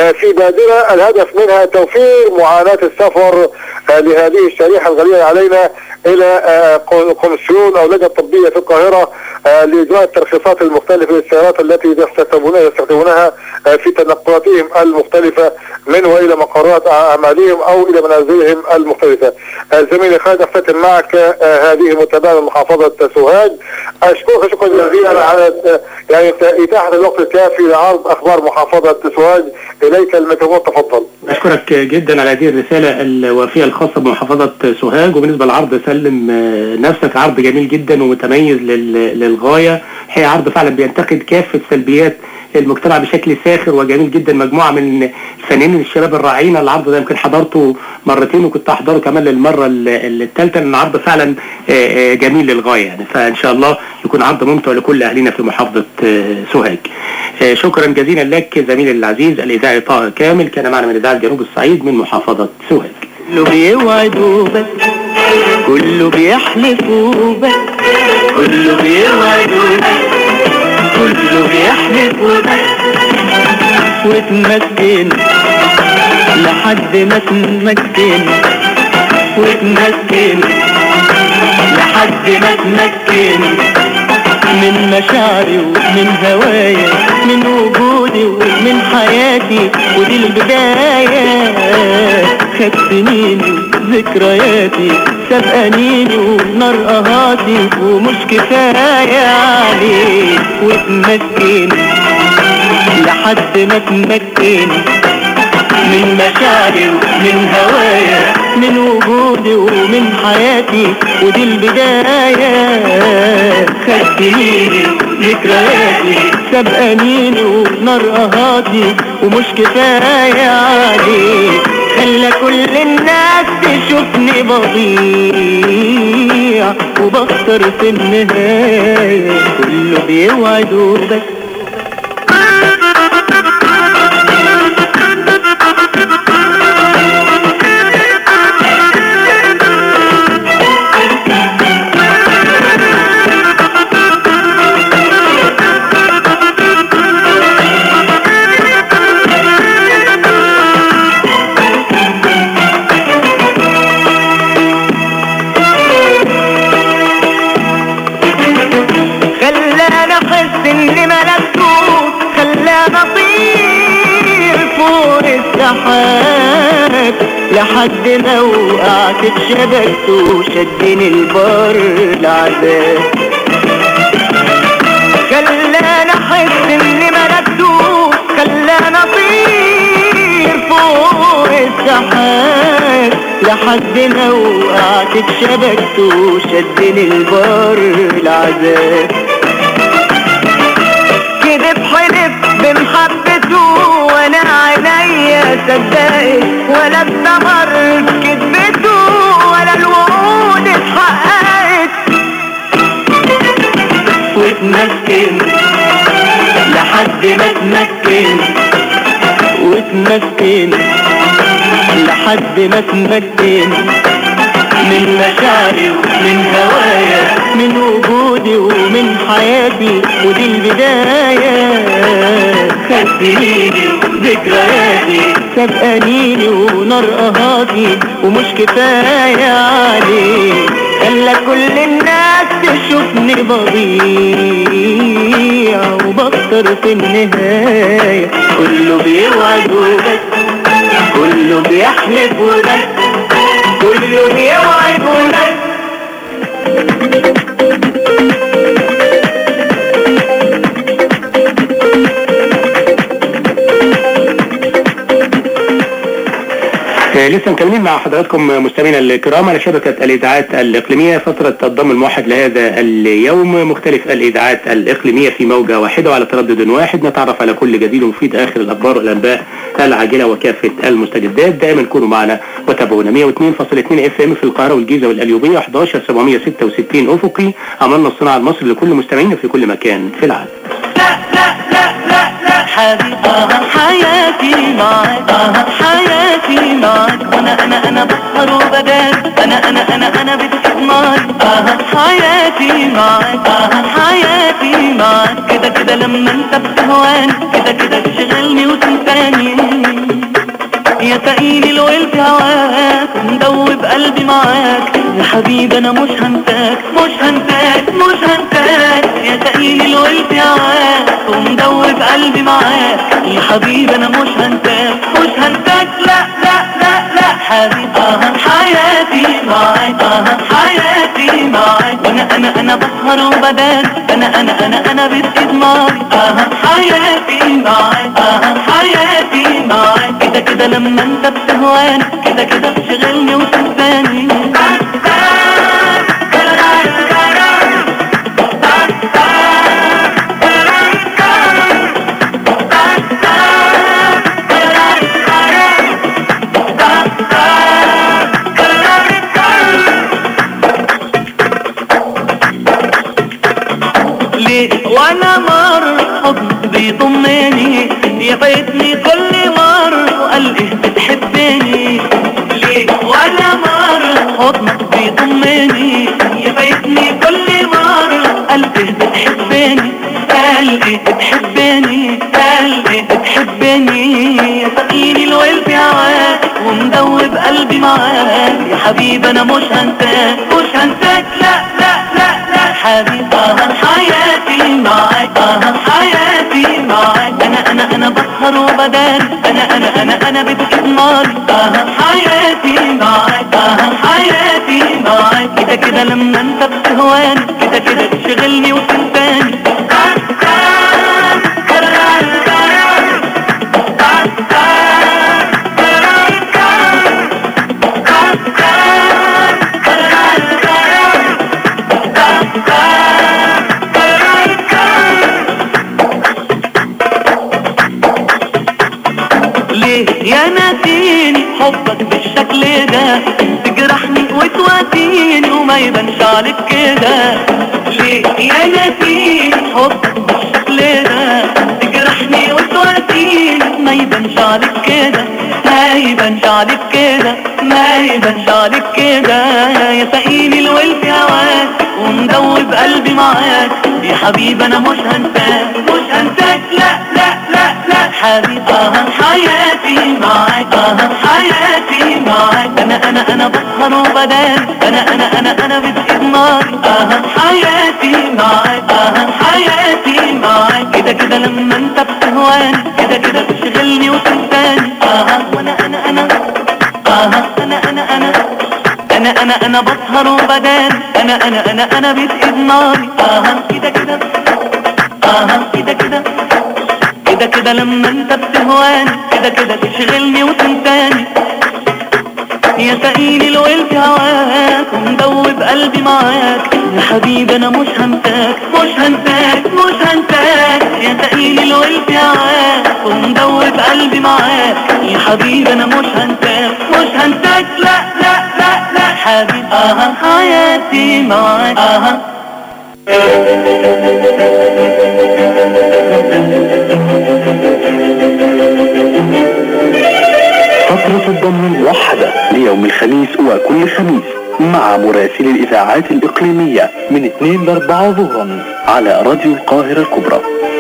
في بادرة الهدف منها توفير معاناة السفر لهذه الشريحة الغالية علينا الى قنسيون او لجنه طبيه في القاهره لاجراء الترخيصات المختلفه للسيارات التي يستخدمونها يستخدمونها في تنقلاتهم المختلفه من والى مقرات اعمالهم او الى منازلهم المختلفه. زميلي خالد اختتم معك هذه متابعه من محافظه سوهاج. اشكرك شكرا جزيلا على يعني اتاحه الوقت الكافي لعرض اخبار محافظه سوهاج اليك الميكروفون تفضل. اشكرك جدا على هذه الرساله الوافيه الخاصه بمحافظه سوهاج وبالنسبه للعرض سلم نفسك عرض جميل جدا ومتميز للغايه هي عرض فعلا بينتقد كافه سلبيات المجتمع بشكل ساخر وجميل جدا مجموعه من الفنانين الشباب الرائعين العرض ده يمكن حضرته مرتين وكنت احضره كمان للمره الثالثه لان عرض فعلا جميل للغايه يعني فان شاء الله يكون عرض ممتع لكل اهلنا في محافظه سوهاج. شكرا جزيلا لك زميلي العزيز الاذاعي طه كامل كان معنا من اذاعه جنوب الصعيد من محافظه سوهاج. كله بيوعدوا بس كله بيحلفوا بس كله بيوعدوا بس كله بيحلفوا بس وتمكن لحد ما تمكن وتمكن لحد ما تمكن من مشاعري ومن هوايا من وجودي ومن حياتي ودي البداية خد سنيني وذكرياتي سبقانيني ونار قهاتي ومش كفاية عليك وتمكن لحد ما تمكن من مشاعري ومن هوايا من وجودي ومن حياتي ودي البداية خدتني ذكرياتي سبقانيني ونار قهاتي ومش كفاية عليك خلى كل الناس تشوفني بضيع وبخسر في النهاية كله بيوعدوا بس لحد ما وقعت اتشبكت وشدني البر العذاب خلاني احس اني ملكته خلاني اطير فوق السحاب لحد ما وقعت اتشبكت وشدني البر العذاب كذب حلف بمحبته وانا عينيا صدقت ولا استمر في كذبته ولا الوعود اتحققت واتمكن لحد ما اتمكن واتمكن لحد ما اتمكن من مشاعري ومن هوايا من وجودي ومن حياتي ودي البداية خدتني ذكرياتي سبقانيني ونار قهاتي ومش كفاية عليك خلى كل الناس تشوفني بضيع وبخسر في النهاية كله بيوعد وبس كله بيحلف وبس كله بيوعد وبس لسه مكملين مع حضراتكم مستمعينا الكرام على شبكة الإذاعات الإقليمية فترة الضم الموحد لهذا اليوم مختلف الإذاعات الإقليمية في موجة واحدة وعلى تردد واحد نتعرف على كل جديد ومفيد آخر الأخبار والأنباء العاجلة وكافة المستجدات دائما كونوا معنا وتابعونا 102.2 اف ام في القاهرة والجيزة والقليوبية 11766 أفقي عملنا الصناعة المصري لكل مستمعينا في كل مكان في العالم حبيبة حياتي معاك حياتي معاك انا انا انا بسهر وببات انا انا انا انا بتفق معاك حياتي معاك حياتي معاك كده كده لما انت بتهواني كده كده تشغلني وتنساني يا تقيل الويل في هواك مدوب قلبي معاك يا حبيبي انا مش هنساك مش هنساك مش هنساك يا تقيل الويل في هواك ومدوب قلبي معاك يا حبيبي انا مش هنساك مش هنساك لا لا لا لا حبيبي اه حياتي معاك اه حياتي معاك وانا انا انا بسهر وبدان انا انا انا انا بايد ناري اه حياتي معاك اه حياتي معاك كده كده لما انت بتهواني كده كده بتشغلني وتنساني ليه وانا مر حضن بيضمني يا فايتني كل مر وقال ايه بتحبني ليه وانا مر حضنك بيضمني يا فايتني كل مر قال ايه بتحبني قال ايه بتحبني قال ايه بتحبني يا سقيني الويل في هواك ومدوب قلبي معاك يا حبيبي انا مش هنساك مش هنساك لا لا لا لا حبيبي اه حياتي معاك اه حياتي معاك انا انا انا بسهر وبدان انا انا انا انا بتجيب نار اه حياتي معاك اه حياتي معاك كده كده لما انت بتهواني كده كده تشغلني وتنساني ليه يا ناسيني حبك بالشكل ده تجرحني وتواتيني وما يبانش عليك كده ليه يا ناسيني حبك بالشكل ده تجرحني وتواتيني ما يبانش عليك كده ما يبانش عليك كده ما يبانش عليك كده يا سقيني الويل في هواك ومدوب قلبي معاك يا حبيبي انا مش هنساك مش هنساك لا لا لا لا حبيبي اه حياتي معاك اه حياتي معاك انا انا انا بسهر وبدان انا انا انا انا بايد ناري اه حياتي معاك اه حياتي معاك كده كده لما انت بتهواني كده كده بتشغلني وتنساني اه وانا انا انا اه انا انا انا انا انا انا بسهر وبدان انا انا انا انا بايد ناري اه كده كده اه كده كده كده كده لما انت بتهواني كده كده تشغلني وتنساني يا سقيني الويل في هواك ومدوب قلبي معاك يا حبيبي انا مش هنساك مش هنساك مش هنساك يا سقيني الويل في هواك ومدوب قلبي معاك يا حبيبي انا مش هنساك مش هنساك لا لا لا لا حبيبي اه حياتي معاك اه فترة الضم الموحدة ليوم الخميس وكل خميس مع مراسل الإذاعات الإقليمية من 2 ل 4 ظهرا على راديو القاهرة الكبرى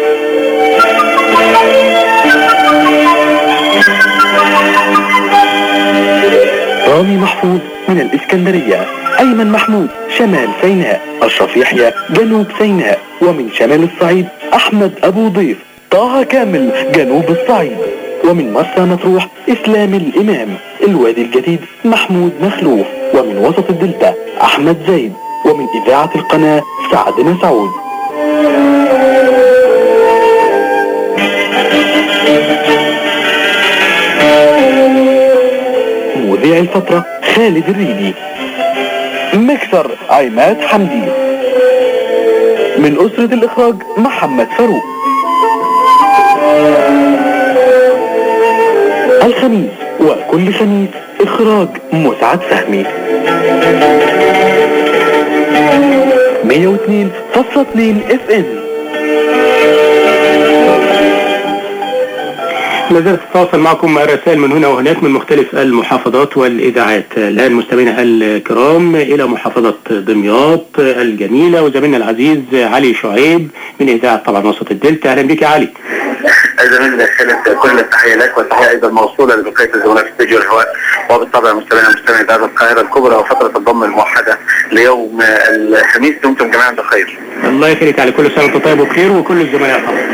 رامي محفوظ من الإسكندرية أيمن محمود شمال سيناء أشرف يحيى جنوب سيناء ومن شمال الصعيد أحمد أبو ضيف طه كامل جنوب الصعيد ومن مرسى مطروح إسلام الإمام الوادي الجديد محمود مخلوف ومن وسط الدلتا أحمد زيد ومن إذاعة القناة سعد مسعود مذيع الفترة خالد الريدي مكسر عماد حمدي من أسرة الإخراج محمد فاروق الخميس وكل خميس إخراج مسعد فهمي 102.2 اف ام لا زالت تتواصل معكم رسائل من هنا وهناك من مختلف المحافظات والإذاعات الآن مستمعينا الكرام إلى محافظة دمياط الجميلة وزميلنا العزيز علي شعيب من إذاعة طبعا وسط الدلتا أهلا بك يا علي زميلنا خالد كل التحيه لك والتحيه ايضا موصوله لبقيه الزملاء في استديو الهواء وبالطبع مستمعينا مستمعي اذاعه القاهره الكبرى وفتره الضم الموحده ليوم الخميس دمتم جميعا بخير. الله يخليك على كل سنة وأنت طيب وبخير وكل الزملاء طبعا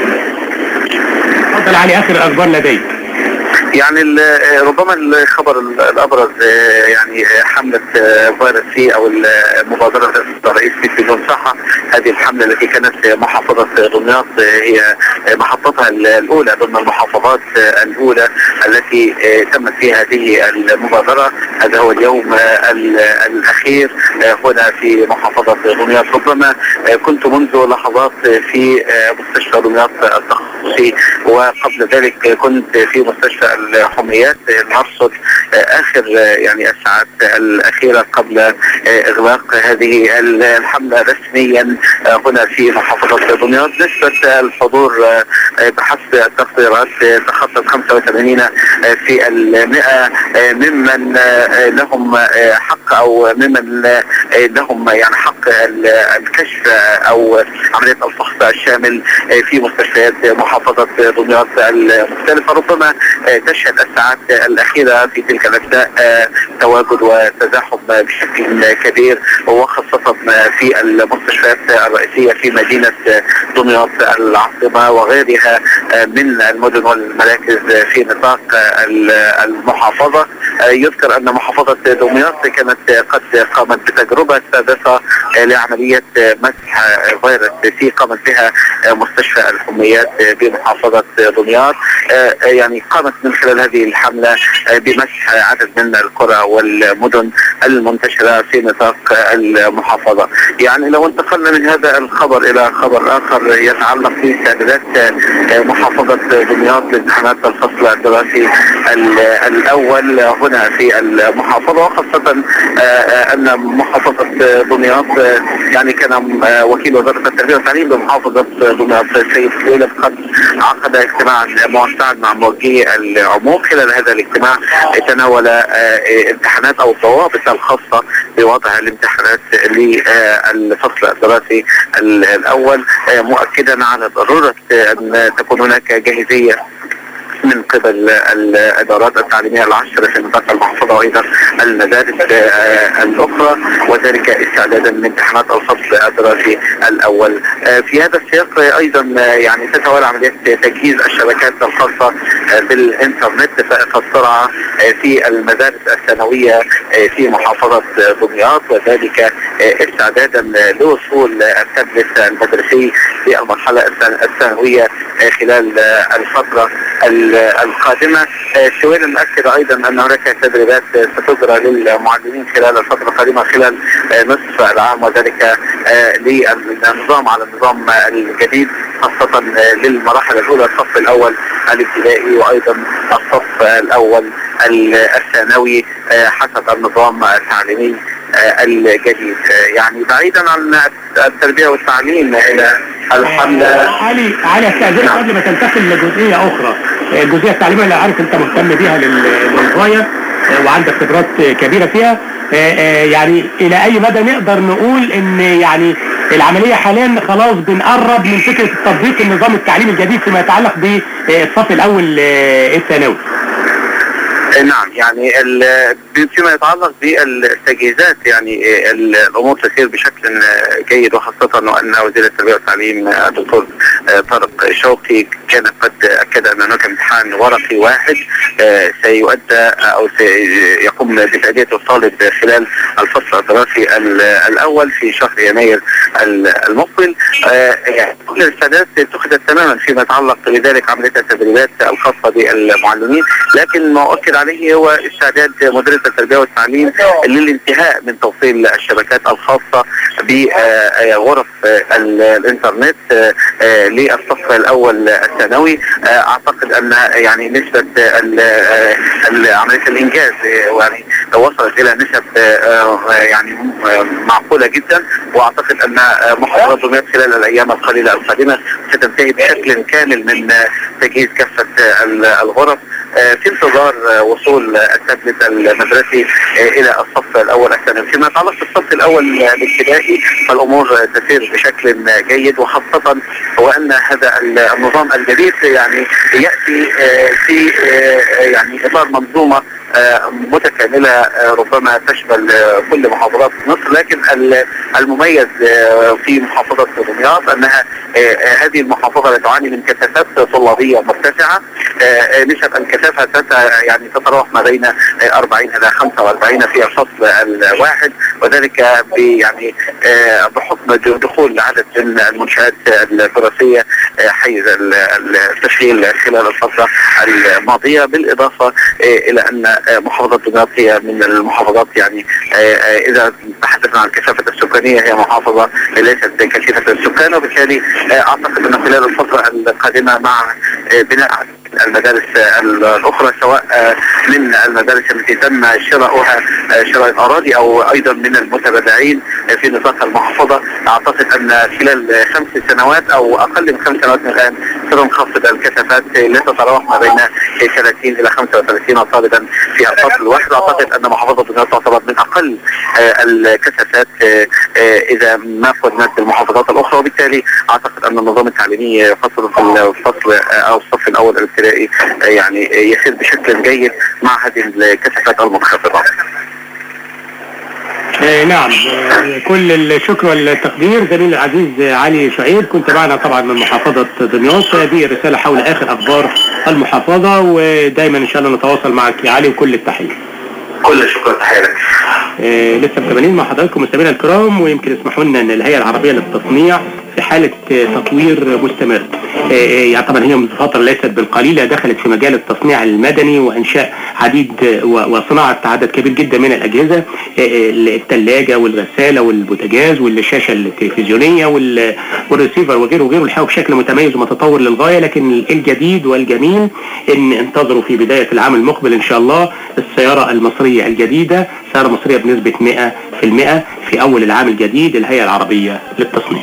تفضل علي آخر الأخبار لديك يعني ال- ربما الخبر الابرز آه، يعني آه، حمله آه، فيروس سي او المبادره الرئيس في بدون صحه هذه الحمله التي كانت في محافظه دمياط آه، هي آه، محطتها ال- الاولى ضمن المحافظات آه، الاولى التي آه، تمت فيها هذه المبادره هذا هو اليوم آه، ال- الاخير آه، هنا في محافظه دمياط ربما آه، كنت منذ لحظات في آه، مستشفى دمياط التخصصي وقبل ذلك كنت في مستشفى الحميات نرصد اخر يعني الساعات الاخيره قبل اغلاق هذه الحمله رسميا هنا في محافظه دمياط نسبه الحضور بحسب التقديرات تخطت 85 في المئة ممن لهم حق او ممن لهم يعني حق الكشف او عمليه الفحص الشامل في مستشفيات محافظه دمياط المختلفه ربما تشهد الساعات الاخيره في تلك الاثناء تواجد وتزاحم بشكل كبير وخاصه في المستشفيات الرئيسيه في مدينه دمياط العاصمه وغيرها من المدن والمراكز في نطاق المحافظه يذكر ان محافظه دمياط كانت قد قامت بتجربه سابقه لعمليه مسح فيروس سي قامت بها مستشفى الحميات بمحافظه دمياط يعني قامت من خلال هذه الحمله بمسح عدد من القرى والمدن المنتشره في نطاق المحافظه يعني لو انتقلنا من هذا الخبر الى خبر اخر يتعلق باستعدادات محافظه دمياط لامتحانات الفصل الدراسي الاول هنا في المحافظه وخاصه ان محافظه دمياط يعني كان وكيل وزاره التربيه والتعليم بمحافظه دمياط السيد سويلم قد عقد اجتماعا موسعا مع موجهي العموم خلال هذا الاجتماع تناول امتحانات او الضوابط الخاصه بوضع الامتحانات للفصل الدراسي الاول مؤكدا على ضروره ان تكون هناك جاهزيه من قبل الادارات التعليميه العشر في نطاق المحافظه وايضا المدارس الاخرى وذلك استعدادا لامتحانات الفصل الدراسي الاول. في هذا السياق ايضا يعني تتوالى عمليات تجهيز الشبكات الخاصه بالانترنت فائق السرعه في المدارس الثانويه في محافظه دمياط وذلك استعدادا لوصول التابلت المدرسي في المرحله الثانويه خلال الفتره القادمة سوينا نأكد أيضا أن هناك تدريبات ستجرى للمعلمين خلال الفترة القادمة خلال نصف العام وذلك للنظام على النظام الجديد خاصة للمراحل الأولى الصف الأول الابتدائي وأيضا الصف الأول الثانوي حسب النظام التعليمي الجديد يعني بعيدا عن التربية والتعليم إلى الحملة علي علي استاذنك قبل ما تنتقل لجزئيه اخرى الجزئيه التعليميه اللي عارف انت مهتم بيها لل- للغايه وعندك خبرات كبيره فيها يعني الى اي مدى نقدر نقول ان يعني العمليه حاليا خلاص بنقرب من فكره تطبيق النظام التعليمي الجديد فيما يتعلق بالصف الاول الثانوي نعم يعني ال- فيما يتعلق بالتجهيزات يعني ال- الامور تسير بشكل جيد وخاصه وان وزير التربيه والتعليم الدكتور طارق شوقي كان قد اكد ان هناك امتحان ورقي واحد آه، سيؤدى او سيقوم بتاديه الطالب خلال الفصل الدراسي ال- الاول في شهر يناير ال- المقبل آه، يعني كل الاستعدادات اتخذت تماما فيما يتعلق بذلك عمليه التدريبات الخاصه بالمعلمين لكن ما اؤكد عليه هو استعداد مديريه التربيه والتعليم للانتهاء من توصيل الشبكات الخاصه بغرف الانترنت آه، آه، للصف الاول الثانوي آه، اعتقد ان يعني نسبه ال- آه، ال- عمليه الانجاز آه، يعني وصلت الى نسب آه، آه، يعني آه، معقوله جدا واعتقد ان آه، محافظه دمياط خلال الايام القليله القادمه ستنتهي بشكل كامل من آه، تجهيز كافه آه، ال- الغرف آه، في انتظار آه، وصول آه، التابلت المدرسي آه، الى الصف الاول الثانوي فيما يتعلق بالصف الاول آه، الابتدائي فالامور آه، تسير بشكل آه، جيد وخاصه وان هذا ال- النظام الجديد يعني ياتي آه، في آه، يعني اطار منظومه آه، متكاملة آه، ربما تشمل آه، كل محافظات مصر لكن ال- المميز آه، في محافظة دمياط أنها آه، آه، هذه المحافظة لا تعاني من كثافات طلابية مرتفعة آه، آه، نسب الكثافة تت- يعني تتراوح ما بين آه، 40 إلى 45 في الفصل الواحد وذلك ب- يعني آه، بحكم د- دخول عدد من المنشآت الدراسية آه، حيز ال- التشغيل خلال الفترة الماضية بالإضافة آه، إلى أن آه، محافظة دمياط هي من المحافظات يعني آه، آه، إذا تحدثنا عن الكثافة السكانية هي محافظة ليست كثيرة السكان وبالتالي آه، أعتقد أن خلال الفترة القادمة مع آه، بناء المدارس آه، الأخرى سواء آه، من المدارس التي تم شراؤها آه، شراء الأراضي أو أيضا من المتبرعين آه، في نطاق المحافظة أعتقد أن خلال آه، خمس سنوات أو أقل من خمس سنوات من الآن ستنخفض الكثافات آه، لا تتراوح ما بين آه، 30 إلى 35 طالبا في الفصل الواحد أعتقد أن محافظة دمياط تعتبر من أقل آه، الكثافات آه، آه، إذا ما قارنت بالمحافظات الأخرى وبالتالي أعتقد أن النظام التعليمي فصل في الفصل آه، أو الصف الأول الابتدائي آه، يعني آه، يسير بشكل جيد مع هذه الكثافات المنخفضة. آه، نعم آه، كل الشكر والتقدير زميلي العزيز آه، علي شعيب كنت معنا طبعا من محافظة دمياط هذه رسالة حول آخر أخبار المحافظة ودايما إن شاء الله نتواصل معك يا علي وكل التحية كل الشكر تحية لك. آه، لسه مكملين مع حضراتكم مستمعينا الكرام ويمكن اسمحوا لنا ان الهيئه العربيه للتصنيع في حاله آه، تطوير مستمر. آه، آه، يعني طبعا هي منذ فتره ليست بالقليله دخلت في مجال التصنيع المدني وانشاء عديد آه، و- وصناعه عدد كبير جدا من الاجهزه آه، آه، الثلاجه والغساله والبوتاجاز والشاشه التلفزيونيه وال- والريسيفر وغيره وغيره الحقيقه بشكل متميز ومتطور للغايه لكن الجديد والجميل ان انتظروا في بدايه العام المقبل ان شاء الله السياره المصريه الجديده سياره مصريه بنسبه 100% في اول العام الجديد الهيئه العربيه للتصنيع.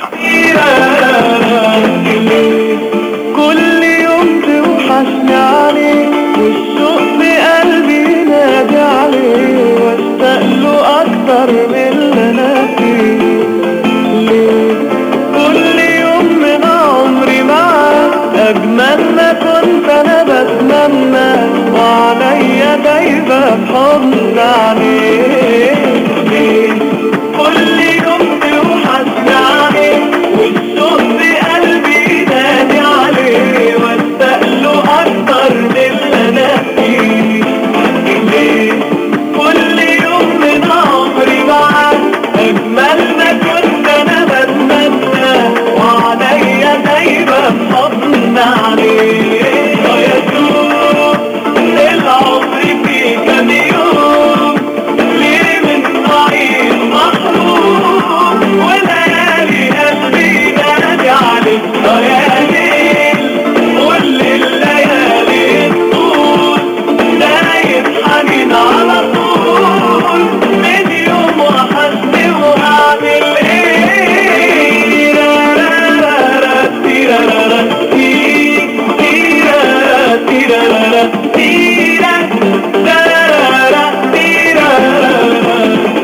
كل يوم توحشني عليك والشوق في قلبي نادي عليه واشتاق له اكتر من اللي انا فيه ليه كل يوم من عمري معاك اجمل ما كنت انا بتمنى وعليا دايبه في حضن عليك ليه كل يوم توحشني عليك والشوق في قلبي نادي عليه واشتاق له اكتر من اللي انا فيه ليه كل يوم من عمري معاك اجمل ما كنت انا بتمنى وعليا دايما حضن عليك يا سوق العمر في كام يوم ليه من ضعيف محروم وليالي قلبي نادي عليك يا ليل كل الليالي طول دايب حنين على طول من يوم وحشني وهعمل ايه تيرارارا تيرارارا تي- تيرارارا تيرارارا تيرا تارارارا تيرارارا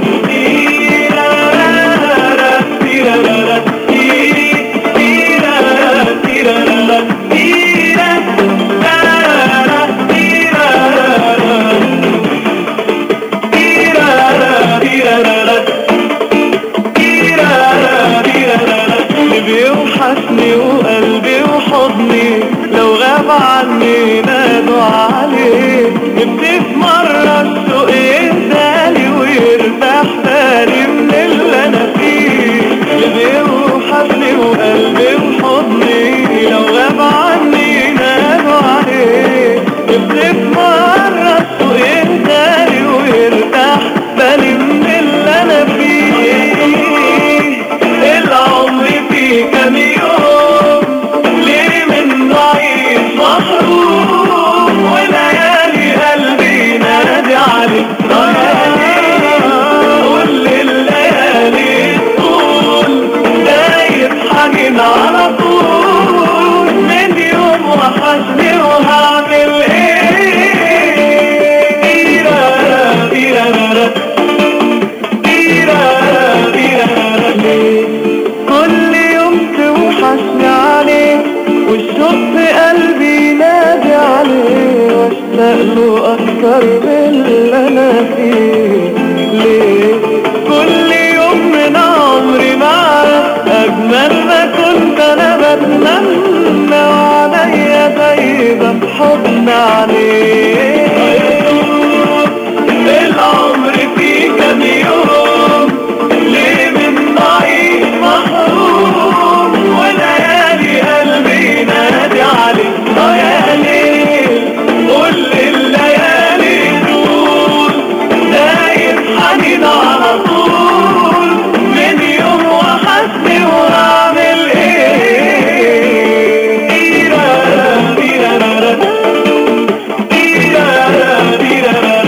تيرارارا تيرارارا تي- تيرارارا تيرارارا تيرا تارارارا تيرارارا تيرارارا تيرارارا اللي بيوحشني وقلبي وحضني لو غاب عني نادوا عليه نبتدي في مرة السوق يهدالي ويرتاح بالي من اللي انا فيه اللي بيوحشني وقلبي وحضني لو غاب عني نادوا عليه نبتدي في مرة السوق يهدالي ويرتاح بالي من اللي انا فيه العمر فيه كام يوم ليه من ضعيف محروم وليالي قلبي نادي عليك ضيالي اكتر من اللي انا فيه ليه كل يوم من عمري معاك اجمل ما كنت انا بتمنى وعليا دايما بحضن عليك العمر فيه كام يوم ليه من ضعيف محروم وليالي قلبي نادي عليك ليالي كل الليالي دول دايم حنين على طول من يوم وحشني واعمل ايه تيرا تيرا تيرا تيرا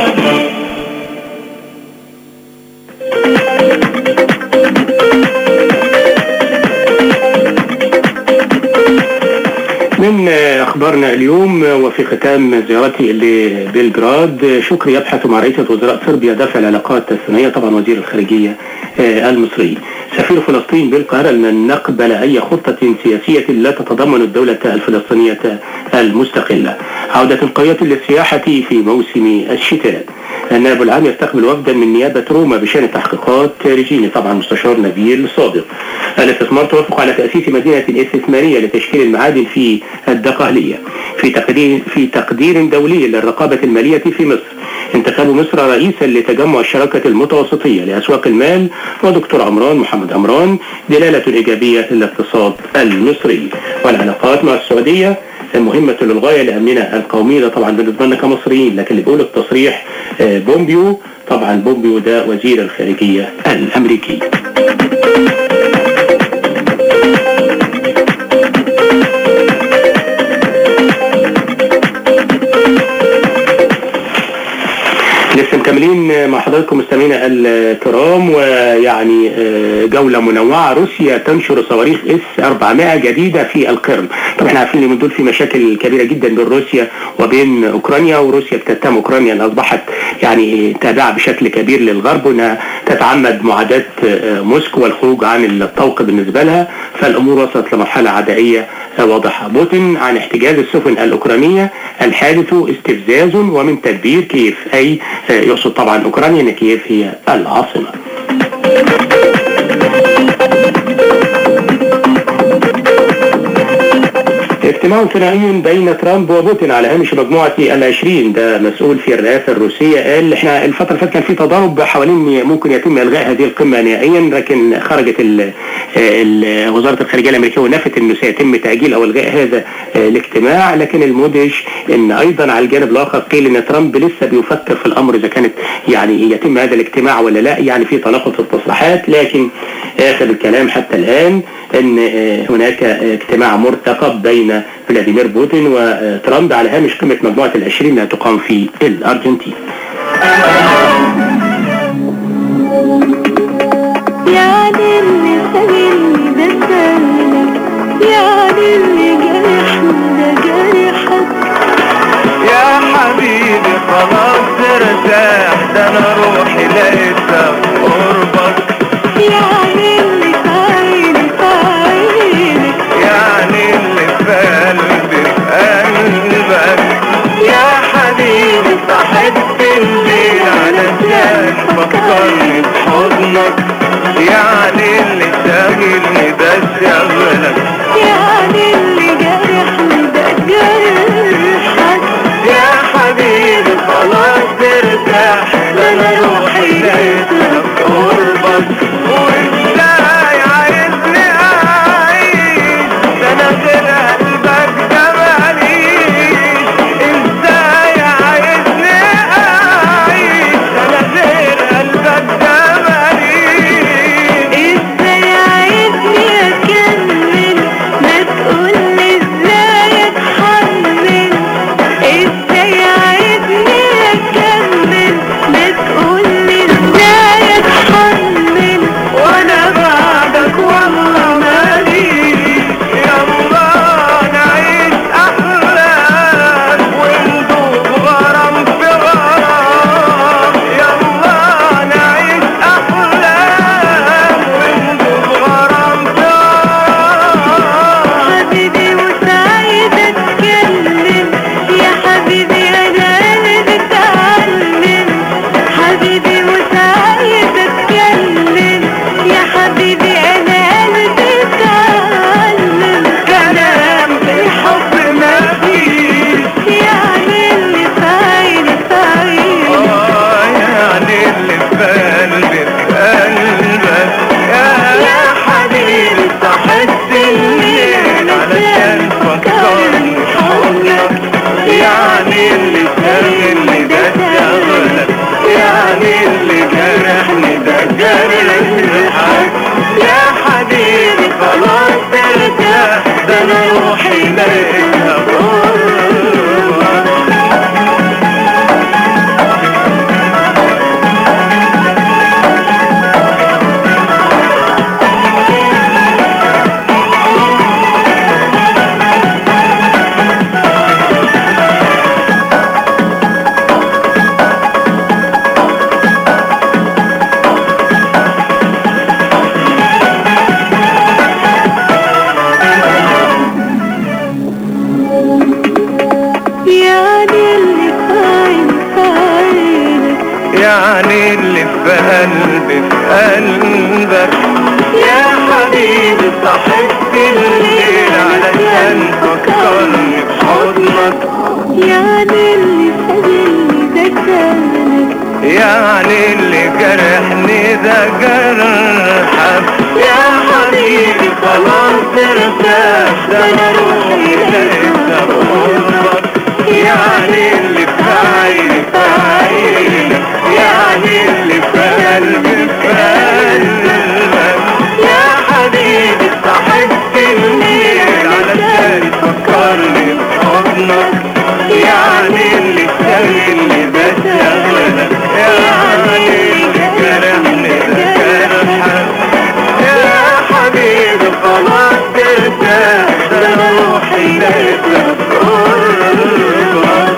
من اخبارنا اليوم وفي ختام زيارتي لبلجراد شكر يبحث مع رئيسة وزراء صربيا دفع العلاقات الثنائية طبعا وزير الخارجية آه، المصري سفير فلسطين بالقاهرة لن نقبل أي خطة سياسية لا تتضمن الدولة الفلسطينية المستقلة عودة قوية للسياحة في موسم الشتاء النائب العام يستقبل وفدا من نيابة روما بشأن تحقيقات ريجيني طبعا مستشار نبيل صادق الاستثمار توافق على تأسيس مدينة استثمارية لتشكيل المعادن في الدقهلية في تقدير في تقدير دولي للرقابة المالية في مصر انتخاب مصر رئيسا لتجمع الشراكة المتوسطية لأسواق المال ودكتور عمران محمد عمران دلالة إيجابية للاقتصاد المصري والعلاقات مع السعودية مهمة للغاية لأمننا القومي ده طبعا بالنسبة لنا كمصريين لكن اللي بيقول التصريح آه، بومبيو طبعا بومبيو ده وزير الخارجية الأمريكي لسه مكملين مع حضراتكم مستمعينا الكرام ويعني آه، جولة منوعة روسيا تنشر صواريخ اس 400 جديدة في القرم طبعا احنا عارفين ان دول في مشاكل كبيرة جدا بين روسيا وبين اوكرانيا وروسيا بتتهم اوكرانيا ان اصبحت يعني تابعة بشكل كبير للغرب وانها تتعمد معاداة آه، موسكو والخروج عن الطوق بالنسبة لها فالامور وصلت لمرحلة عدائية آه، واضحة بوتين عن احتجاز السفن الاوكرانية الحادث استفزاز ومن تدبير كييف اي آه، يقصد طبعا اوكرانيا ان كييف هي العاصمة اجتماع ثنائي بين ترامب وبوتين على هامش مجموعة العشرين ده مسؤول في الرئاسة الروسية قال احنا الفترة اللي فاتت كان في تضارب حوالين ممكن يتم الغاء هذه القمة نهائيا لكن خرجت ال ال وزارة الخارجية الامريكية ونفت انه سيتم تأجيل او الغاء هذا الاجتماع لكن المدهش ان ايضا على الجانب الاخر قيل ان ترامب لسه بيفكر في الامر اذا كانت يعني يتم هذا الاجتماع ولا لا يعني في تناقض في التصريحات لكن اخر الكلام حتى الان ان آه، هناك اجتماع مرتقب بين فلاديمير بوتين وترامب على هامش قمة مجموعة العشرين اللي هتقام في الأرجنتين يعني اللي سابني ده سابنك يعني اللي جرحني ده جرحك يا حبيبي خلاص ارتاح ده انا روحي لقيتها في قربك يعني اللي في عيني في عينك يعني اللي في قلبي في قلبك يا حبيبي صحيت الليل علشان فكرني بحضنك يعني اللي شاغلني ده شغلك يعني اللي جرحني ده جرحك يا حبيبي خلاص ارتاح ده انا روحي لقيتها في قربك وازاي عايزني اعيش ده انا غير قلبك ده ماليش ازاي عايزني اعيش ده انا غير قلبك ده ماليش ازاي عايزني يعني اللي في قلبي في قلبك يا حبيبي صحبت الليل علشان فكرني بحضنك يعني اللي خذلني ده كانك يعني اللي جرحني ده جرحك يا حبيبي خلاص ارتاح ده انا روحي لقيتها بحضنك يعني اللي في عيني في عينك يعني اللي في قلبي في قلبك يا حبيبي صاحبت الليل علشان تفكرني بحضنك يعني اللي شاغلني ده شغلك يعني اللي جرحني ده جرحك يا حبيبي خلاص ترتاح ده أنا روحي لقيتها في قربك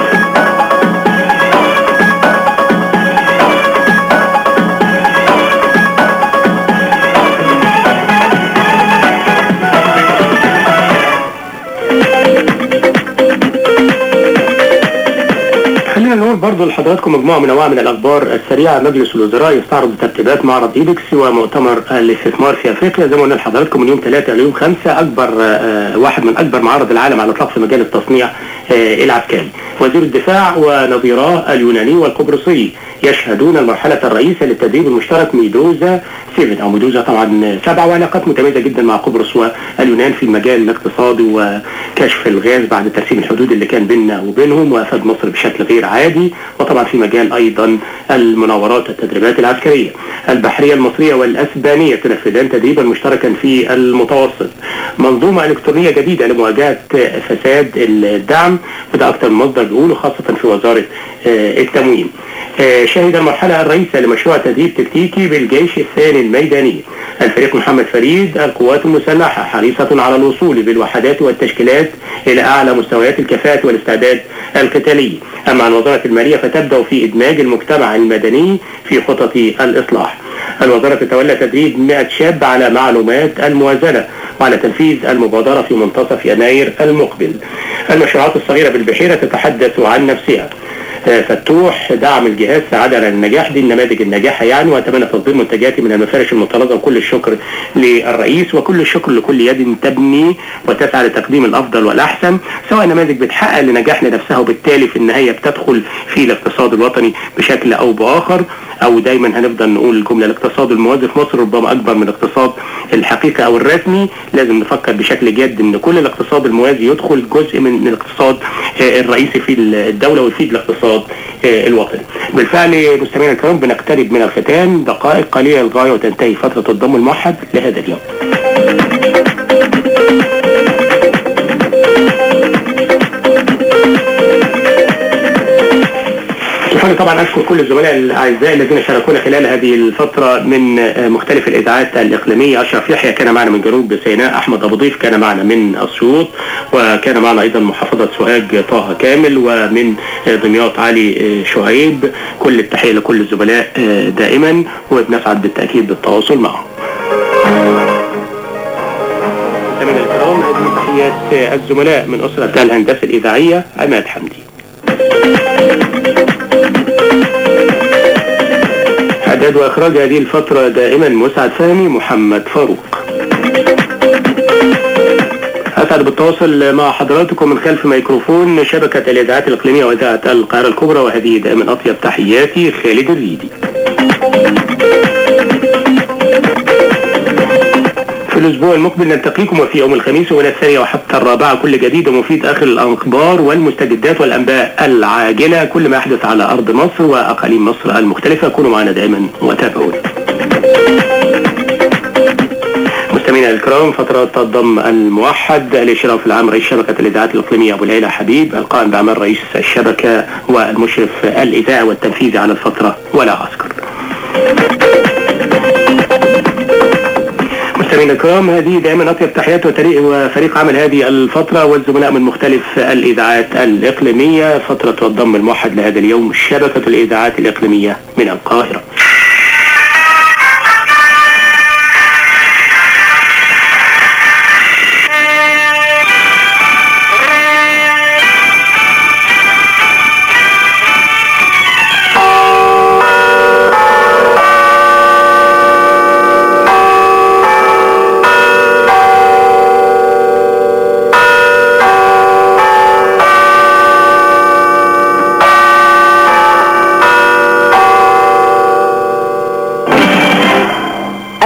خلينا نقول برضو لحضراتكم مجموعة منوعة من الأخبار السريعة مجلس الوزراء يستعرض ترتيبات معرض إيدكس ومؤتمر الاستثمار في أفريقيا زي ما قلنا لحضراتكم من يوم 3 ليوم 5 أكبر آه، واحد من أكبر معارض العالم على الإطلاق في مجال التصنيع آه، العسكري وزير الدفاع ونظيراه اليوناني والقبرصي يشهدون المرحلة الرئيسة للتدريب المشترك ميدوزا 7 أو ميدوزا طبعا سبعة وعلاقات متميزة جدا مع قبرص واليونان في المجال الاقتصادي وكشف الغاز بعد ترسيم الحدود اللي كان بيننا وبينهم وافاد مصر بشكل غير عادي وطبعا في مجال أيضا المناورات والتدريبات العسكرية البحرية المصرية والأسبانية تنفذان تدريبا مشتركا في المتوسط منظومة إلكترونية جديدة لمواجهة فساد الدعم وده أكثر من مصدر بيقوله خاصة في وزارة آه، التموين آه، شهد المرحلة الرئيسة لمشروع تدريب تكتيكي بالجيش الثاني الميداني الفريق محمد فريد القوات المسلحة حريصة على الوصول بالوحدات والتشكيلات إلى أعلى مستويات الكفاءة والاستعداد القتالي أما عن وزارة المالية فتبدأ في إدماج المجتمع المدني في خطط الإصلاح الوزارة تتولى تدريب 100 شاب على معلومات الموازنة وعلى تنفيذ المبادرة في منتصف يناير المقبل المشروعات الصغيرة بالبحيرة تتحدث عن نفسها آه، فتوح دعم الجهاز سعادة على النجاح دي النماذج الناجحة يعني وأتمنى تصدير منتجاتي من المفارش المطردة وكل الشكر للرئيس وكل الشكر لكل يد تبني وتسعى لتقديم الأفضل والأحسن سواء نماذج بتحقق لنجاح لنفسها وبالتالي في النهاية بتدخل في الاقتصاد الوطني بشكل أو بآخر أو دايما هنفضل نقول الجملة الاقتصاد الموازي في مصر ربما أكبر من الاقتصاد الحقيقي أو الرسمي لازم نفكر بشكل جاد إن كل الاقتصاد الموازي يدخل جزء من من الاقتصاد آه، الرئيسي في الدولة ويفيد الاقتصاد آه، الوطني بالفعل مستمعينا الكرام بنقترب من الختام دقائق قليلة للغاية وتنتهي فترة الضم الموحد لهذا اليوم أحب طبعا أشكر كل الزملاء الأعزاء الذين شاركونا خلال هذه الفترة من آه، مختلف الإذاعات الإقليمية أشرف يحيى كان معنا من جنوب سيناء أحمد أبو ضيف كان معنا من أسيوط وكان معنا أيضا محافظة سوهاج طه كامل ومن آه، دمياط علي آه، شعيب كل التحية لكل الزملاء آه، دائما وبنسعد بالتأكيد بالتواصل معهم مستمعينا الكرام هذه تحيات آه، الزملاء من أسرة الهندسة الإذاعية عماد حمدي إعداد وإخراج هذه الفترة دائما مسعد فهمي محمد فاروق أسعد بالتواصل مع حضراتكم من خلف ميكروفون شبكة الإذاعات الإقليمية وإذاعة القاهرة الكبرى وهذه دائما أطيب تحياتي خالد الريدي في الأسبوع المقبل نلتقيكم وفي يوم الخميس ومن الثانية وحتى الرابعة كل جديد ومفيد آخر الأخبار والمستجدات والأنباء العاجلة كل ما يحدث على أرض مصر وأقاليم مصر المختلفة كونوا معنا دائما وتابعونا مستمعينا الكرام فترة الضم الموحد الإشراف العام رئيس شبكة الإذاعات الإقليمية أبو العيلة حبيب القائم بأعمال رئيس الشبكة والمشرف الإذاعي والتنفيذي على الفترة ولا عسكر مستمعينا الكرام هذه دائما اطيب تحيات وتريق وفريق عمل هذه الفتره والزملاء من مختلف الاذاعات الاقليميه فتره الضم الموحد لهذا اليوم شبكه الاذاعات الاقليميه من القاهره.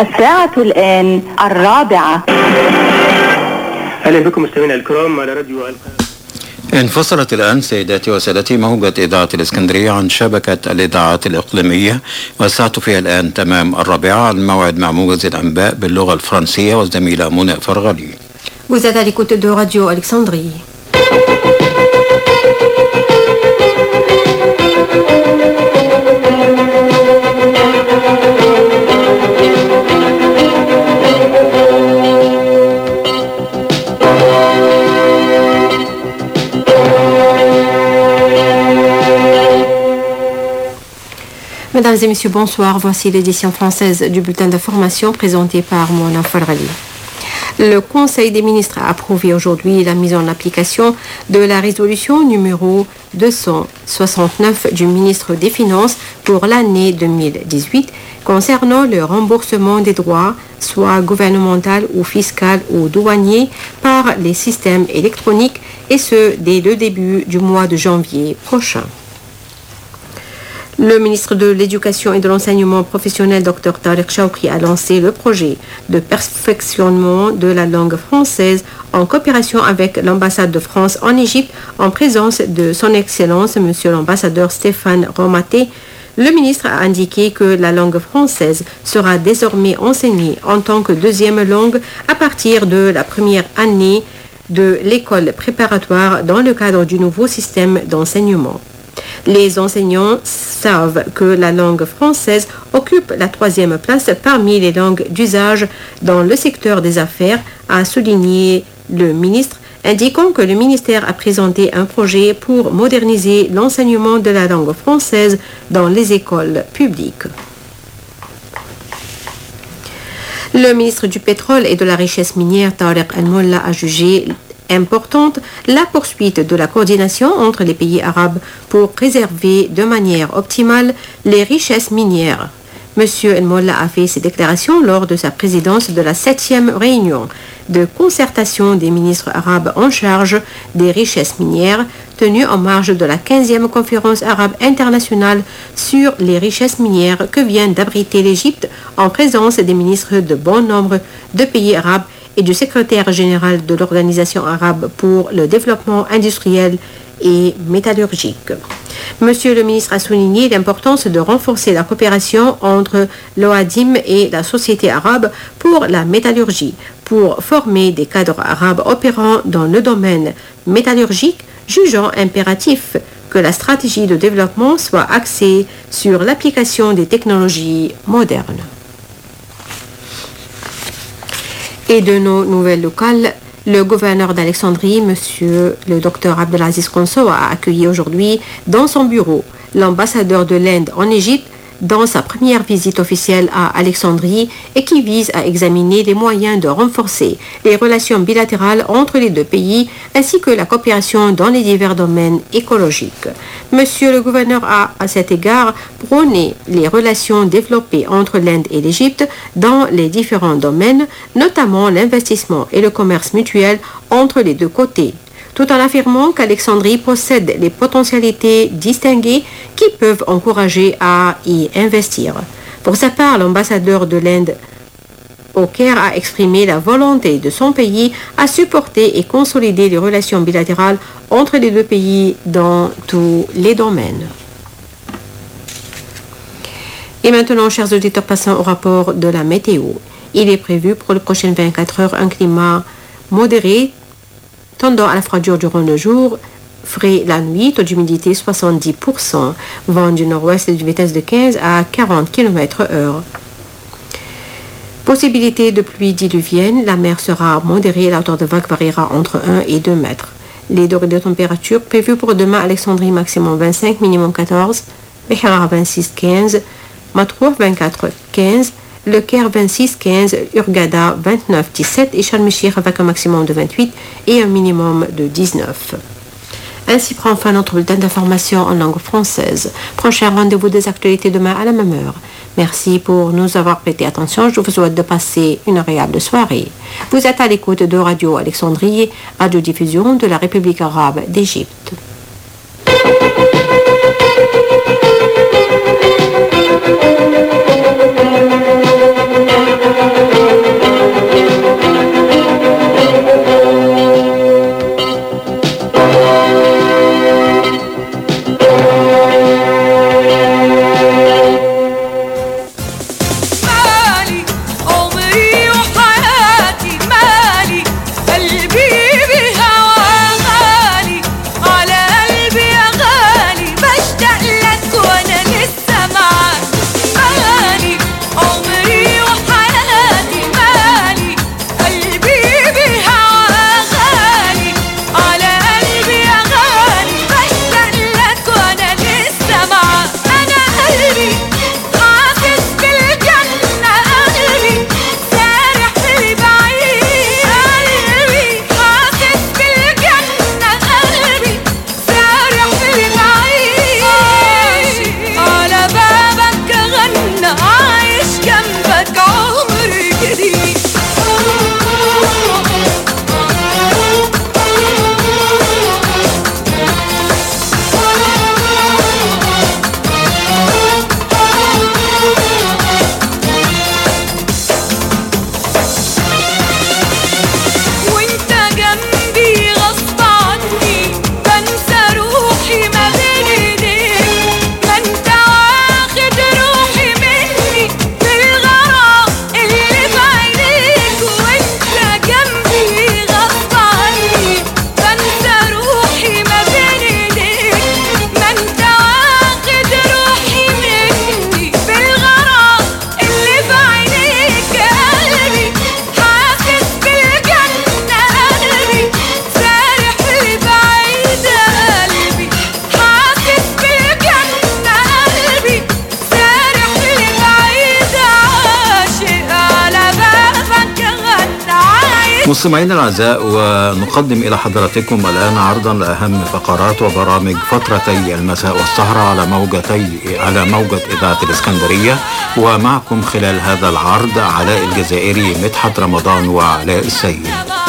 الساعة الآن الرابعة اهلا بكم مستمعينا الكرام على راديو القاهره انفصلت الآن سيداتي وسادتي موجة إذاعة الإسكندرية عن شبكة الإذاعات الإقليمية والساعة فيها الآن تمام الرابعة عن موعد مع موجز الأنباء باللغة الفرنسية والزميلة منى فرغلي Vous êtes à l'écoute de Radio Alexandrie. Mesdames et messieurs, bonsoir. Voici l'édition française du bulletin d'information présenté par Mona Farali. Le Conseil des ministres a approuvé aujourd'hui la mise en application de la résolution numéro 269 du ministre des Finances pour l'année 2018 concernant le remboursement des droits, soit gouvernemental ou fiscal ou douanier, par les systèmes électroniques et ce dès le début du mois de janvier prochain. Le ministre de l'Éducation et de l'Enseignement professionnel, Dr Tarek Chaoukri, a lancé le projet de perfectionnement de la langue française en coopération avec l'ambassade de France en Égypte en présence de son Excellence, Monsieur l'ambassadeur Stéphane Romaté. Le ministre a indiqué que la langue française sera désormais enseignée en tant que deuxième langue à partir de la première année de l'école préparatoire dans le cadre du nouveau système d'enseignement. Les enseignants savent que la langue française occupe la troisième place parmi les langues d'usage dans le secteur des affaires, a souligné le ministre, indiquant que le ministère a présenté un projet pour moderniser l'enseignement de la langue française dans les écoles publiques. Le ministre du Pétrole et de la Richesse minière, Tariq Al-Molla, a jugé importante la poursuite de la coordination entre les pays arabes pour préserver de manière optimale les richesses minières. Monsieur El Molla a fait ces déclarations lors de sa présidence de la septième réunion de concertation des ministres arabes en charge des richesses minières tenue en marge de la 15e conférence arabe internationale sur les richesses minières que vient d'abriter l'Égypte en présence des ministres de bon nombre de pays arabes et du secrétaire général de l'Organisation arabe pour le développement industriel et métallurgique. Monsieur le ministre a souligné l'importance de renforcer la coopération entre l'OADIM et la société arabe pour la métallurgie, pour former des cadres arabes opérant dans le domaine métallurgique, jugeant impératif que la stratégie de développement soit axée sur l'application des technologies modernes. Et de nos nouvelles locales, le gouverneur d'Alexandrie, monsieur le docteur Abdelaziz Konso, a accueilli aujourd'hui dans son bureau l'ambassadeur de l'Inde en Égypte dans sa première visite officielle à Alexandrie et qui vise à examiner les moyens de renforcer les relations bilatérales entre les deux pays ainsi que la coopération dans les divers domaines écologiques. Monsieur le gouverneur a, à cet égard, prôné les relations développées entre l'Inde et l'Égypte dans les différents domaines, notamment l'investissement et le commerce mutuel entre les deux côtés tout en affirmant qu'Alexandrie possède les potentialités distinguées qui peuvent encourager à y investir. Pour sa part, l'ambassadeur de l'Inde au Caire a exprimé la volonté de son pays à supporter et consolider les relations bilatérales entre les deux pays dans tous les domaines. Et maintenant, chers auditeurs, passons au rapport de la météo. Il est prévu pour les prochaines 24 heures un climat modéré tendant à la froidure durant le jour, frais la nuit, taux d'humidité 70%, vent du nord-ouest d'une vitesse de 15 à 40 km heure. Possibilité de pluie diluvienne, la mer sera modérée, la hauteur de vague variera entre 1 et 2 mètres. Les degrés de température prévus pour demain, Alexandrie maximum 25, minimum 14, Behara 26, 15, Matrouf 24, 15, le Caire 26, 15, Urgada 29, 17 et Sharm el-Sheikh avec un maximum de 28 et un minimum de 19. Ainsi prend fin notre bulletin d'information en langue française. Prochain rendez-vous des actualités demain à la même heure. Merci pour nous avoir prêté attention. Je vous souhaite de passer une agréable soirée. Vous êtes à l'écoute de Radio Alexandrie, radiodiffusion de la République arabe d'Égypte. مستمعينا الاعزاء ونقدم الى حضراتكم الان عرضا لاهم فقرات وبرامج فترتي المساء والسهره على موجتي على موجه اذاعه الاسكندريه ومعكم خلال هذا العرض علاء الجزائري مدحت رمضان وعلاء السيد.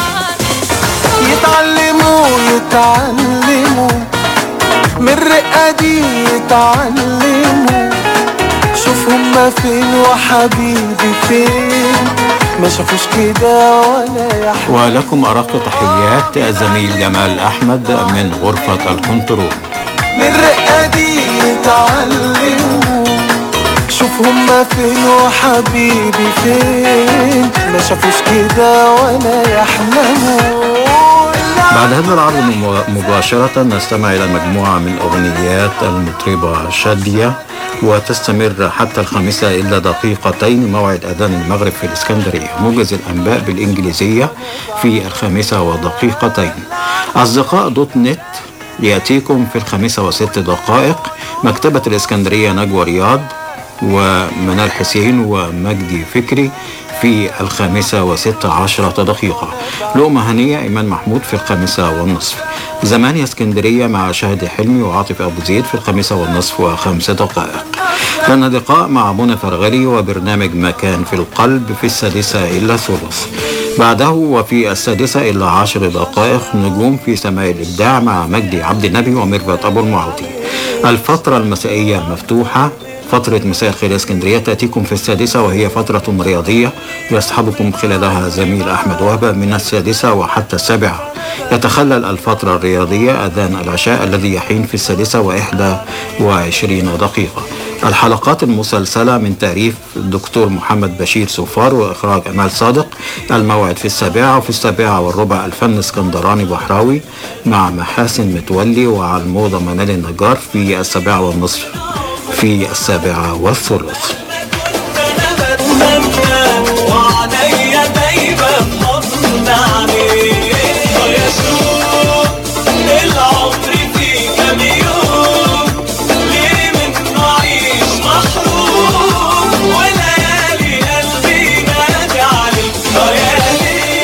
يتعلموا يتعلموا من الرقة دي يتعلموا شوف هما فين وحبيبي فين ما شافوش كده ولا يحلم ولكم ارق تحيات الزميل جمال احمد من غرفه الكنترول. من الرقة دي يتعلموا شوف هما فين وحبيبي فين ما شافوش كده ولا يحلموا بعد هذا العرض مم- مباشرة نستمع إلى مجموعة من أغنيات المطربة شادية وتستمر حتى الخامسة إلا دقيقتين موعد أذان المغرب في الإسكندرية موجز الأنباء بالإنجليزية في الخامسة ودقيقتين أصدقاء دوت نت يأتيكم في الخامسة وست دقائق مكتبة الإسكندرية نجوى رياض ومنال حسين ومجدي فكري في الخامسة وست عشرة دقيقة لقمة هنية إيمان محمود في الخامسة والنصف زمان يا اسكندرية مع شهد حلمي وعاطف أبو زيد في الخامسة والنصف وخمس دقائق لنا لقاء مع منى فرغلي وبرنامج مكان في القلب في السادسة إلا ثلث بعده وفي السادسة إلا عشر دقائق نجوم في سماء الإبداع مع مجدي عبد النبي وميرفت أبو المعوطي الفترة المسائية مفتوحة فترة مساء الخير اسكندرية تأتيكم في السادسة وهي فترة رياضية يصحبكم خلالها زميل أحمد وهبة من السادسة وحتى السابعة يتخلل الفترة الرياضية أذان العشاء الذي يحين في السادسة وإحدى وعشرين دقيقة الحلقات المسلسلة من تأليف الدكتور محمد بشير سفار وإخراج أمال صادق الموعد في السابعة وفي السابعة والربع الفن اسكندراني بحراوي مع محاسن متولي وعلموضة منال النجار في السابعة والنصف في السابعة والثلث وعليا دايما حضن عليك ويشوف العمر في كام يوم ليه منه عيش محروم وليالي قلبي نادي عليك يا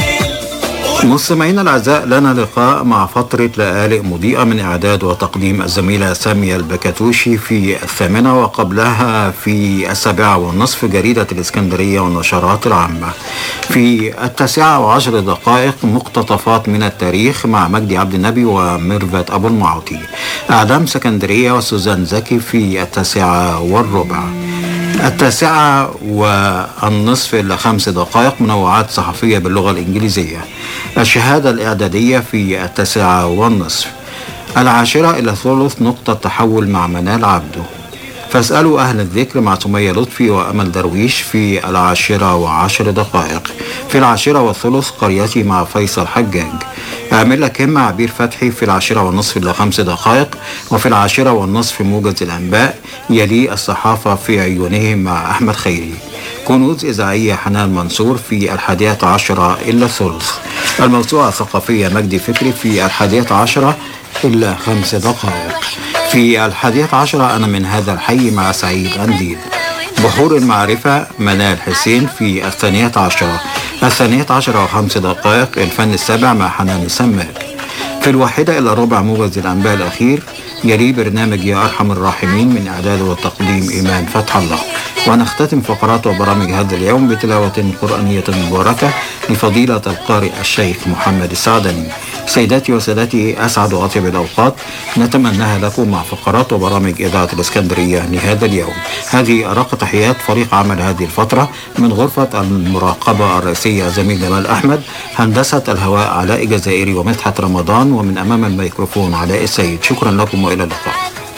ليل مستمعينا الاعزاء لنا لقاء مع فتره لآلئ مضيئه من اعداد وتقديم الزميله ساميه البكاتوشي في الثامنه وقبلها في السابعه والنصف جريده الاسكندريه والنشرات العامه. في التاسعه وعشر دقائق مقتطفات من التاريخ مع مجدي عبد النبي وميرفت ابو المعوطي. اعلام اسكندريه وسوزان زكي في التاسعه والربع. التاسعة والنصف إلى خمس دقائق منوعات صحفية باللغة الإنجليزية الشهادة الإعدادية في التاسعة والنصف العاشرة إلى ثلث نقطة تحول مع منال عبده فاسألوا أهل الذكر مع سمية لطفي وأمل درويش في العاشرة وعشر دقائق في العاشرة والثلث قريتي مع فيصل حجاج أعمل كم مع عبير فتحي في العاشرة والنصف إلى خمس دقائق وفي العاشرة والنصف موجز الأنباء يلي الصحافة في عيونهم مع أحمد خيري كنوز إذاعية حنان منصور في الحادية عشرة إلا الثلث الموسوعة الثقافية مجدي فكري في الحادية عشرة إلا خمس دقائق في الحادية عشرة أنا من هذا الحي مع سعيد أنديد بحور المعرفة منال حسين في الثانية عشرة الثانية عشرة وخمس دقائق الفن السابع مع حنان السماك في الواحدة إلى ربع موجز الأنباء الأخير يلي برنامج يا أرحم الراحمين من إعداد وتقديم إيمان فتح الله ونختتم فقرات وبرامج هذا اليوم بتلاوة قرآنية مباركة لفضيلة القارئ الشيخ محمد السعدني سيداتي وسادتي أسعد وأطيب الأوقات نتمناها لكم مع فقرات وبرامج إذاعة الإسكندرية لهذا اليوم هذه أرق تحيات فريق عمل هذه الفترة من غرفة المراقبة الرئيسية زميل جمال أحمد هندسة الهواء علاء جزائري ومدحت رمضان ومن أمام الميكروفون علاء السيد شكرا لكم وإلى اللقاء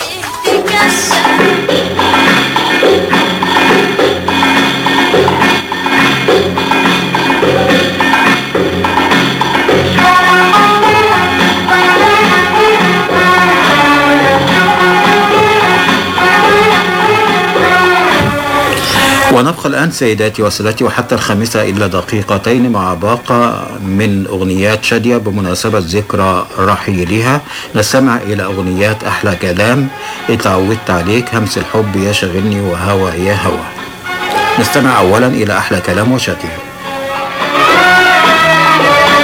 ونبقى الآن سيداتي وسادتي وحتى الخامسة إلا دقيقتين مع باقة من أغنيات شادية بمناسبة ذكرى رحيلها نستمع إلى أغنيات أحلى كلام اتعودت عليك همس الحب يشغلني وهوى يا هوى نستمع أولا إلى أحلى كلام وشادية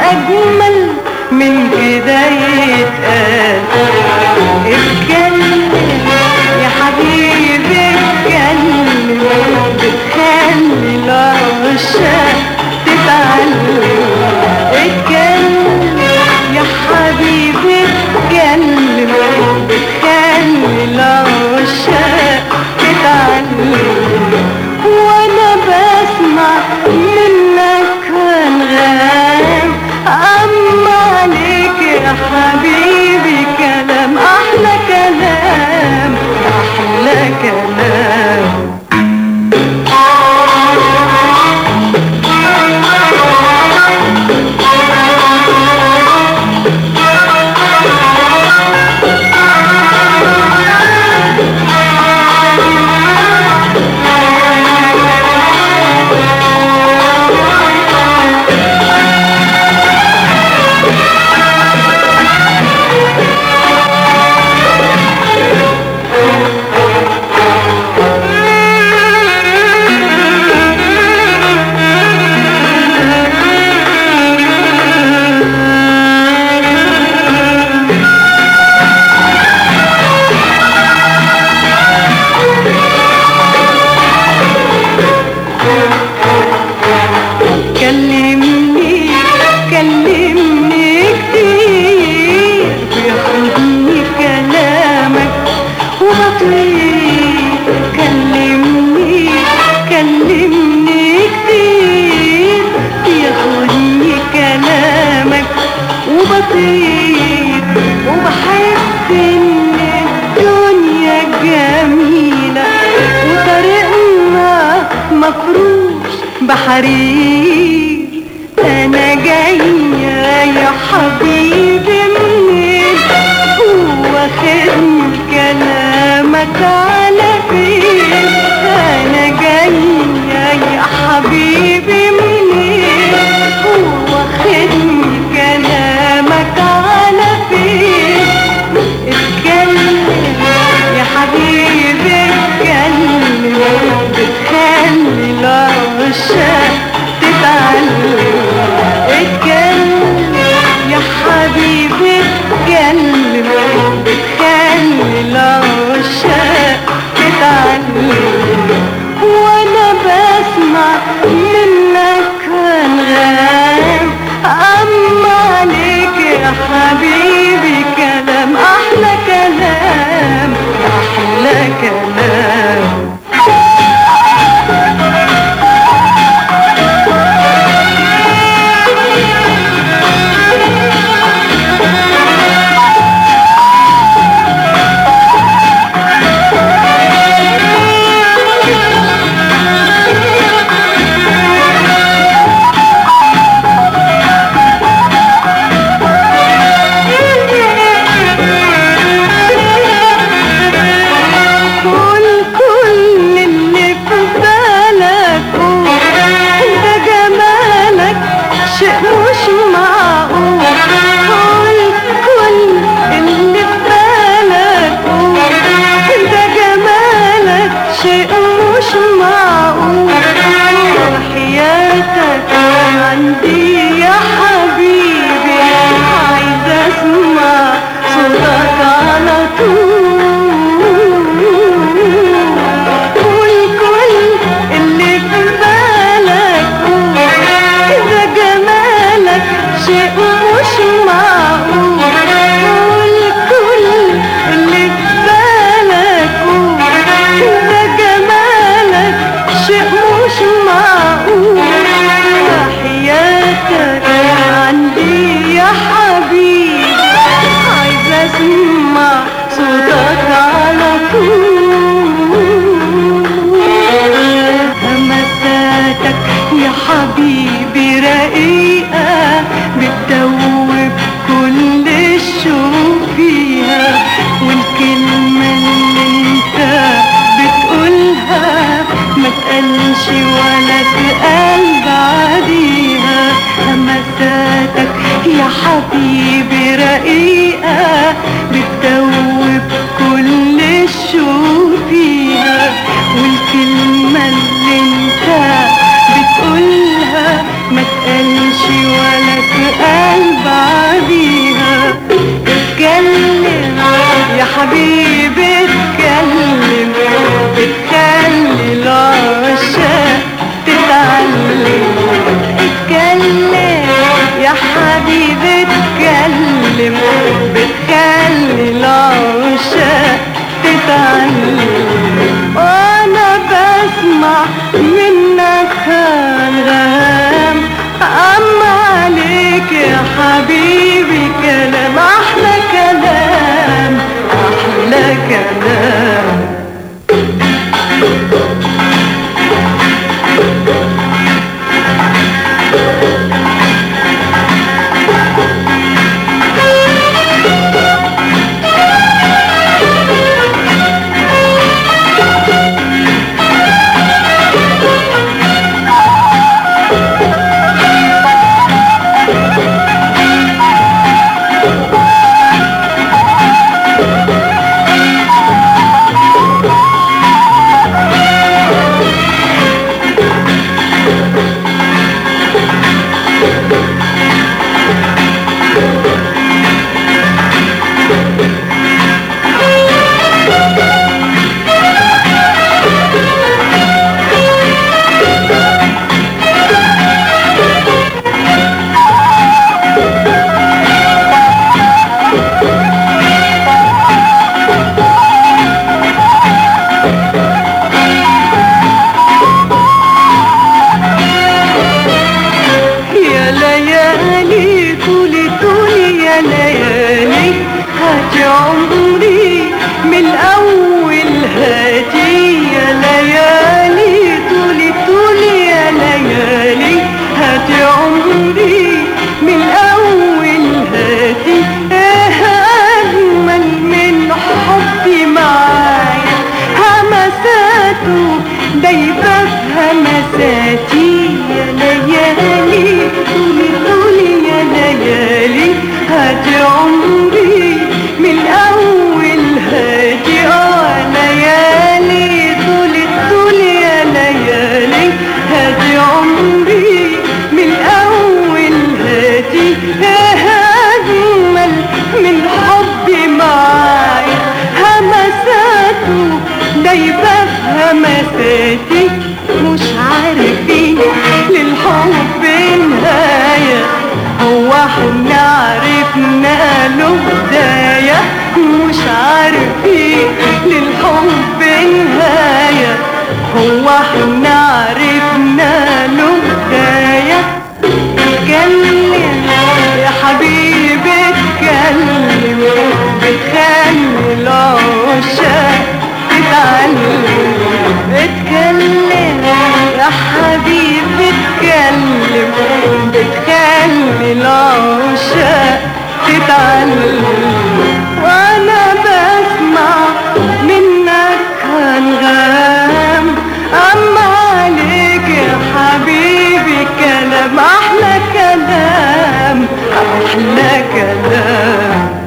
أجمل من كده يتقال اتكلم يا حبيبي اتكلم بتخلي العشاق تتعلم اتكلم يا حبيبي اتكلم بتخلي العشاق تتعلم وانا بسمع منك انغام اما عليك يا حبيبي كلام احلى كلام احلى كلام كلمني كلمني كتير بياخدني كلامك وبطير كلمني كلمني كتير بياخدني كلامك وبطير وبحس ان الدنيا جميلة وطريقنا مفروش بحرير انا جاية يا حبيبي منين واخدني كلامك على فين انا جاية يا حبيبي منين واخدني كلامك على فين اتكلم يا حبيبي اتكلم بتخلي العشاق تتعلم اتكلم يا حبيبي اتكلم بتخلي العشاق تتعلم وانا بسمع منك انغام اما عليك يا حبيبي كلام احلى كلام احلى كلام كل كل اللي في بالك قول انت جمالك شيء مش معقول كل كل اللي في بالك قول انت جمالك شيء مش معقول وحياتك عندي يا حبيبي عايزة اسمع صوتك على طول قول كل اللي في بالك قول إذا جمالك شيء مش معقول قول كل اللي في بالك قول إذا جمالك شيء مش معقول حياتك عندي يا حبيبي عايزة اسمع صوتك على طول همساتك يا حبيبي رقيقة بتدوب كل الشوق فيها والكلمة اللي انت بتقولها ما تقلش ولا تقل بعديها همساتك يا حبيبي رقيقة بتدوب كل الشوق فيها والكلمة اللي انت بتقولها ما تقلش ولا تقل بتكلم بتخلي العشاق تتعلم وانا بسمع منك هنغام اما عليك يا حبيبي كلام احلى كلام احلى كلام يا ليالي طولي طولي يا ليالي هاتي عمري من الأول هاتي يا ليالي طولي طولي يا ليالي هاتي عمري من الأول هاتي إيه أجمل من حبي معايا همساته دايبة في همساتي يا ليالي طولي طولي يا ليالي هاتي عمري من الأول هاتي اه ليالي طولي طولي يا ليالي هاتي عمري من الأول هاتي إيه أجمل من حبي معايا همساته دايبة في همساتي مش عارفين للحب نهاية هو احنا عرفنا له بداية مش عارفين للحب نهاية هو احنا عرفنا له بداية اتكلم يا حبيبي اتكلم بتخلي العشاق تتعلم اتكلم يا حبيبي اتكلم بتخلي العشاق تتعلم وانا بسمع منك هنغام اما عليك يا حبيبي كلام احلى كلام احلى كلام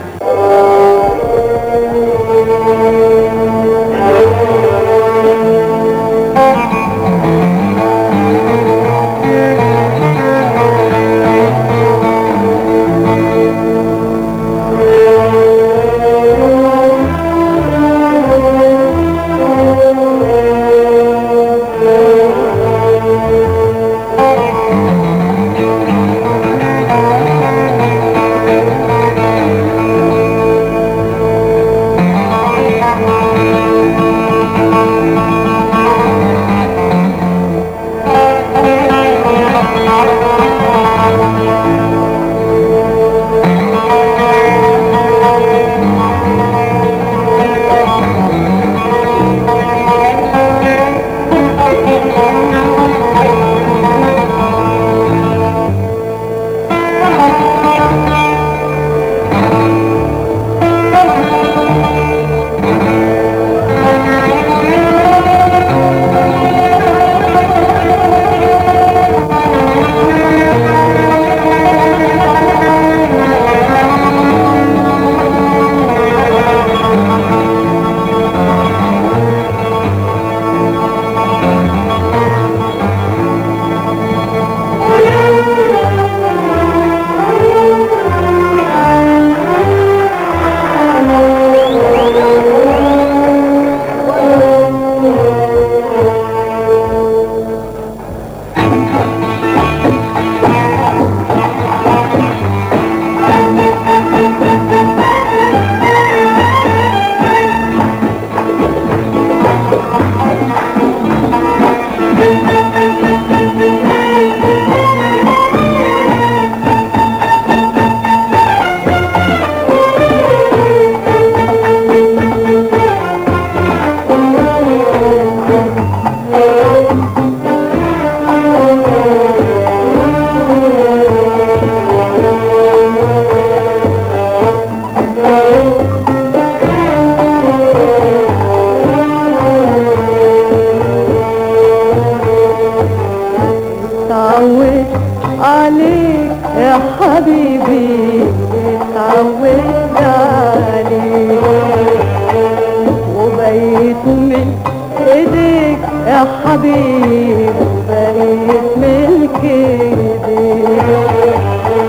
يا حبيبي بقيت ملك ايديك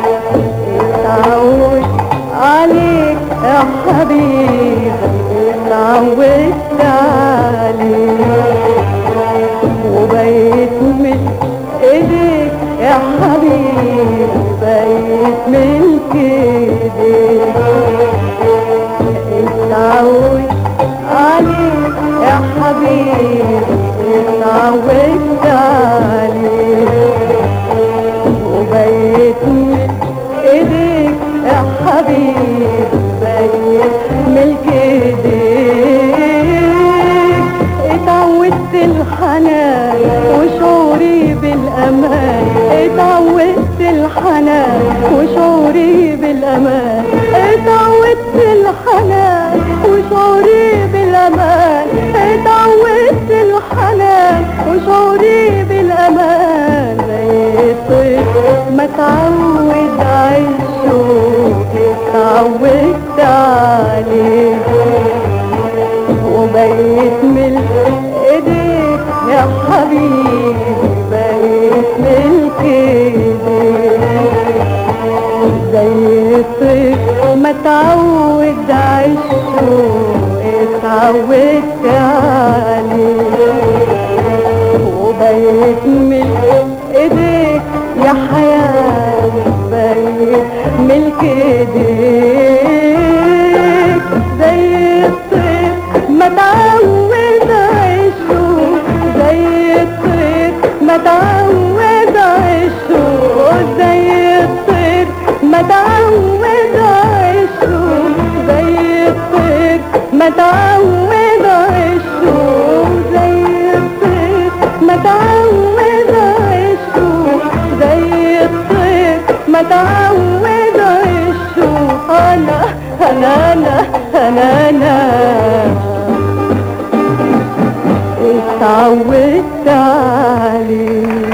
اتعود عليك يا حبيبي اتعودت عليك وبقيت من ايديك يا حبيبي بقيت ملك ايديك اتعود عليك يا حبيبي اتعودت عليك وبقيت من ايديك يا حبيبي بقيت ملك ايديك اتعودت الحنان وشعوري بالامان اتعودت الحنان وشعوري بالامان اتعودت الحنان وشعوري بالامان اتعودت الحنان وشعوري بالامان زي الطير ما تعود عيشه اتعودت عليه وبقيت ملك ايديك يا حبيبي بقيت ملك ايديك زي الطير ما تعود عيشه اتعودت عليه وبقيت ملك ايديك يا حياتي بقيت ملك ايديك زي الطير ما تعود عيشه زي الطير ما تعود عيشه زي الطير ما تعود عيشه زي الطير ما تعود عيشه زي الطير ما تعود عيشه زي الطير ما تعود عيشه انا انا انا انا انا اتعودت عليه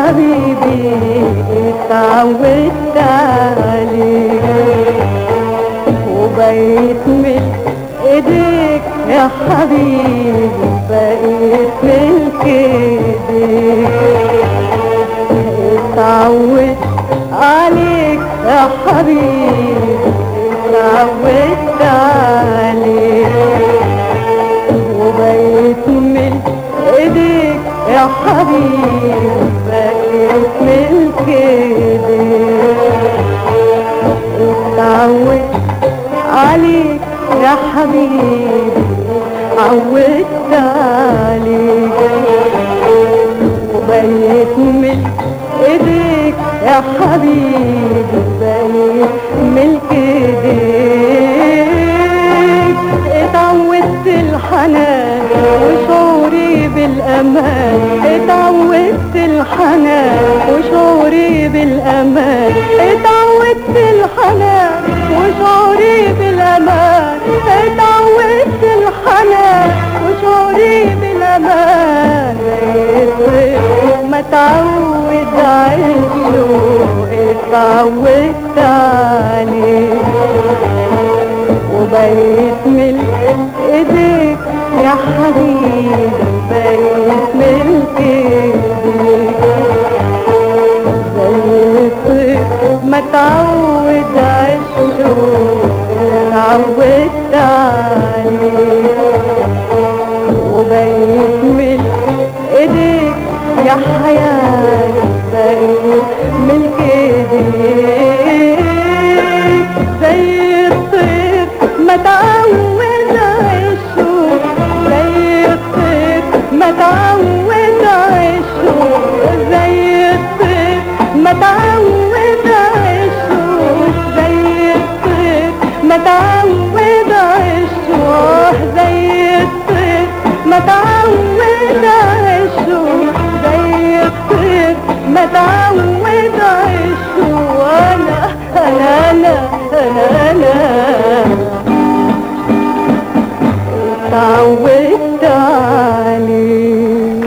حبيبي اتعودت عليك وبقيت من ايديك يا حبيبي بقيت ملك ايديك اتعودت عليك يا حبيبي اتعودت عليك وبقيت من ايديك يا حبيبي بقيت ملك ايديك اتعودت عليك يا حبيبي عودت عليك وبقيت من ايديك يا حبيبي بقيت ملك ايديك اتعودت الحنان وشعوري بالامان اتعودت الحنان وشعوري بالامان اتعودت الحنان وشعوري بالامان اتعودت الحنان وشعوري بالامان بقيت ما تعود عيشه اتعودت عليه وبقيت من ايديك يا حبيبي بقيت ملك ايديك زي الطير ما تعود عيشه اتعودت عليه وبقيت من ايديك يا حياتي بقيت ملك ايديك زي الطير ما تعود عيشه زي الطير ما تعود عيشه زي الطير ما تعود عيشه زي الطير ما تعود عيشه زي الطير ما تعود عيشه زي الطير ما تعود عيشه وانا انا انا انا انا اتعودت عليه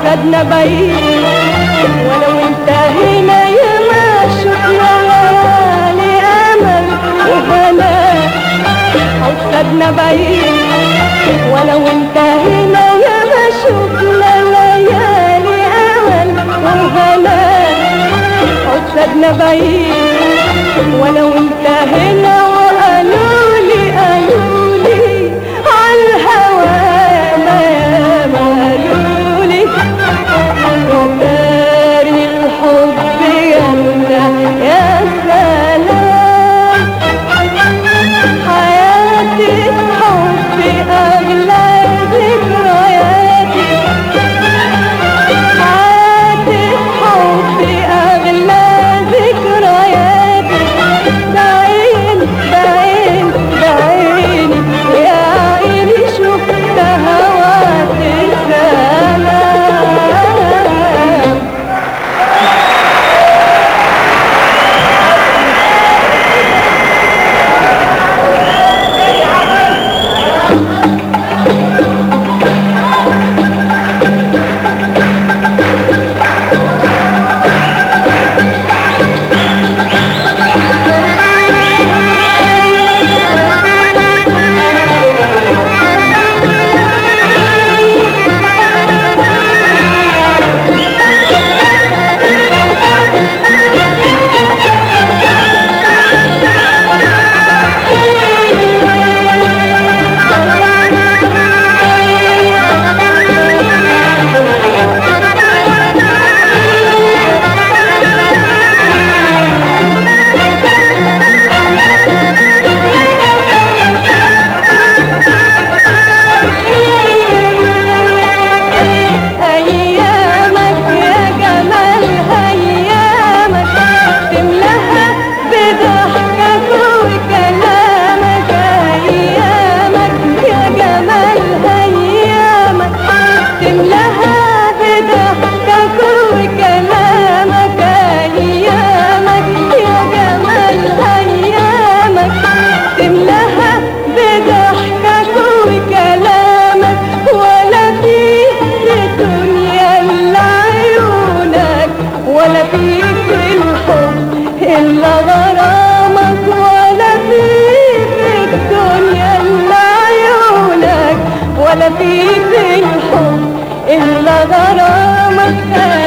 حسدنا بعيد ولو انتهينا يا ما شفنا ليالي امل وهنا حسدنا بعيد ولو انتهينا يا ما شفنا ليالي امل وهنا حسدنا بعيد ولو انتهينا وقالوا لي قالوا لي عالهوى ما يا ما قالوا لي وداري الحب جنة يا سلام حياتي حبي أغلى ذكرياتي حياتي حبي أغلى ذكرياتي بعين بعين بعيني يا عيني شفت هواك سلام أيامك يا جمال أيامك تملاها بضحكك وكلامك أيامك يا جمال أيامك تملاها بضحكك وكلامك أيامك يا جمال أيامك تملاها بضحكك وكلامك ولا في في الدنيا إلا عيونك ولا في في الحب إلا غرامك ولا في في الدنيا إلا عيونك ولا في في الحب إلا غرامك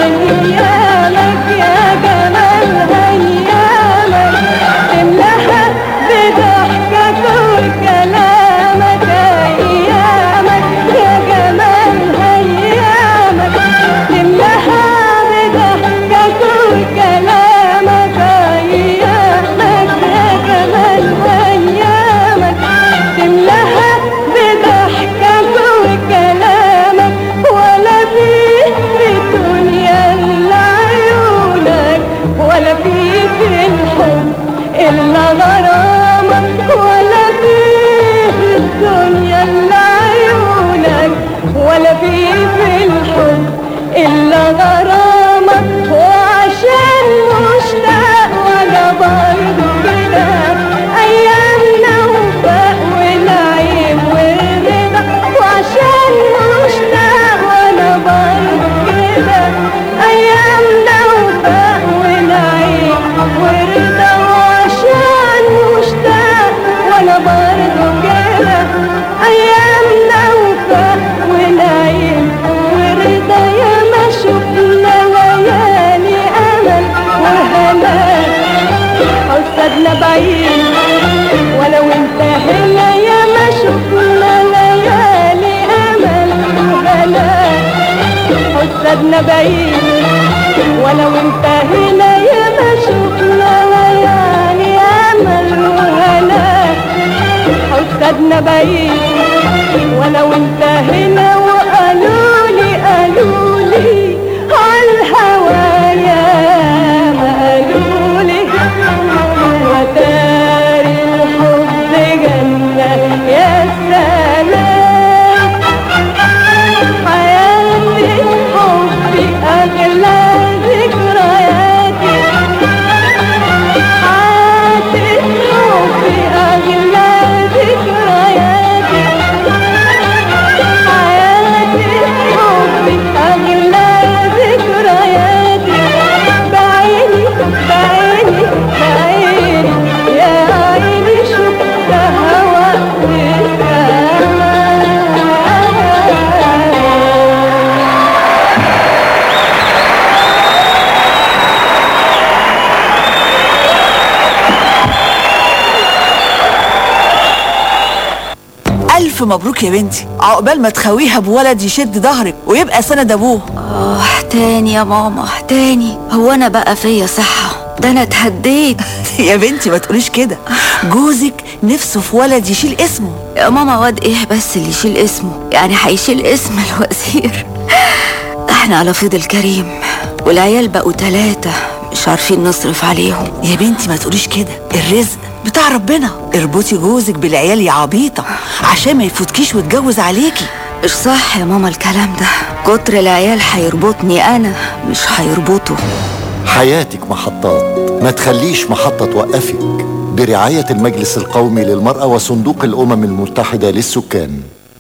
أيامك يا جمال أيامك تملاها بضحكك وكلامك أيامك يا جمال أيامك تملاها بضحكك وكلامك أيامك يا جمال أيامك تملاها بضحكك وكلامك ولا في في الدنيا إلا عيونك ولا في في الحب إلا غرامك ولا في في الدنيا إلا عيونك ولا في في الحب إلا غرامك وعشان مشتاق وأنا برضه كده أيامنا وفاء ونعيم ورضا وعشان مشتاق وأنا برضه كده أيامنا وفاء ونعيم ورضا وعشان مشتاق وأنا برضه كده أيامنا وفاء ونعيم ورضا يا ما شفنا ليالي أمل وهنا حسدنا بعيد ولو انتهينا يا ما شفنا ليالي أمل وهنا حسدنا بعيد ولو انتهينا يا ما شفنا ليالي أمل وهنا حسدنا بعيد ولو انتهينا وقالوا لي قالوا لي عالهوى يا ما قالوا لي وداري الحب جنة يا سلام حياتي حبي أغلى ذكرياتي حياتي حبي أغلى ذكرياتي ألف مبروك يا بنتي عقبال ما تخويها بولد يشد ظهرك ويبقى سند أبوه آه تاني يا ماما تاني هو أنا بقى فيا صحة ده أنا اتهديت يا بنتي ما تقوليش كده جوزك نفسه في ولد يشيل اسمه يا ماما واد إيه بس اللي يشيل اسمه يعني هيشيل اسم الوزير احنا على فيض الكريم والعيال بقوا تلاتة مش عارفين نصرف عليهم يا بنتي ما تقوليش كده الرزق بتاع ربنا اربطي جوزك بالعيال يا عبيطة عشان ما يفوتكيش ويتجوز عليكي مش صح يا ماما الكلام ده كتر العيال هيربطني أنا مش هيربطوا حياتك محطات ما تخليش محطة توقفك برعاية المجلس القومي للمرأة وصندوق الأمم المتحدة للسكان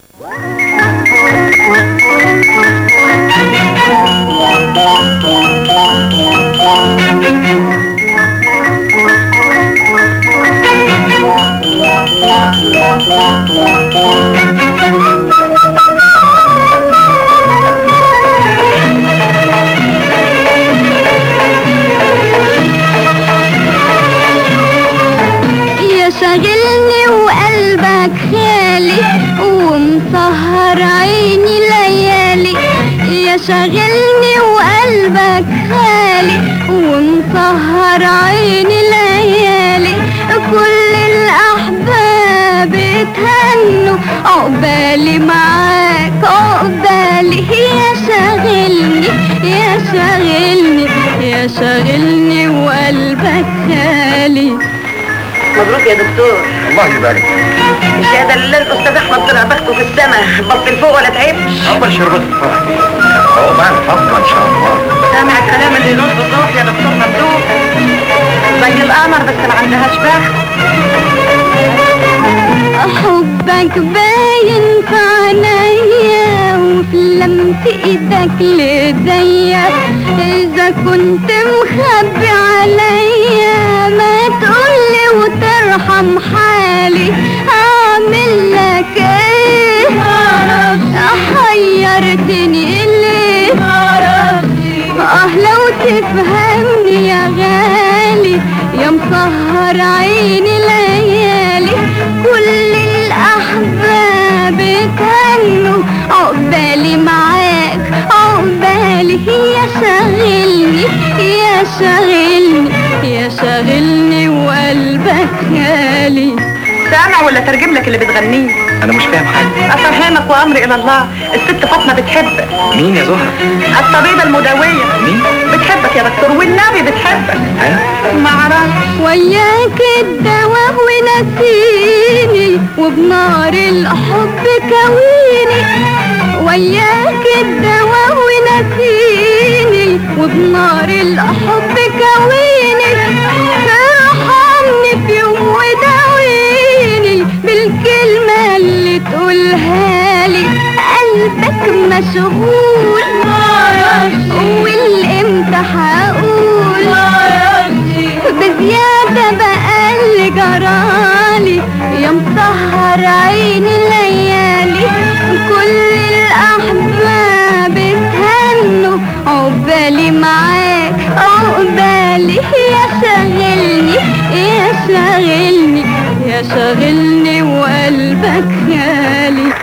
يا شاغلني وقلبك خالي ومسهر عيني ليالي يا شاغلني وقلبك خالي ومسهر عيني ليالي كل الأحباب اتهنوا عقبالي معاك عقبالي يا شاغلني يا شاغلني يا شاغلني وقلبك خالي مبروك يا دكتور الله يبارك الشهادة لله الأستاذ أحمد طلع بخته في السماء بطل فوق ولا تعبش أول شربت الفرح دي عقبال فترة إن شاء الله سامع الكلام اللي ينص الروح يا دكتور مبروك زي القمر بس ما عندهاش بخت حبك باين في عينيا وفي لمس ايدك ليديا اذا كنت مخبي عليا ما تقولي وترحم حالي اعمل لك ايه حيرتني ليه اه لو تفهمني يا غالي يا مسهر عيني ليالي كل الأحباب اتهنوا عقبالي معاك عقبالي يا شاغلني يا شاغلني يا شاغلني وقلبك غالي سامع ولا ترجم لك اللي بتغنيه أنا مش فاهم حاجة أفهمك وأمري إلى الله الست فاطمة بتحبك مين يا زهرة؟ الطبيبة المداوية مين؟ بتحبك يا دكتور والنبي بتحبك ها؟ معرفش وياك الدواء ونسيني وبنار الحب كويني وياك الدواء ونسيني وبنار الحب كويني ارحمني في يوم وداويني بالكلمة اللي تقولها لي قلبك مشغول والامتى هقول بزيادة بقى اللي جرالي يا مسهر عيني الليالي كل الأحباب اتهنوا عقبالي معاك عقبالي يا شاغلني يا شاغلني يا شاغلني وقلبك غالي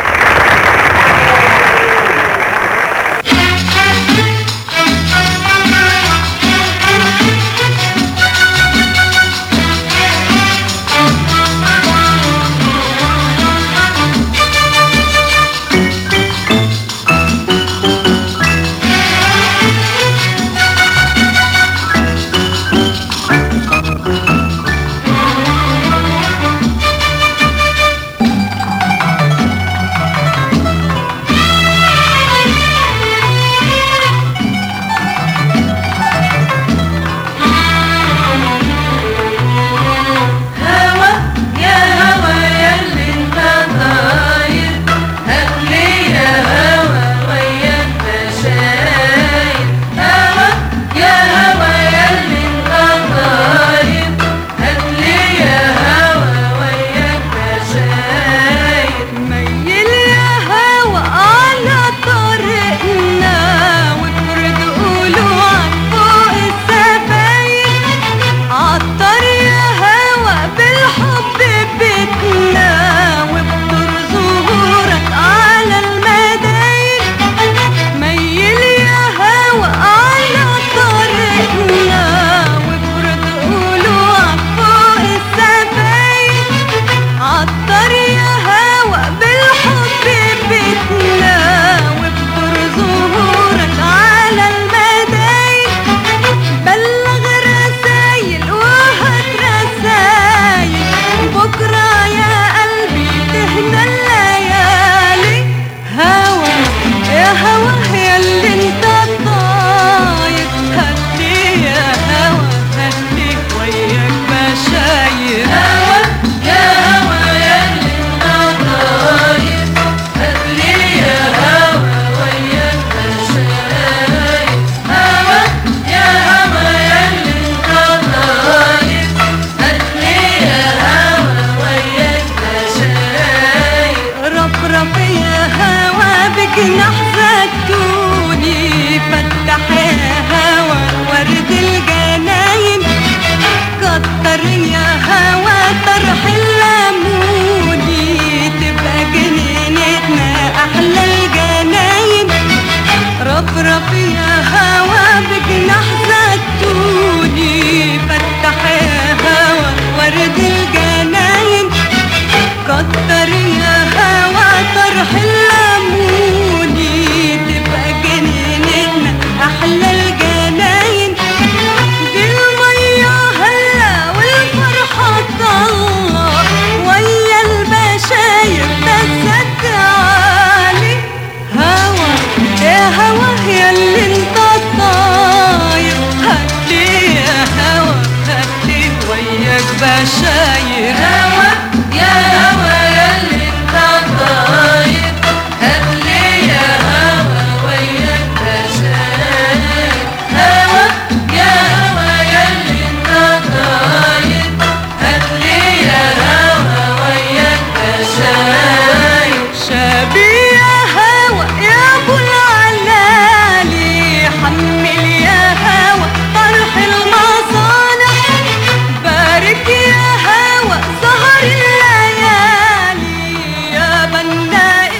بجناح زيتوني فتح يا هوا ورد الجناين كتر يا هوا طرح الليموني تبقى جنينتنا احلى الجناين رفرف يا هوا بجناح زيتوني فتح يا هوا ورد الجناين كتر يا هوا طرح الليموني تبقى جنينتنا احلى الجناين دي المية هلا والفرحة طلة ويا البشاير بس عالي هوا يا هوا يا اللي انت طاير هاتلي يا هوا هاتلي وياك بشاير هوا يا هوا يا اللي انت طاير هاتلي يا هوا وياك بشاير هوا يا هوا يا اللي انت طاير هاتلي يا هوا وياك بشاير شابي يا هوا يا ابو العلالي حمل يا هوا طرح المصانع بارك يا هوا سهر الليالي يا بنائي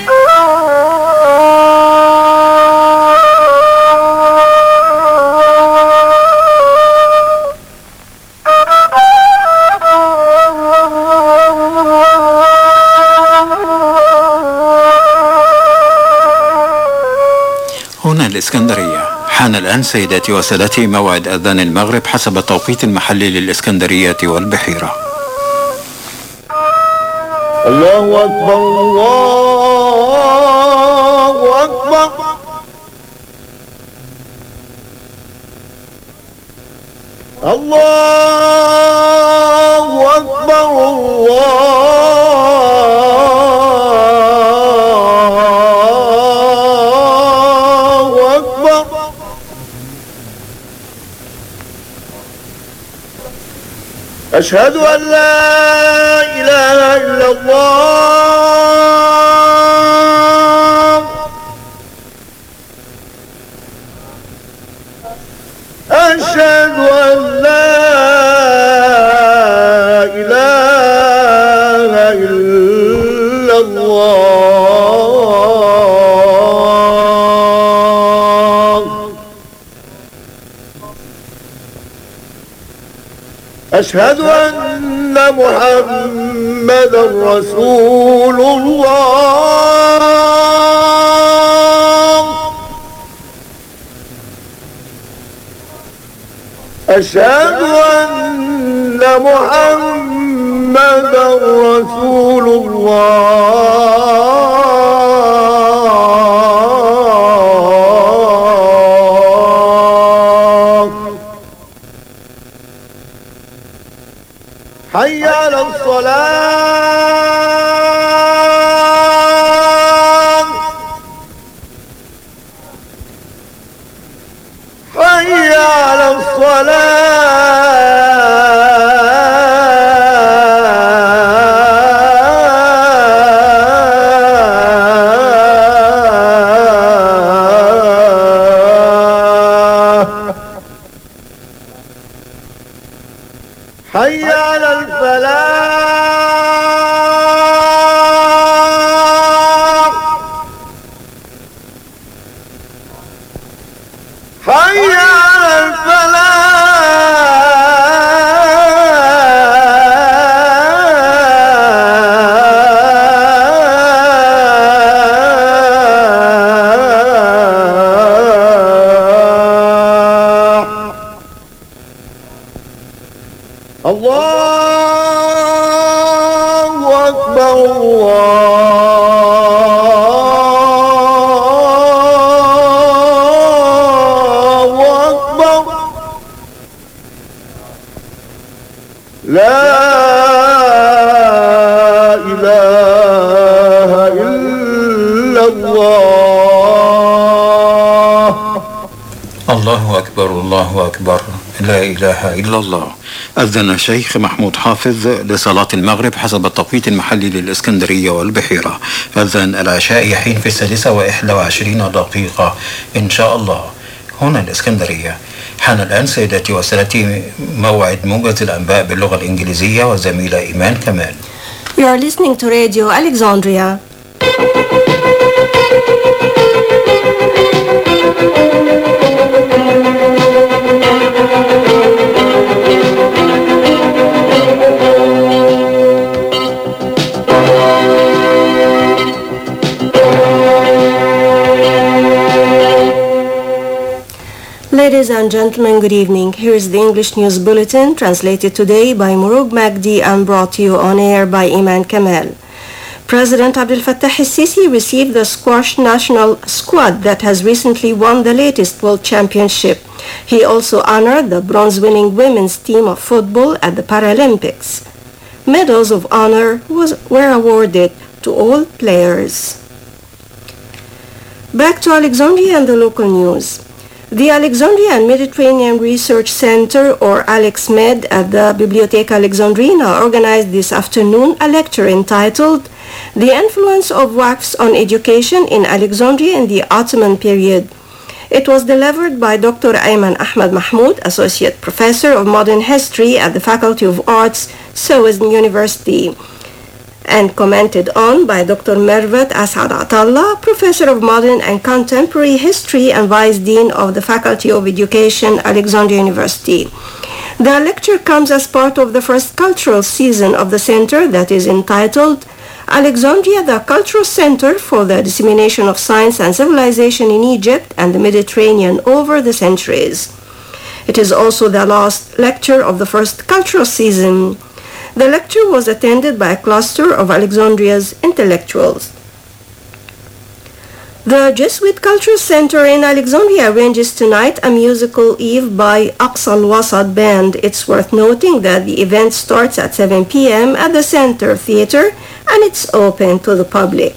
هنا الإسكندرية حان الآن سيداتي وسادتي موعد أذان المغرب حسب التوقيت المحلي للإسكندرية والبحيرة الله أكبر الله أكبر الله أكبر الله أكبر أشهد أن لا إله إلا الله أشهد أن لا إله إلا الله أشهد أن محمدا رسول الله أشهد أن محمدا رسول الله حي على الصلاة حي على الصلاة حي على الفلاح حي على الفلاح الله أكبر الله أكبر لا إله إلا الله الله أكبر الله أكبر لا إله إلا الله أذن الشيخ محمود حافظ لصلاة المغرب حسب التوقيت المحلي للإسكندرية والبحيرة أذن العشاء يحين في السادسة وإحدى وعشرين دقيقة إن شاء الله هنا الإسكندرية حان الآن سيداتي وسادتي موعد موجز الأنباء باللغة الإنجليزية والزميلة إيمان كمال You are listening to Radio Alexandria. Ladies and gentlemen, good evening. Here is the English News Bulletin translated today by Murug Magdi and brought to you on air by Iman Kamal. President Abdel Fattah el-Sisi received the squash national squad that has recently won the latest world championship. He also honored the bronze-winning women's team of football at the Paralympics. Medals of honor was, were awarded to all players. Back to Alexandria and the local news. The Alexandria and Mediterranean Research Center, or AlexMed, at the Biblioteca Alexandrina organized this afternoon a lecture entitled The Influence of Wax on Education in Alexandria in the Ottoman Period. It was delivered by Dr. Ayman Ahmad Mahmoud, Associate Professor of Modern History at the Faculty of Arts, Suez University and commented on by Dr. Mervat Asad Atallah, Professor of Modern and Contemporary History and Vice Dean of the Faculty of Education, Alexandria University. The lecture comes as part of the first cultural season of the center that is entitled Alexandria, the Cultural Center for the Dissemination of Science and Civilization in Egypt and the Mediterranean over the centuries. It is also the last lecture of the first cultural season. The lecture was attended by a cluster of Alexandria's intellectuals. The Jesuit Cultural Center in Alexandria arranges tonight a musical eve by Aqsa al-Wasat Band. It's worth noting that the event starts at 7 p.m. at the Center Theater and it's open to the public.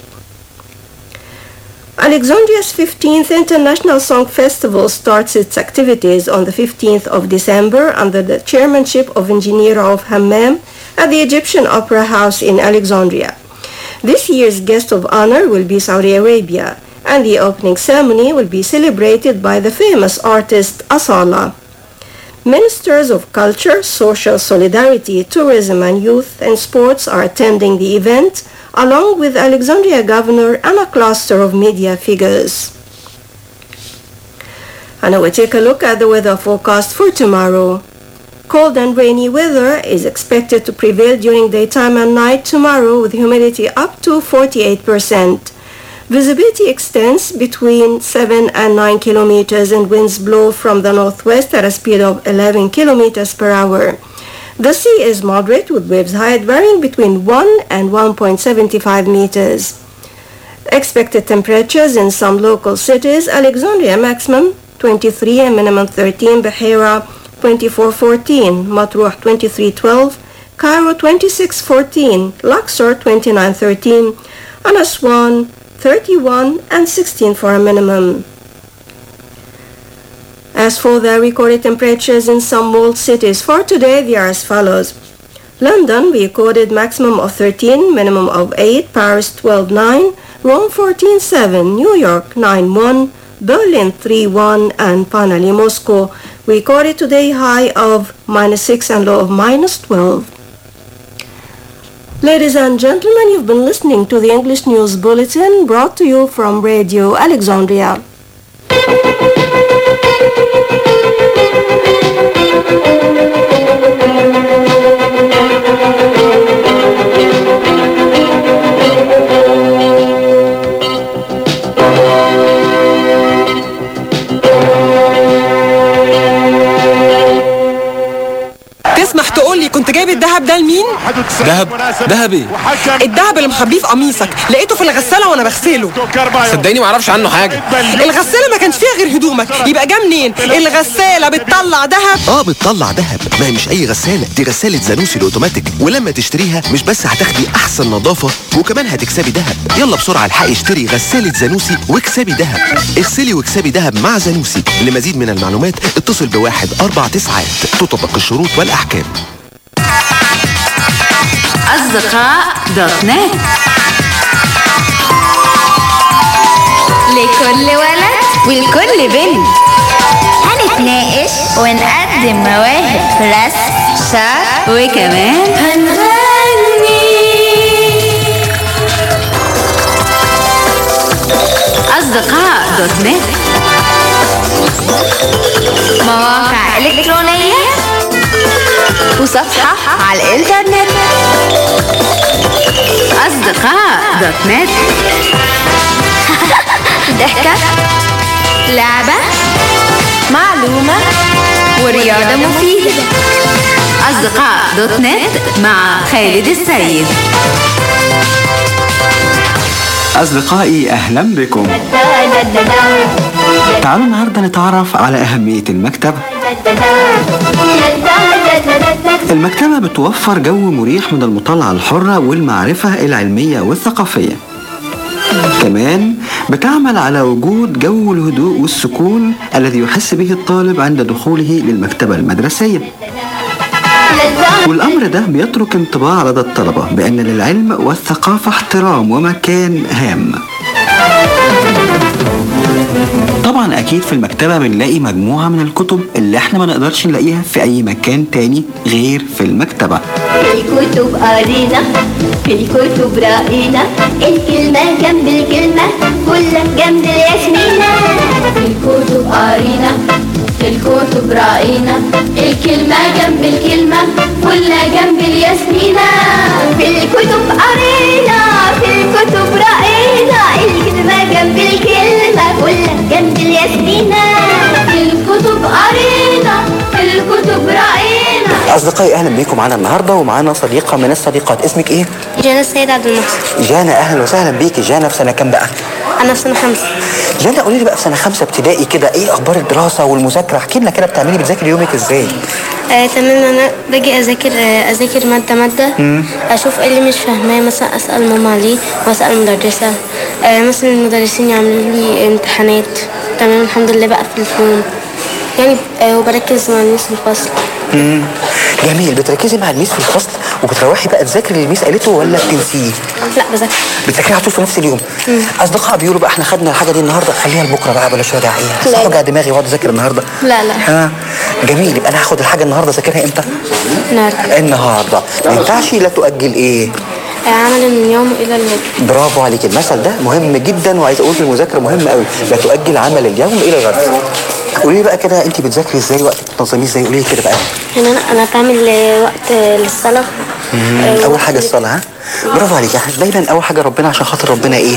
Alexandria's 15th International Song Festival starts its activities on the 15th of December under the chairmanship of Engineer Rauf Hammam at the Egyptian Opera House in Alexandria. This year's guest of honor will be Saudi Arabia, and the opening ceremony will be celebrated by the famous artist Asala. Ministers of Culture, Social Solidarity, Tourism and Youth and Sports are attending the event, along with Alexandria Governor and a cluster of media figures. And now we take a look at the weather forecast for tomorrow. Cold and rainy weather is expected to prevail during daytime and night tomorrow with humidity up to 48%. Visibility extends between 7 and 9 kilometers and winds blow from the northwest at a speed of 11 kilometers per hour. The sea is moderate with waves height varying between 1 and 1.75 meters. Expected temperatures in some local cities, Alexandria maximum 23 and minimum 13, Bahira 2414, Matruh 2312, Cairo 2614, Luxor 2913, and Aswan 31 and 16 for a minimum. As for the recorded temperatures in some world cities for today, they are as follows. London recorded maximum of 13, minimum of 8, Paris 12.9, Rome 14.7, New York 9.1, Berlin 3.1, and finally Moscow recorded today high of minus 6 and low of minus 12. Ladies and gentlemen, you've been listening to the English News Bulletin brought to you from Radio Alexandria. تسمح تقول لي كنت جايب الذهب ده لمين؟ دهب دهب ايه الدهب اللي مخبيه في قميصك لقيته في الغساله وانا بغسله صدقني ما اعرفش عنه حاجه الغساله ما كانش فيها غير هدومك يبقى جه منين الغساله بتطلع دهب اه بتطلع دهب ما هي مش اي غساله دي غساله زانوسي الاوتوماتيك ولما تشتريها مش بس هتاخدي احسن نظافه وكمان هتكسبي دهب يلا بسرعه الحقي اشتري غساله زانوسي واكسبي دهب اغسلي واكسبي دهب مع زانوسي لمزيد من المعلومات اتصل بواحد اربع تسعات تطبق الشروط والاحكام أصدقاء دوت نت لكل ولد ولكل بنت هنتناقش ونقدم مواهب في رسم شعر وكمان هنغني أصدقاء دوت نت مواقع إلكترونية وصفحة على الإنترنت أصدقاء دوت نت ضحكة لعبة معلومة ورياضة مفيدة أصدقاء دوت نت مع خالد السيد أصدقائي أهلا بكم تعالوا النهاردة نتعرف على أهمية المكتبة المكتبة بتوفر جو مريح من المطالعة الحرة والمعرفة العلمية والثقافية كمان بتعمل على وجود جو الهدوء والسكون الذي يحس به الطالب عند دخوله للمكتبة المدرسية والأمر ده بيترك انطباع لدى الطلبة بأن للعلم والثقافة احترام ومكان هام طبعا أكيد في المكتبة بنلاقي مجموعة من الكتب اللي احنا ما نقدرش نلاقيها في أي مكان تاني غير في المكتبة في الكتب قرينا في الكتب رأينا الكلمة جنب الكلمة كلها جنب الياسمينة في الكتب قرينا في الكتب رأينا الكلمة جنب الكلمة كلها جنب الياسمينة في الكتب قرينا في الكتب رأينا الكلمة جنب الكلمة كلها جنب الياسمينة في الكتب قرينا في الكتب رأينا أصدقائي أهلا بيكم معانا النهاردة ومعانا صديقة من الصديقات اسمك إيه؟ جانا السيد عبد المحسن جانا أهلا وسهلا بيكي جانا في سنة كام بقى؟ انا في سنه خمسه جانا قولي لي بقى في سنة خمسة ابتدائي كده إيه أخبار الدراسة والمذاكرة احكي لنا كده بتعملي بتذاكري يومك إزاي؟ آه تمام انا باجي اذاكر آه اذاكر ماده ماده مم. اشوف ايه اللي مش فاهماه مثلا اسال ماما عليه واسال المدرسه آه مثلا المدرسين يعملوا لي امتحانات تمام الحمد لله بقى في الفون يعني آه وبركز مع الناس في الفصل مم. جميل بتركزي مع الميس في الفصل وبتروحي بقى تذاكري اللي الميس قالته ولا بتنسيه؟ لا بذاكر بتذاكري على طول في نفس اليوم مم. اصدقاء بيقولوا بقى احنا خدنا الحاجه دي النهارده خليها لبكره بقى بلاش وجع لا. ايه وجع دماغي واقعد اذاكر النهارده لا لا ها جميل يبقى انا هاخد الحاجه النهارده اذاكرها امتى النهارده النهارده ما ينفعش لا تؤجل ايه آه عمل من يوم الى الغد برافو عليك المثل ده مهم جدا وعايز اقول في المذاكره مهم قوي لا تؤجل عمل اليوم الى الغد قولي لي بقى كده انت بتذاكري ازاي وقت بتنظميه ازاي قولي لي كده بقى يعني انا انا بعمل آه، وقت آه، للصلاه مم. اول حاجه الصلاه ها برافو عليك يعني دايما اول حاجه ربنا عشان خاطر ربنا ايه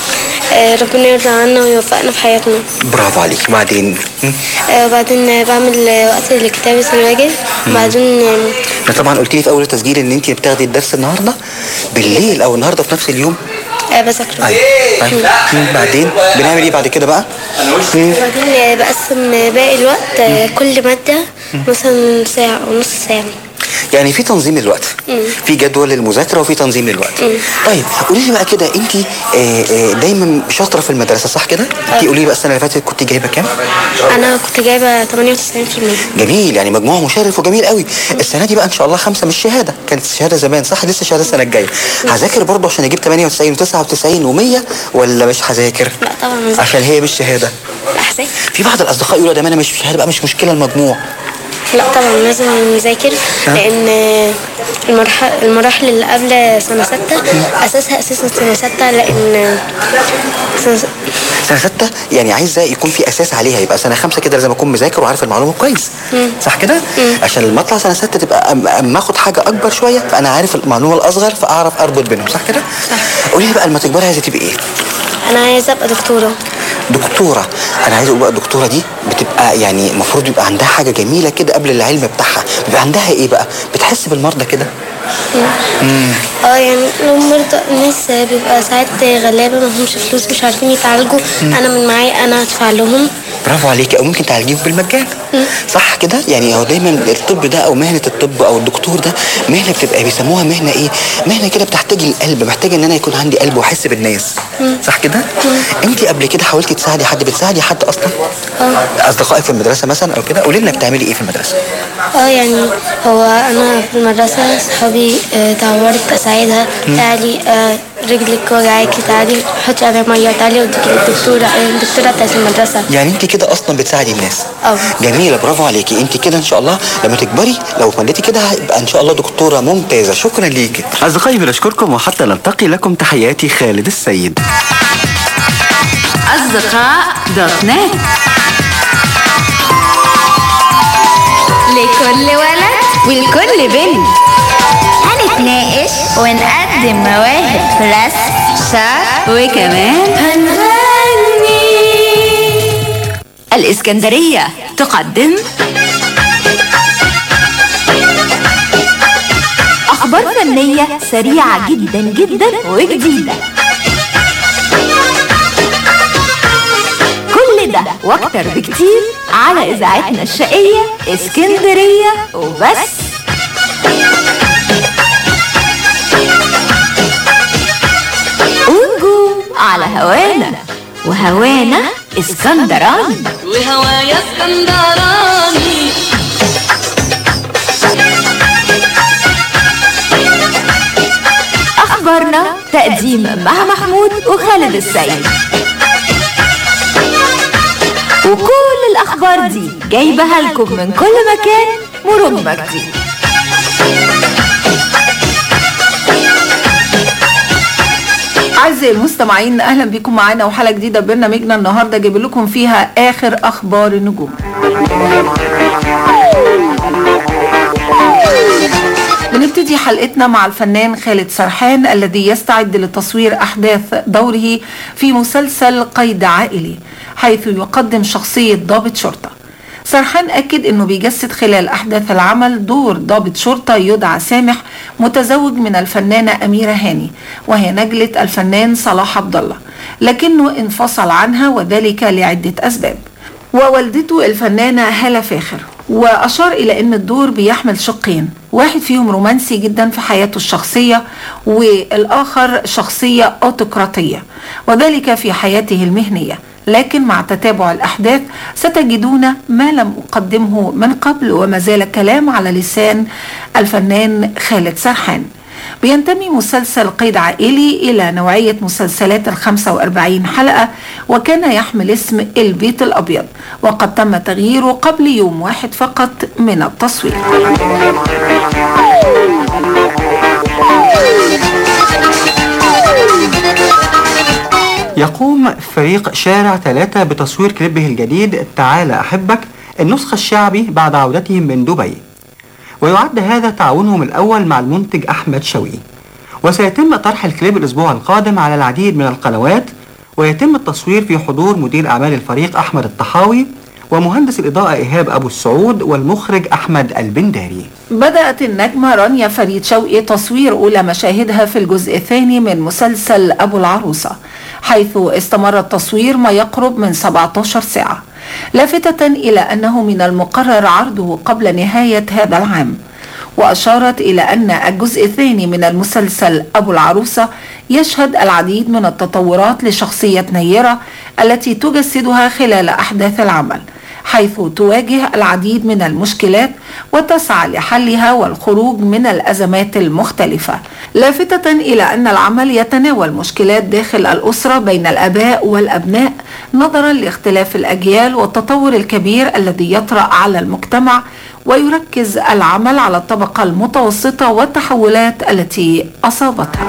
آه، ربنا يرضى عنا ويوفقنا في حياتنا برافو عليك وبعدين مم. آه، وبعدين آه، بعمل آه، وقت لكتابة الواجب وبعدين آه، انا طبعا قلت لي في اول التسجيل ان انت بتاخدي الدرس النهارده بالليل او النهارده في نفس اليوم آه، بذاكر ايوه طيب. مم. بعدين بنعمل ايه بعد كده بقى مم. وبعدين آه، بقسم آه، باقي الوقت آه، كل مادة مثلا ساعة أو نص ساعة يعني في تنظيم للوقت مم. في جدول للمذاكره وفي تنظيم للوقت مم. طيب قولي لي بقى كده انت دايما شاطره في المدرسه صح كده انت قولي لي بقى السنه اللي فاتت كنت جايبه كام أنا كنت جايبة 98% جميل يعني مجموع مشرف وجميل قوي السنه دي بقى ان شاء الله خمسه مش شهاده كانت الشهاده زمان صح لسه شهاده السنه الجايه هذاكر برضه عشان اجيب 98 و99 و100 ولا مش هذاكر لا طبعا عشان هي مش شهاده أحسن في بعض الاصدقاء يقولوا ده ما انا مش شهاده بقى مش مشكله المجموع لا طبعا لازم نذاكر ها؟ لأن آه، المرحلة المراحل اللي قبل سنة ستة أساسها أساسا سنة ستة لأن آه، سنة س- سنه سته يعني عايزه يكون في اساس عليها يبقى سنه خمسه كده لازم اكون مذاكر وعارف المعلومه كويس مم. صح كده عشان لما اطلع سنه سته تبقى أم- اما اخد حاجه اكبر شويه فانا عارف المعلومه الاصغر فاعرف اربط بينهم صح كده قولي لي بقى لما تكبري عايزه تبقي ايه أنا عايزة أبقى دكتورة دكتوره انا عايز اقول بقى الدكتوره دي بتبقى يعني المفروض يبقى عندها حاجه جميله كده قبل العلم بتاعها بيبقى عندها ايه بقى بتحس بالمرضى كده امم اه يعني لو مرضى الناس بيبقى ساعات غلابة معهمش فلوس مش عارفين يتعالجوا مم. انا من معايا انا هدفع لهم برافو عليكي او ممكن تعالجيهم بالمجان صح كده يعني هو دايما الطب ده او مهنه الطب او الدكتور ده مهنه بتبقى بيسموها مهنه ايه مهنه كده بتحتاج القلب محتاجه ان انا يكون عندي قلب واحس بالناس مم. صح كده انت قبل كده حاولتي تساعدي حد بتساعدي حد اصلا اه اصدقائك في المدرسه مثلا او كده قولي لنا بتعملي ايه في المدرسه اه يعني هو انا في المدرسة صحابي آه، اتعورت اساعدها مم. تعالي آه، رجلك وجعاكي تعالي حطي عليها مية تعالي وديكي للدكتورة آه، الدكتورة بتاعت المدرسة يعني انت كده اصلا بتساعدي الناس اه جميله برافو عليكي انت كده ان شاء الله لما تكبري لو اتمنيتي كده هيبقى ان شاء الله دكتوره ممتازه شكرا ليكي أصدقائي بنشكركم وحتى نلتقي لكم تحياتي خالد السيد أصدقاء دوت نت لكل ولد ولكل بنت هنتناقش ونقدم مواهب في رسم شعر وكمان هنغني الإسكندرية تقدم أخبار فنية سريعة جدا جدا وجديدة كل ده واكتر بكتير على اذاعتنا الشقيه اسكندريه وبس ونجوم على هوانا وهوانا اسكندراني وهوايا اسكندراني اخبارنا تقديم مها محمود وخالد السيد وكل الاخبار دي جايبها لكم من كل مكان مرور مجدي أعزائي المستمعين أهلا بكم معانا وحلقة جديدة برنامجنا النهاردة جايب لكم فيها آخر أخبار النجوم بنبتدي حلقتنا مع الفنان خالد سرحان الذي يستعد لتصوير أحداث دوره في مسلسل قيد عائلي حيث يقدم شخصية ضابط شرطة سرحان أكد أنه بيجسد خلال أحداث العمل دور ضابط شرطة يدعى سامح متزوج من الفنانة أميرة هاني وهي نجلة الفنان صلاح عبد الله لكنه انفصل عنها وذلك لعدة أسباب ووالدته الفنانة هالة فاخر وأشار إلى أن الدور بيحمل شقين واحد فيهم رومانسي جدا في حياته الشخصية والآخر شخصية أوتقراطية وذلك في حياته المهنية لكن مع تتابع الأحداث ستجدون ما لم أقدمه من قبل وما زال الكلام على لسان الفنان خالد سرحان بينتمي مسلسل قيد عائلي إلى نوعية مسلسلات الخمسة وأربعين حلقة وكان يحمل اسم البيت الأبيض وقد تم تغييره قبل يوم واحد فقط من التصوير يقوم فريق شارع ثلاثة بتصوير كليبه الجديد تعال أحبك النسخة الشعبي بعد عودتهم من دبي ويعد هذا تعاونهم الأول مع المنتج أحمد شوقي وسيتم طرح الكليب الأسبوع القادم على العديد من القنوات ويتم التصوير في حضور مدير أعمال الفريق أحمد الطحاوي ومهندس الإضاءة إيهاب أبو السعود والمخرج أحمد البنداري بدأت النجمة رانيا فريد شوقي تصوير أولى مشاهدها في الجزء الثاني من مسلسل أبو العروسة حيث استمر التصوير ما يقرب من 17 ساعة لافتة إلى أنه من المقرر عرضه قبل نهاية هذا العام وأشارت إلى أن الجزء الثاني من المسلسل أبو العروسة يشهد العديد من التطورات لشخصية نيرة التي تجسدها خلال أحداث العمل حيث تواجه العديد من المشكلات وتسعى لحلها والخروج من الأزمات المختلفة لافتة إلى أن العمل يتناول مشكلات داخل الأسرة بين الآباء والأبناء نظرا لاختلاف الأجيال والتطور الكبير الذي يطرأ على المجتمع ويركز العمل على الطبقة المتوسطة والتحولات التي أصابتها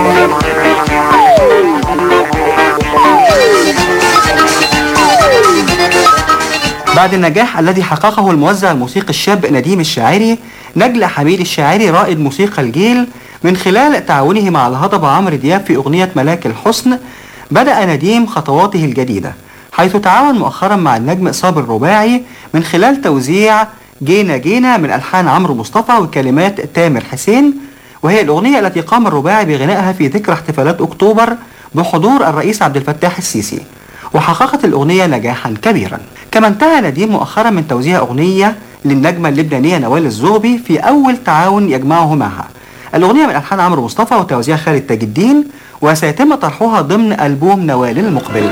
بعد النجاح الذي حققه الموزع الموسيقي الشاب نديم الشاعري نجل حميد الشاعري رائد موسيقى الجيل من خلال تعاونه مع الهضبة عمرو دياب في أغنية ملاك الحسن بدأ نديم خطواته الجديدة حيث تعاون مؤخرا مع النجم صابر رباعي من خلال توزيع جينا جينا من ألحان عمرو مصطفى وكلمات تامر حسين وهي الأغنية التي قام الرباعي بغنائها في ذكرى احتفالات أكتوبر بحضور الرئيس عبد الفتاح السيسي وحققت الأغنية نجاحا كبيرا كما انتهى نديم مؤخرا من توزيع أغنية للنجمة اللبنانية نوال الزغبي في أول تعاون يجمعه معها الأغنية من ألحان عمرو مصطفى وتوزيع خالد تاج الدين وسيتم طرحها ضمن ألبوم نوال المقبل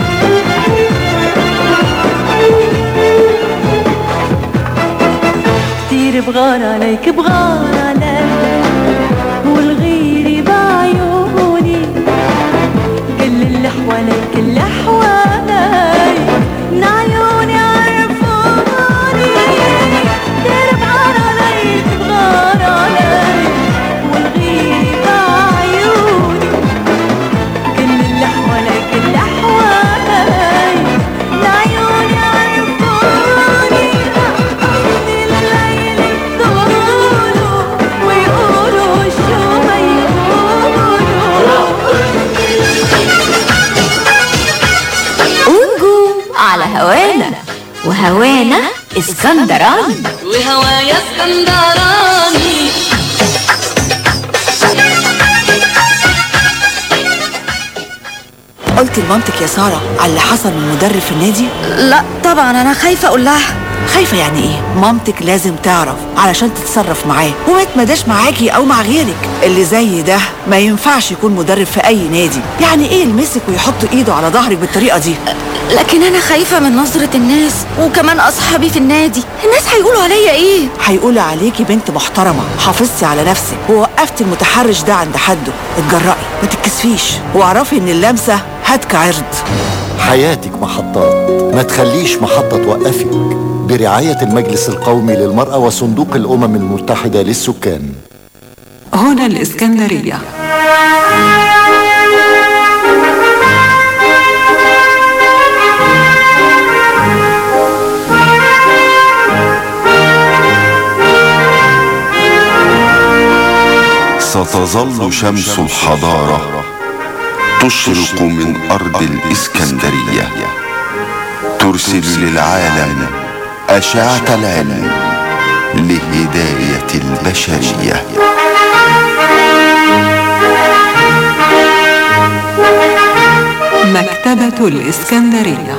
كتير بغار عليك بغار عليك والغير بعيوني كل اللي حواليك اللي حواليك من عيوني عرفوني كتير بغار عليك بغار عليك والغير بعيوني كل اللي حواليك اللي حواليك من عيوني عرفوني ويقولوا شو ما ونجوم على هوانا وهوانا اسكندراني وهوايا اسكندراني قلت لمامتك يا سارة على اللي حصل من مدرب في النادي لا طبعا انا خايفه اقول لها خايفة يعني ايه مامتك لازم تعرف علشان تتصرف معاه وما يتمداش معاكي او مع غيرك اللي زي ده ما ينفعش يكون مدرب في اي نادي يعني ايه يلمسك ويحط ايده على ظهرك بالطريقة دي لكن انا خايفه من نظره الناس وكمان اصحابي في النادي الناس هيقولوا عليا ايه هيقولوا عليكي بنت محترمة حافظتي على نفسك ووقفتي المتحرش ده عند حده اتجرأي ما تتكسفيش واعرفي ان اللمسة هتك عرض حياتك محطات ما تخليش محطة توقفك برعاية المجلس القومي للمرأة وصندوق الأمم المتحدة للسكان هنا الإسكندرية ستظل شمس الحضارة تشرق من أرض الإسكندرية ترسل للعالم أشعة العلم لهداية البشرية مكتبة الإسكندرية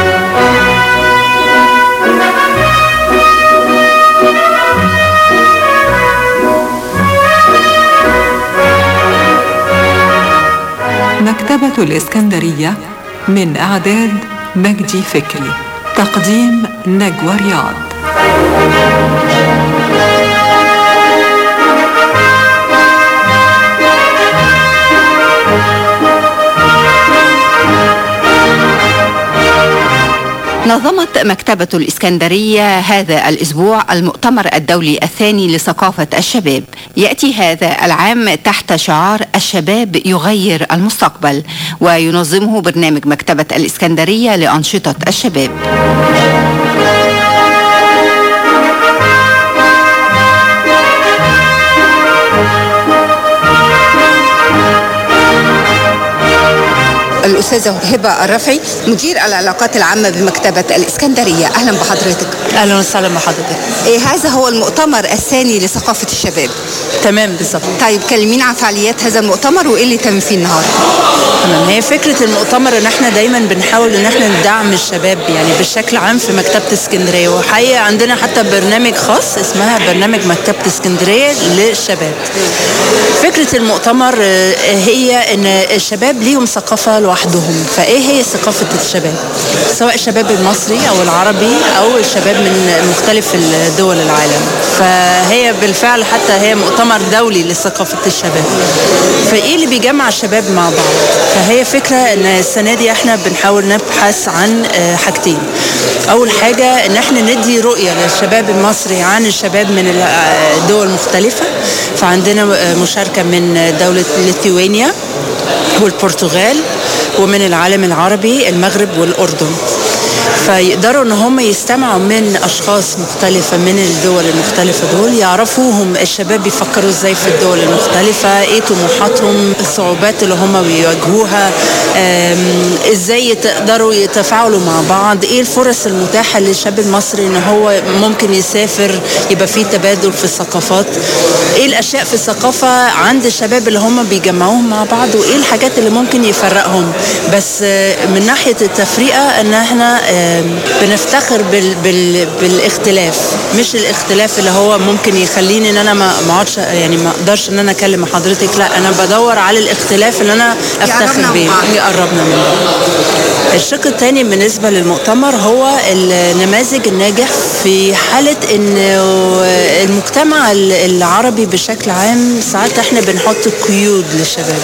مكتبة الإسكندرية من إعداد مجدي فكري تقديم نجوى رياض نظمت مكتبة الإسكندرية هذا الأسبوع المؤتمر الدولي الثاني لثقافة الشباب يأتي هذا العام تحت شعار الشباب يغير المستقبل وينظمه برنامج مكتبة الإسكندرية لأنشطة الشباب الأستاذة هبة الرفعي مدير العلاقات العامة بمكتبة الإسكندرية أهلا بحضرتك اهلا وسهلا بحضرتك إيه هذا هو المؤتمر الثاني لثقافة الشباب تمام بالظبط طيب كلمينا عن فعاليات هذا المؤتمر وإيه اللي تم فيه النهاردة تمام هي فكره المؤتمر ان احنا دايما بنحاول ان احنا ندعم الشباب يعني بشكل عام في مكتبه اسكندريه وحقيقه عندنا حتى برنامج خاص اسمها برنامج مكتبه اسكندريه للشباب فكره المؤتمر آه، هي ان الشباب ليهم ثقافه لوحدهم فايه هي ثقافه الشباب سواء الشباب المصري او العربي او الشباب من مختلف دول العالم فهي بالفعل حتى هي مؤتمر دولي لثقافه الشباب فايه اللي بيجمع الشباب مع بعض فهي فكرة ان السنة دي احنا بنحاول نبحث عن آه، حاجتين اول حاجة ان احنا ندي رؤية للشباب المصري عن الشباب من ال- آه، دول مختلفة فعندنا آه، مشاركة من دولة ليثوانيا والبرتغال ومن العالم العربي المغرب والاردن فيقدروا ان هم يستمعوا من اشخاص مختلفه من الدول المختلفه دول يعرفوهم الشباب بيفكروا ازاي في الدول المختلفه ايه طموحاتهم الصعوبات اللي هم بيواجهوها آم، ازاي تقدروا يتفاعلوا مع بعض ايه الفرص المتاحة للشاب المصري ان هو ممكن يسافر يبقى فيه تبادل في الثقافات ايه الاشياء في الثقافة عند الشباب اللي هم بيجمعوهم مع بعض وايه الحاجات اللي ممكن يفرقهم بس آه، من ناحية التفرقة ان احنا آم، بنفتخر بال بال بالاختلاف مش الاختلاف اللي هو ممكن يخليني ان انا ما ما اقعدش يعني ما اقدرش ان انا اكلم حضرتك لا انا بدور على الاختلاف اللي انا افتخر يقربنا من بيه بعض. يقربنا من بعض الشق الثاني بالنسبة للمؤتمر هو النماذج الناجح في حالة ان المجتمع العربي بشكل عام ساعات احنا بنحط قيود للشباب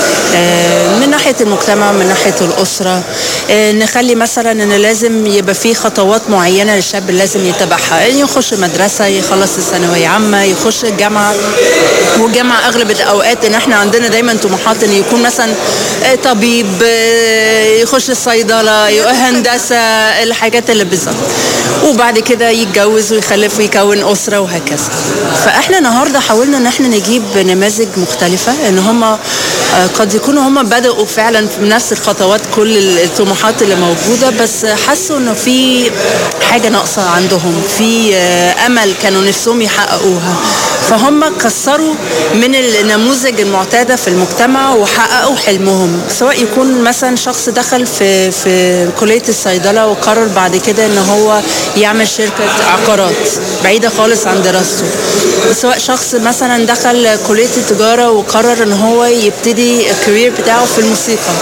آه، من ناحية المجتمع من ناحية الأسرة آه، نخلي مثلا ان لازم يبقى في خطوات معينة للشاب لازم يتبعها يعني يخش مدرسة يخلص الثانوية عامة يخش الجامعة والجامعة أغلب الأوقات ان احنا عندنا دايما طموحات ان يكون مثلا آه، طبيب آه، يخش الصيدلة ي- هندسة الحاجات اللي بالظبط وبعد كده يتجوز ويخلف ويكون أسرة وهكذا فاحنا النهارده حاولنا ان احنا نجيب نماذج مختلفة ان هم آه، قد يكونوا هم بدأوا فعلا في نفس الخطوات كل الطموحات اللي موجودة بس حسوا انه في حاجة ناقصة عندهم في آه، امل كانوا نفسهم يحققوها فهم كسروا من النموذج المعتادة في المجتمع وحققوا حلمهم سواء يكون مثلا شخص دخل في في كلية الصيدلة وقرر بعد كده ان هو يعمل شركة عقارات بعيدة خالص عن دراسته سواء شخص مثلا دخل كلية التجارة وقرر ان هو يبتدي الكارير بتاعه في الموسيقى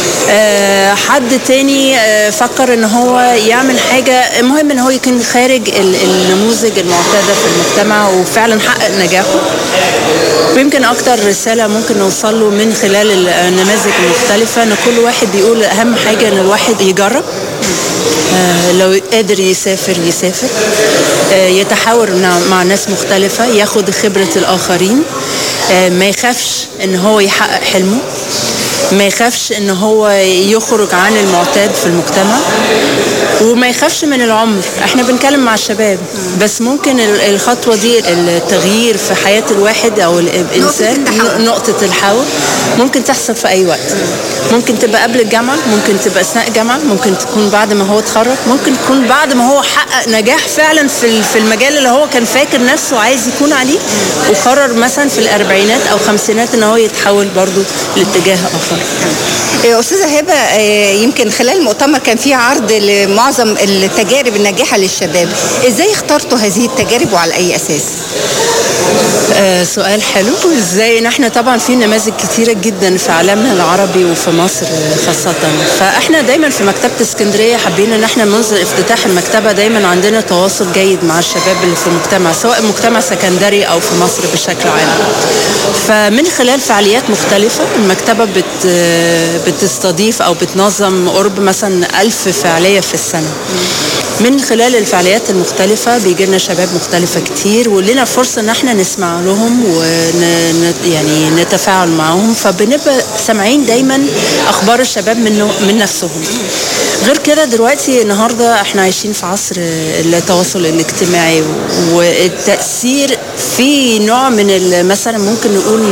آه، حد تاني آه، فكر ان هو يعمل حاجة المهم ان هو يكون خارج ال- النموذج المعتادة في المجتمع وفعلا حقق نجاحه ويمكن اكتر رسالة ممكن نوصل له من خلال النماذج المختلفة ان كل واحد بيقول اهم حاجة ان الواحد يجرب آه، لو قادر يسافر يسافر آه، يتحاور مع- مع ناس مختلفة ياخد خبرة الآخرين آه، ما يخافش ان هو يحقق حلمه ما يخافش ان هو يخرج عن المعتاد في المجتمع وما يخافش من العمر احنا بنتكلم مع الشباب بس ممكن ال- الخطوة دي التغيير في حياة الواحد او الانسان نقطة الحول ممكن تحصل في اي وقت ممكن تبقى قبل الجامعة ممكن تبقى اثناء الجامعة ممكن تكون بعد ما هو اتخرج ممكن تكون بعد ما هو حقق نجاح فعلا في ال- في المجال اللي هو كان فاكر نفسه عايز يكون عليه وقرر مثلا في الاربعينات او خمسينات ان هو يتحول برضو لاتجاه اخر إيه، أستاذة هبة إيه، يمكن خلال المؤتمر كان في عرض لمعظم التجارب الناجحة للشباب إزاي اخترتوا هذه التجارب وعلى أي أساس؟ آه سؤال حلو ازاي احنا طبعا في نماذج كتيره جدا في عالمنا العربي وفي مصر آه، خاصه فاحنا دايما في مكتبه اسكندريه حابين ان احنا منذ افتتاح المكتبه دايما عندنا تواصل جيد مع الشباب اللي في المجتمع سواء مجتمع سكندري او في مصر بشكل عام فمن خلال فعاليات مختلفه المكتبه بت آه، بتستضيف او بتنظم قرب مثلا ألف فعاليه في السنه من خلال الفعاليات المختلفة بيجي لنا شباب مختلفة كتير ولنا فرصة ان احنا نسمع لهم ون يعني نتفاعل معهم فبنبقى سامعين دايما اخبار الشباب من من نفسهم غير كده دلوقتي النهارده احنا عايشين في عصر التواصل الاجتماعي والتأثير في نوع من ال- مثلا ممكن نقول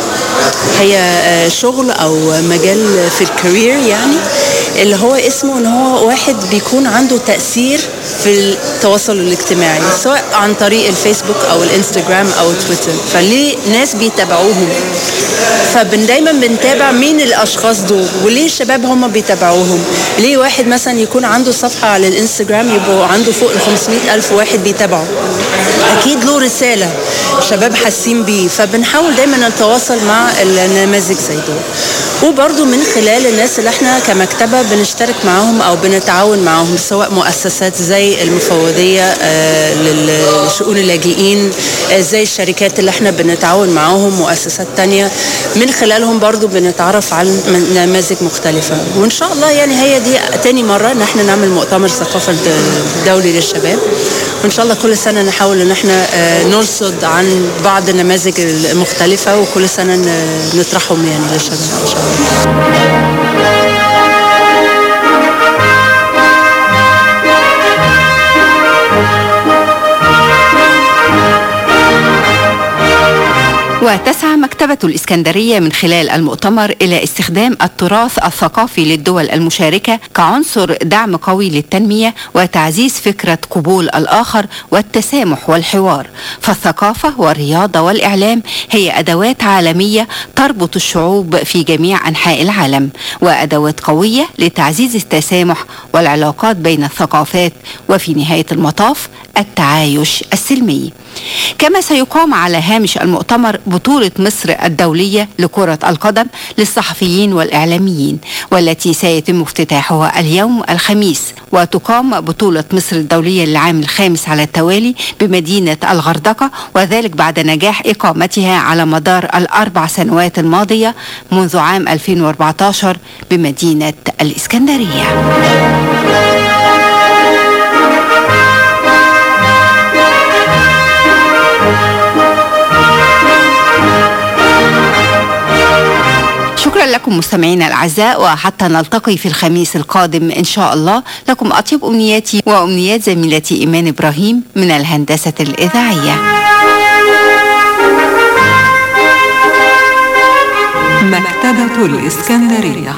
هي آه، شغل او مجال في الكارير يعني اللي هو اسمه ان هو واحد بيكون عنده تأثير في التواصل الاجتماعي سواء عن طريق الفيسبوك او الانستجرام او تويتر فليه ناس بيتابعوهم فبن دايما بنتابع مين الاشخاص دول وليه الشباب هم بيتابعوهم ليه واحد مثلا يكون عنده صفحة على الانستجرام يبقوا عنده فوق ال 500 الف واحد بيتابعه اكيد له رسالة شباب حاسين بيه فبنحاول دايما نتواصل مع النماذج زي دول وبرضو من خلال الناس اللي احنا كمكتبة بنشترك معاهم او بنتعاون معاهم سواء مؤسسات زي المفوضية آه، للشؤون اللاجئين آه، زي الشركات اللي احنا بنتعاون معاهم مؤسسات تانية من خلالهم برضو بنتعرف على من- نماذج مختلفة وان شاء الله يعني هي دي تاني مرة ان احنا نعمل مؤتمر ثقافة دولي للشباب وان شاء الله كل سنة نحاول ان احنا آه، نرصد عن بعض النماذج المختلفة وكل سنة ن- نطرحهم يعني للشباب ان شاء الله وتسعى مكتبة مكتبة الإسكندرية من خلال المؤتمر إلى استخدام التراث الثقافي للدول المشاركة كعنصر دعم قوي للتنمية وتعزيز فكرة قبول الآخر والتسامح والحوار فالثقافة والرياضة والإعلام هي أدوات عالمية تربط الشعوب في جميع أنحاء العالم وأدوات قوية لتعزيز التسامح والعلاقات بين الثقافات وفي نهاية المطاف التعايش السلمي كما سيقام على هامش المؤتمر بطولة مصر الدولية لكرة القدم للصحفيين والإعلاميين والتي سيتم افتتاحها اليوم الخميس وتقام بطولة مصر الدولية للعام الخامس على التوالي بمدينة الغردقة وذلك بعد نجاح إقامتها على مدار الأربع سنوات الماضية منذ عام 2014 بمدينة الإسكندرية شكرا لكم مستمعينا الاعزاء وحتى نلتقي في الخميس القادم ان شاء الله لكم اطيب امنياتي وامنيات زميلتي ايمان ابراهيم من الهندسه الاذاعيه مكتبة الإسكندرية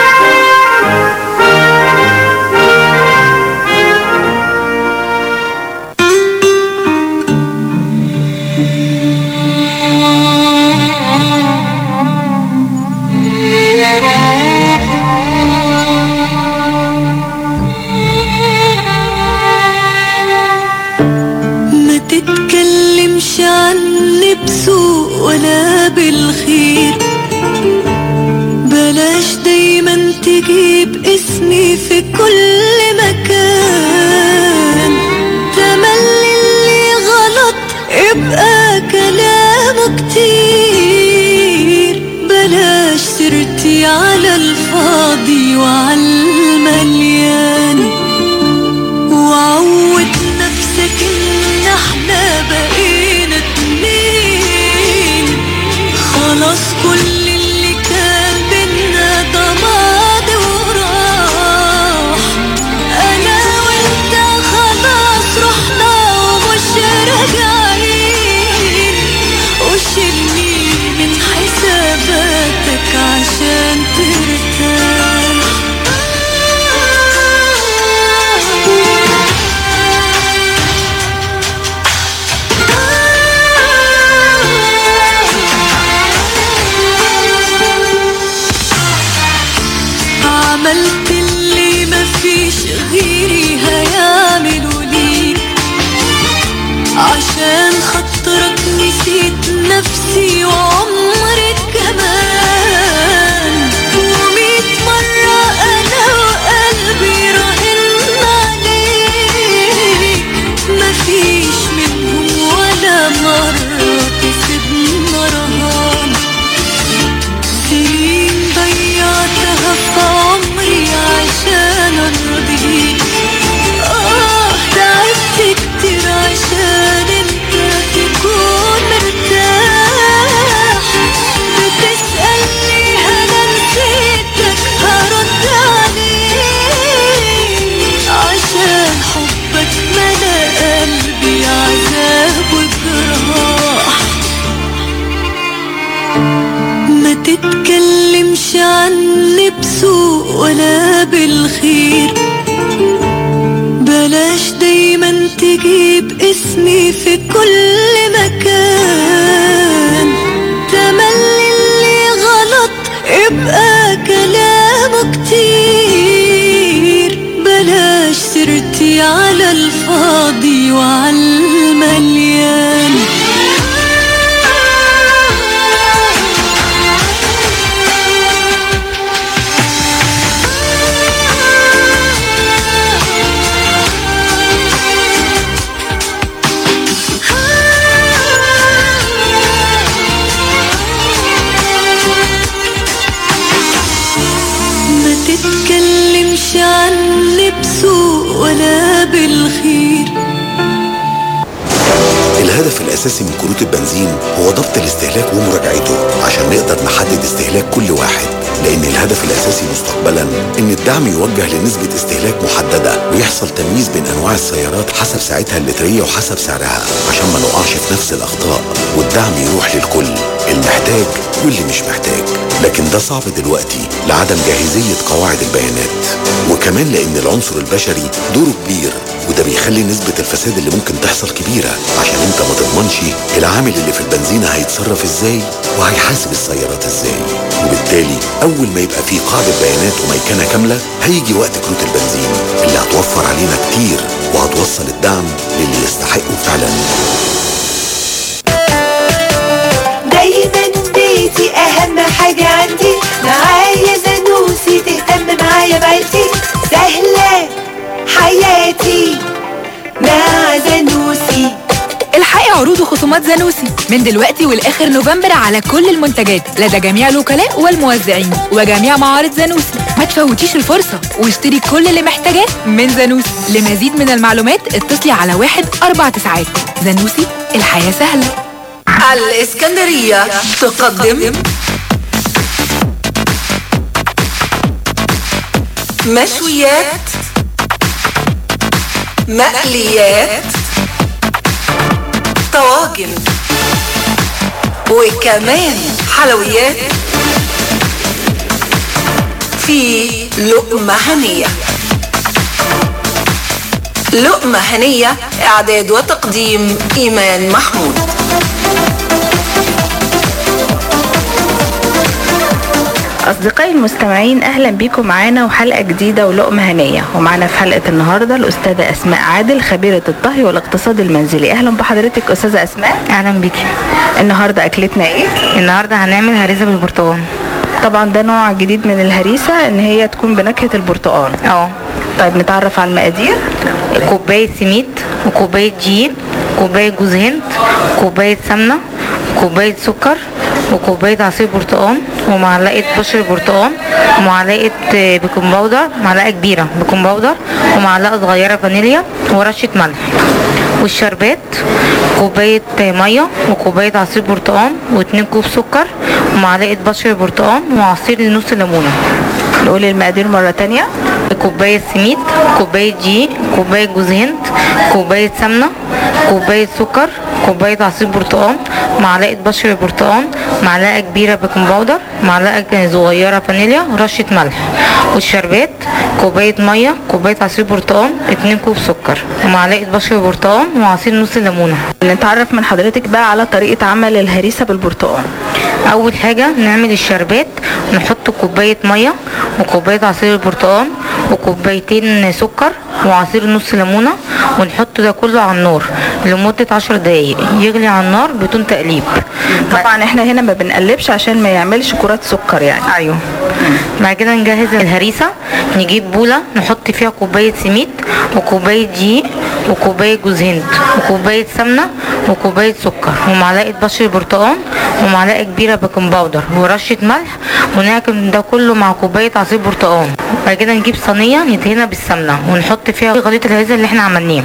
ما تتكلمش عني بسوء ولا بالخير بلاش دايما تجيب اسمي في كل مكان تملي اللي غلط يبقى كلامه كتير بلاش سيرتي على الفاضي وعلى المليان وعود نفسك ان احنا بقينا اتنين خلاص كل اللي كان بينا ده ماضي وراح انا وانت خلاص رحنا ومش راجعين وشيلني من حساباتك عشان ترتاح عملت اللي مفيش غيري هيعملوا ليك عشان خاطرك نسيت نفسي وعمري كمان وميت مرة أنا وقلبي راهن عليك مفيش منهم ولا مرة كسبنا رهان سنين ضيعتها في عمري عشان ارضيك اه تعبت كتير عشان انت تكون مرتاح بتسألني انا نسيتك هرد عليك عشان حبك ملا قلبي عذاب وجراح ما تتكلمش عني بسوء ولا بالخير بلاش دايما تجيب اسمي في كل مكان تملي اللي غلط يبقى كلامه كتير بلاش سيرتي على الفاضي وعلى المليان ما تتكلمش عني بسوء ولا بالخير الهدف الأساسي من كروت البنزين هو ضبط الاستهلاك ومراجعته عشان نقدر نحدد استهلاك كل واحد لأن الهدف الأساسي مستقبلا إن الدعم يوجه لنسبة استهلاك محددة ويحصل تمييز بين أنواع السيارات حسب ساعتها اللترية وحسب سعرها عشان ما نقعش في نفس الأخطاء والدعم يروح للكل المحتاج واللي مش محتاج لكن ده صعب دلوقتي لعدم جاهزية قواعد البيانات وكمان لأن العنصر البشري دوره كبير وده بيخلي نسبة الفساد اللي ممكن تحصل كبيرة عشان انت ما تضمنش العامل اللي في البنزينة هيتصرف ازاي وهيحاسب السيارات ازاي وبالتالي اول ما يبقى في قاعدة بيانات وميكنة كاملة هيجي وقت كروت البنزين اللي هتوفر علينا كتير وهتوصل الدعم للي يستحقه فعلا دايما بيتي اهم حاجة عندي معايا زنوسي تهتم معايا بعيلتي سهلة حياتي مع زنوسي الحقي عروض وخصومات زانوسي من دلوقتي والاخر نوفمبر على كل المنتجات لدى جميع الوكلاء والموزعين وجميع معارض زانوسي ما تفوتيش الفرصة واشتري كل اللي محتاجاه من زانوسي لمزيد من المعلومات اتصلي على واحد أربع تسعات زانوسي الحياة سهلة الإسكندرية تقدم مشويات مقليات طواجن وكمان حلويات في لقمة هنية لقمة هنية إعداد وتقديم إيمان محمود أصدقائي المستمعين أهلا بيكم معانا وحلقة جديدة ولقمة هنية ومعانا في حلقة النهاردة الأستاذة أسماء عادل خبيرة الطهي والاقتصاد المنزلي أهلا بحضرتك أستاذة أسماء أهلا بيكي النهاردة أكلتنا إيه؟ النهاردة هنعمل هريسة بالبرتقال طبعا ده نوع جديد من الهريسة إن هي تكون بنكهة البرتقال اه طيب نتعرف على المقادير كوباية سميد وكوباية دقيق كوباية جوز هند كوباية سمنة كوباية سكر وكوباية عصير برتقال ومعلقة بشر برتقال ومعلقة آه، بيكنج باودر معلقة كبيرة بيكنج باودر ومعلقة صغيرة فانيليا ورشة ملح والشربات كوباية آه، مية وكوباية عصير برتقال واتنين كوب سكر ومعلقة بشر برتقال وعصير نص ليمونة نقول المقادير مرة تانية كوباية سميد كوباية دقيق كوباية جوز هند كوباية سمنة كوباية سكر كوباية عصير برتقال معلقة بشر برتقال معلقة كبيرة بيكنج باودر معلقة صغيرة فانيليا رشة ملح والشربات كوباية مية كوباية عصير برتقال اتنين كوب سكر ومعلقة بشر برتقال وعصير نص ليمونة نتعرف من حضرتك بقى على طريقة عمل الهريسة بالبرتقال أول حاجة نعمل الشربات نحط كوباية مية وكوباية عصير البرتقال وكوبايتين سكر وعصير نص ليمونة ونحط ده كله على النار لمدة عشر دقايق يغلي على النار بدون تقليب طبعا احنا هنا ما بنقلبش عشان ما يعملش كرات سكر يعني ايوه بعد كده نجهز الهريسة نجيب بولة نحط فيها كوباية سميد وكوباية دقيق وكوباية جوز هند وكوباية سمنة وكوباية سكر ومعلقة بشر برتقال ومعلقة كبيرة بيكنج باودر ورشة ملح ونعجن ده كله مع كوباية عصير برتقال بعد كده نجيب صينية ندهنها بالسمنة ونحط فيها خليط الهريسة اللي احنا عملناه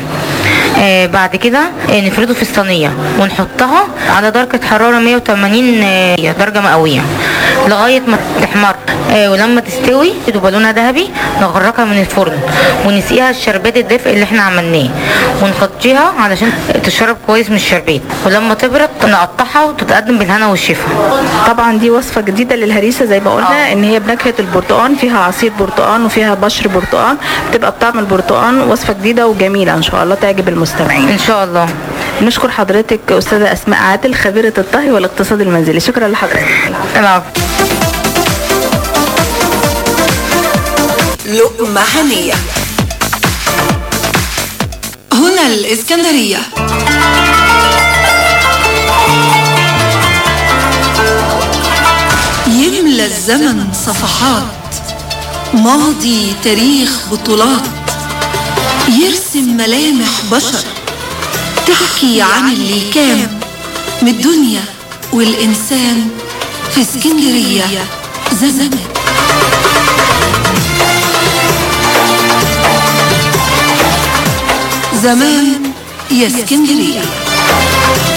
آه بعد كده آه نفرده في الصينية ونحطها على درجة حرارة 180 آه درجة مئوية لغاية ما تحمر آه ولما تستوي تبقى لونها ذهبي نغرقها من الفرن ونسقيها الشربات الدافئ اللي احنا عملناه ونغطيها علشان تشرب كويس من الشربات ولما تبرد نقطعها وتتقدم بالهنا والشفا طبعا دي وصفة جديدة للهريسة زي ما قلنا ان هي بنكهة البرتقال فيها عصير برتقال وفيها بشر برتقال بتبقى بطعم البرتقال وصفة جديدة وجميلة ان شاء الله تعجب المستمعين ان شاء الله نشكر حضرتك استاذة اسماء عادل خبيرة الطهي والاقتصاد المنزلي شكرا لحضرتك لقمة هنية هنا الإسكندرية يملى الزمن صفحات ماضي تاريخ بطولات يرسم ملامح بشر تحكي عن اللي كان من الدنيا والإنسان في اسكندرية زمان زمان يا اسكندرية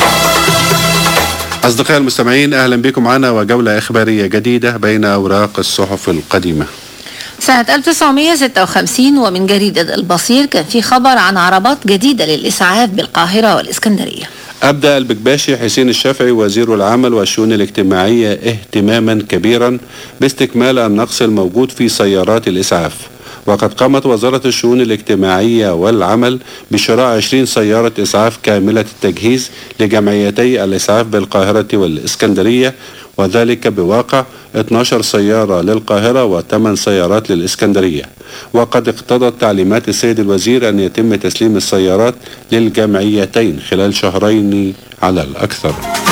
أصدقائي المستمعين أهلا بكم معنا وجولة إخبارية جديدة بين أوراق الصحف القديمة سنة 1956 ومن جريدة البصير كان في خبر عن عربات جديدة للإسعاف بالقاهرة والإسكندرية أبدأ البكباشي حسين الشافعي وزير العمل والشؤون الاجتماعية اهتماما كبيرا باستكمال النقص الموجود في سيارات الإسعاف وقد قامت وزارة الشؤون الاجتماعية والعمل بشراء 20 سيارة إسعاف كاملة التجهيز لجمعيتي الإسعاف بالقاهرة والإسكندرية وذلك بواقع 12 سيارة للقاهرة و8 سيارات للإسكندرية وقد اقتضت تعليمات السيد الوزير أن يتم تسليم السيارات للجمعيتين خلال شهرين على الأكثر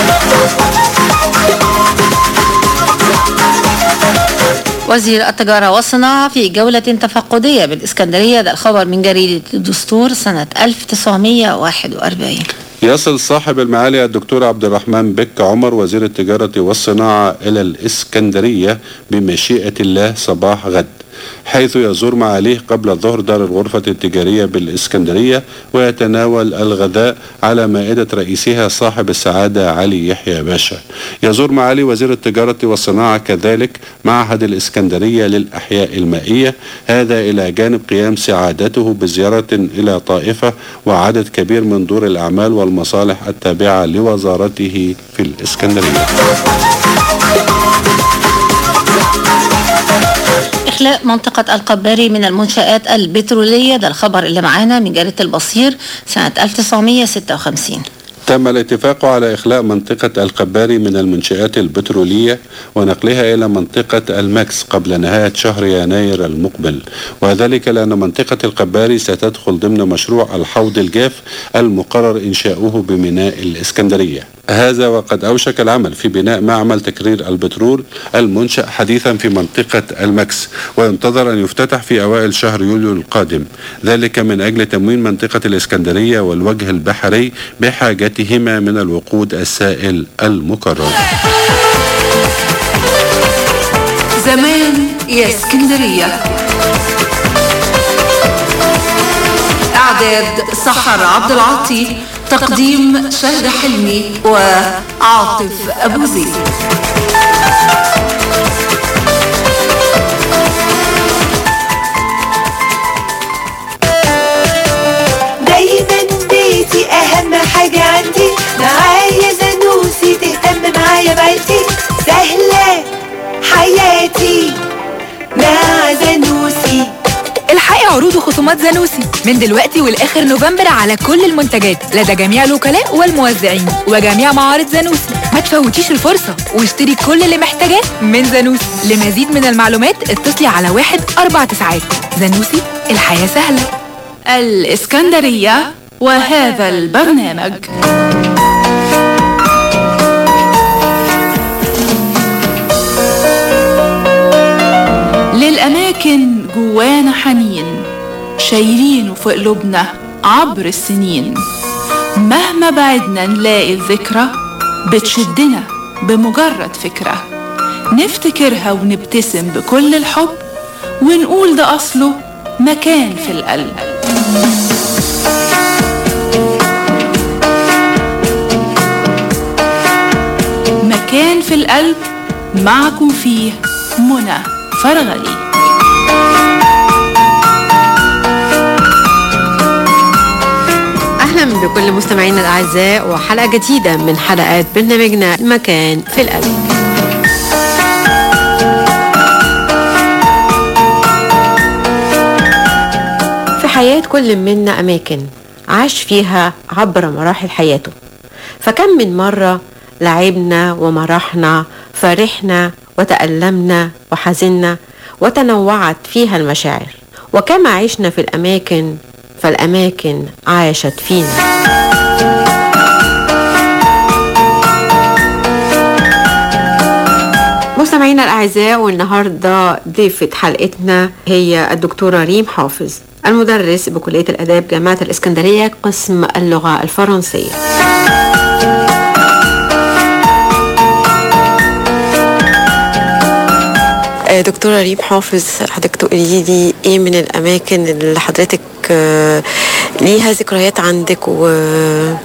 وزير التجارة والصناعة في جولة تفقدية بالإسكندرية ده الخبر من جريدة الدستور سنة 1941 يصل صاحب المعالي الدكتور عبد الرحمن بك عمر وزير التجارة والصناعة إلى الإسكندرية بمشيئة الله صباح غد حيث يزور معاليه قبل الظهر دار الغرفة التجارية بالإسكندرية ويتناول الغداء على مائدة رئيسها صاحب السعادة علي يحيى باشا يزور معالي وزير التجارة والصناعة كذلك معهد الإسكندرية للأحياء المائية هذا إلى جانب قيام سعادته بزيارة إلى طائفة وعدد كبير من دور الأعمال والمصالح التابعة لوزارته في الإسكندرية إخلاء منطقة القباري من المنشآت البترولية ده الخبر اللي معانا من جريدة البصير سنة 1956 تم الاتفاق على إخلاء منطقة القباري من المنشآت البترولية ونقلها إلى منطقة الماكس قبل نهاية شهر يناير المقبل وذلك لأن منطقة القباري ستدخل ضمن مشروع الحوض الجاف المقرر إنشاؤه بميناء الإسكندرية هذا وقد أوشك العمل في بناء معمل تكرير البترول المنشأ حديثا في منطقة الماكس وينتظر أن يفتتح في أوائل شهر يوليو القادم ذلك من أجل تموين منطقة الإسكندرية والوجه البحري بحاجتهما من الوقود السائل المكرر زمان يا اسكندرية إعداد سحر عبد العاطي تقديم شهد حلمي وعاطف أبو زيد دايما بيتي اهم حاجة عندي معايا زنوسي تهتم معايا بعيلتي سهلة حياتي مع زنوسي الحقي عروض وخصومات زانوسي من دلوقتي والاخر نوفمبر على كل المنتجات لدى جميع الوكلاء والموزعين وجميع معارض زانوسي ما تفوتيش الفرصة واشتري كل اللي محتاجاه من زانوسي لمزيد من المعلومات اتصلي على واحد أربع تسعات زانوسي الحياة سهلة الإسكندرية وهذا البرنامج للأماكن جوانا حنين شايلينه في قلوبنا عبر السنين مهما بعدنا نلاقي الذكرى بتشدنا بمجرد فكرة نفتكرها ونبتسم بكل الحب ونقول ده أصله مكان في القلب مكان في القلب معكم فيه منى فرغلي أهلا بكل مستمعينا الأعزاء وحلقة جديدة من حلقات برنامجنا مكان في القلب في حياة كل منا أماكن عاش فيها عبر مراحل حياته فكم من مرة لعبنا ومرحنا فرحنا وتألمنا وحزنا وتنوعت فيها المشاعر وكما عشنا في الأماكن فالأماكن عاشت فينا مستمعينا الأعزاء والنهاردة ضيفة حلقتنا هي الدكتورة ريم حافظ المدرس بكلية الآداب جامعة الإسكندرية قسم اللغة الفرنسية آه، دكتورة ريم حافظ حضرتك تقولي لي ايه من الاماكن اللي حضرتك آه، ليها ذكريات عندك و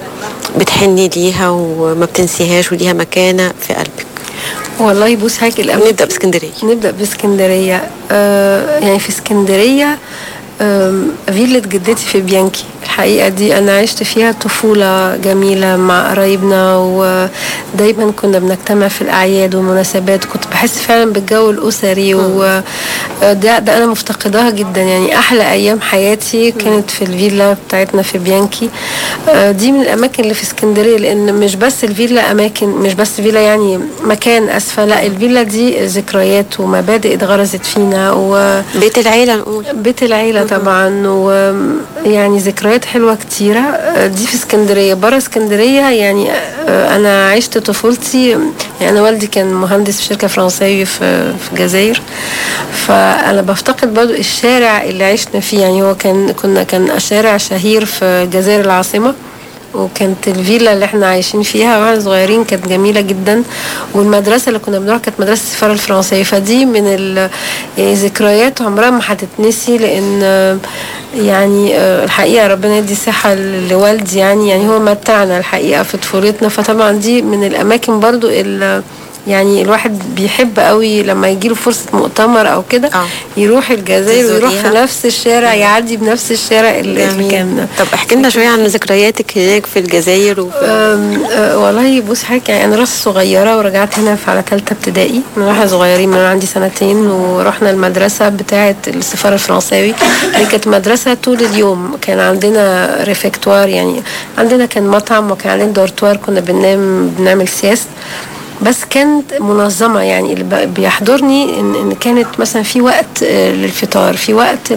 بتحني ليها وما بتنسيهاش وليها مكانة في قلبك والله بص حضرتك الأماكن نبدأ باسكندرية نبدأ باسكندرية آه يعني في اسكندرية آم، فيلة جدتي في بيانكي الحقيقة دي أنا عشت فيها طفولة جميلة مع قرايبنا ودايما كنا بنجتمع في الأعياد والمناسبات كنت بحس فعلا بالجو الأسري وده ده أنا مفتقداها جدا يعني أحلى أيام حياتي كانت في الفيلا بتاعتنا في بيانكي آه، دي من الأماكن اللي في اسكندرية لأن مش بس الفيلا أماكن مش بس فيلا يعني مكان أسفل لا الفيلا دي ذكريات ومبادئ اتغرزت فينا و بيت العيلة نقول بيت العيلة طبعا ويعني ذكريات حلوة كتيرة آه، دي في اسكندرية برا اسكندرية يعني آه، أنا عشت طفولتي يعني أنا والدي كان مهندس في شركة فرنساوي في في الجزائر فأنا بفتقد برضو الشارع اللي عشنا فيه يعني هو كان كنا كان شارع شهير في الجزائر العاصمة وكانت الفيلا اللي احنا عايشين فيها واحنا صغيرين كانت جميله جدا والمدرسه اللي كنا بنروح كانت مدرسه السفاره الفرنسيه فدي من ال يعني ذكريات عمرها ما هتتنسي لان آه، يعني آه، الحقيقه ربنا يدي صحه لوالدي يعني يعني هو متعنا الحقيقه في طفولتنا فطبعا دي من الاماكن برضو اللي يعني الواحد بيحب قوي لما يجيله فرصة مؤتمر أو كده يروح الجزائر ويروح في تزوريها. نفس الشارع يعدي بنفس الشارع اللي اللي جميل. كان طب احكي لنا شوية عن ذكرياتك هناك في الجزائر وفي أم، أه، والله بص حضرتك يعني انا رحت صغيره ورجعت هنا في على ثالثه ابتدائي من واحنا صغيرين من عندي سنتين ورحنا المدرسه بتاعه السفاره الفرنساوي هي كانت مدرسه طول اليوم كان عندنا ريفكتوار يعني عندنا كان مطعم وكان عندنا دورتوار كنا بننام بنعمل سياست بس كانت منظمة يعني اللي ب- بيحضرني إن, إن كانت مثلا في وقت آه، للفطار في وقت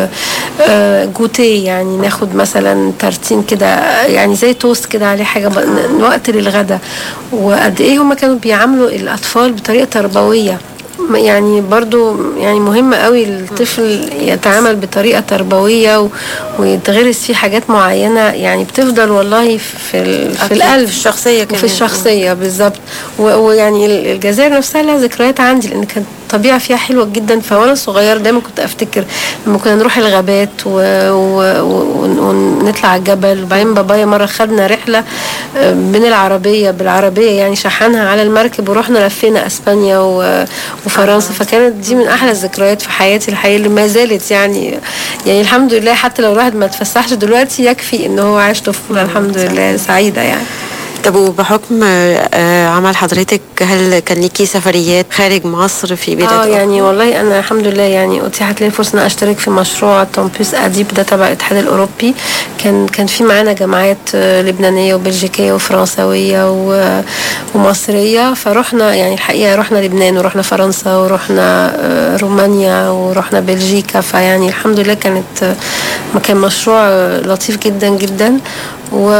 للجوتي يعني ناخد مثلا ترتين كده آه، يعني زي توست كده عليه حاجة ب- ن- وقت للغدا وقد إيه هما كانوا بيعاملوا الأطفال بطريقة تربوية م- يعني برضو يعني مهم قوي الطفل يتعامل بطريقة تربوية و- ويتغرس فيه حاجات معينة يعني بتفضل والله في, ال- في أكيد، القلب في الشخصية وفي كمان. الشخصية بالظبط و- ويعني ال- الجزائر نفسها لها ذكريات عندي لأن كانت الطبيعة فيها حلوة جدا فوانا صغير دايما كنت افتكر لما كنا نروح الغابات و... و... و... ونطلع الجبل وبعدين بابايا مرة خدنا رحلة آه، من العربية بالعربية يعني شحنها على المركب ورحنا لفينا اسبانيا و... وفرنسا فكانت دي من احلى الذكريات في حياتي الحقيقة اللي ما زالت يعني يعني الحمد لله حتى لو الواحد ما تفسحش دلوقتي يكفي ان هو عاش طفولة الحمد لله سعيدة يعني طب وبحكم آه، عمل حضرتك هل كان ليكي سفريات خارج مصر في بلاد اه أخرى؟ يعني والله انا الحمد لله يعني اتيحت لي الفرصه ان أنا اشترك في مشروع تومبيس اديب ده تبع الاتحاد الاوروبي كان كان في معانا جامعات آه، لبنانيه وبلجيكيه وفرنسويه و- ومصريه فرحنا يعني الحقيقه رحنا لبنان ورحنا فرنسا ورحنا آه، رومانيا ورحنا بلجيكا فيعني الحمد لله كانت آه، كان مشروع آه، لطيف جدا جدا و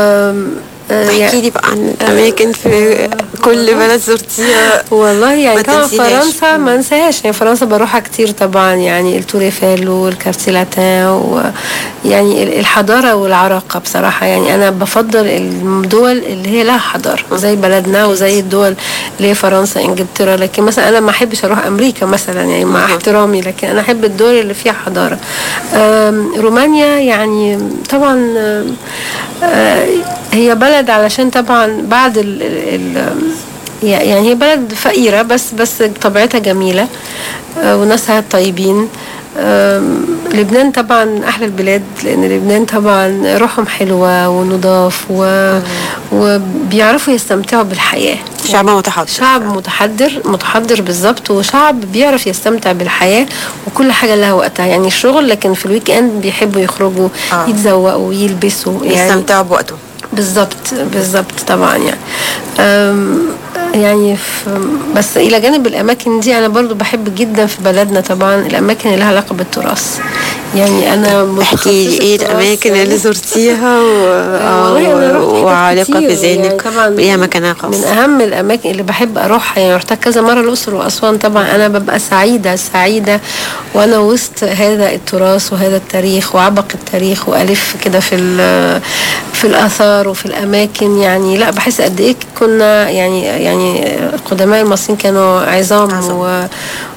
احكي لي بقى عن اماكن في كل بلد زرتيها والله يعني ما طبعا تنسيهاش. فرنسا ما انساهاش يعني فرنسا بروحها كتير طبعا يعني التور ايفل والكارتي لاتان ويعني ال- الحضاره والعراقه بصراحه يعني انا بفضل الدول اللي هي لها حضاره زي بلدنا وزي الدول اللي هي فرنسا انجلترا لكن مثلا انا ما احبش اروح امريكا مثلا يعني مع احترامي لكن انا احب الدول اللي فيها حضاره أم، رومانيا يعني طبعا أم، آه، هي بلد علشان طبعا بعد ال ال يعني هي بلد فقيرة بس بس طبيعتها جميلة آه، وناسها طيبين آم، لبنان طبعا أحلى البلاد لأن لبنان طبعا روحهم حلوة ونضاف و... وبيعرفوا يستمتعوا بالحياة شعب متحضر شعب متحضر متحضر بالظبط وشعب بيعرف يستمتع بالحياة وكل حاجة لها وقتها يعني الشغل لكن في الويك اند بيحبوا يخرجوا آه. يتزوقوا يلبسوا يستمتعوا بوقته بالظبط بالظبط طبعا يعني أم، يعني في بس الى جانب الاماكن دي انا برضو بحب جدا في بلدنا طبعا الاماكن اللي لها علاقه بالتراث يعني انا احكي لي ايه الاماكن اللي زرتيها و... والله أنا رحت حتت وعلاقه كتير في ذهنك يعني طبعا ليها مكانها خاص من اهم الاماكن اللي بحب اروحها يعني رحتها كذا مره الاقصر واسوان طبعا انا ببقى سعيده سعيده وانا وسط هذا التراث وهذا التاريخ وعبق التاريخ والف كده في ال- في الاثار وفي الاماكن يعني لا بحس قد ايه كنا يعني يعني القدماء المصريين كانوا عظام و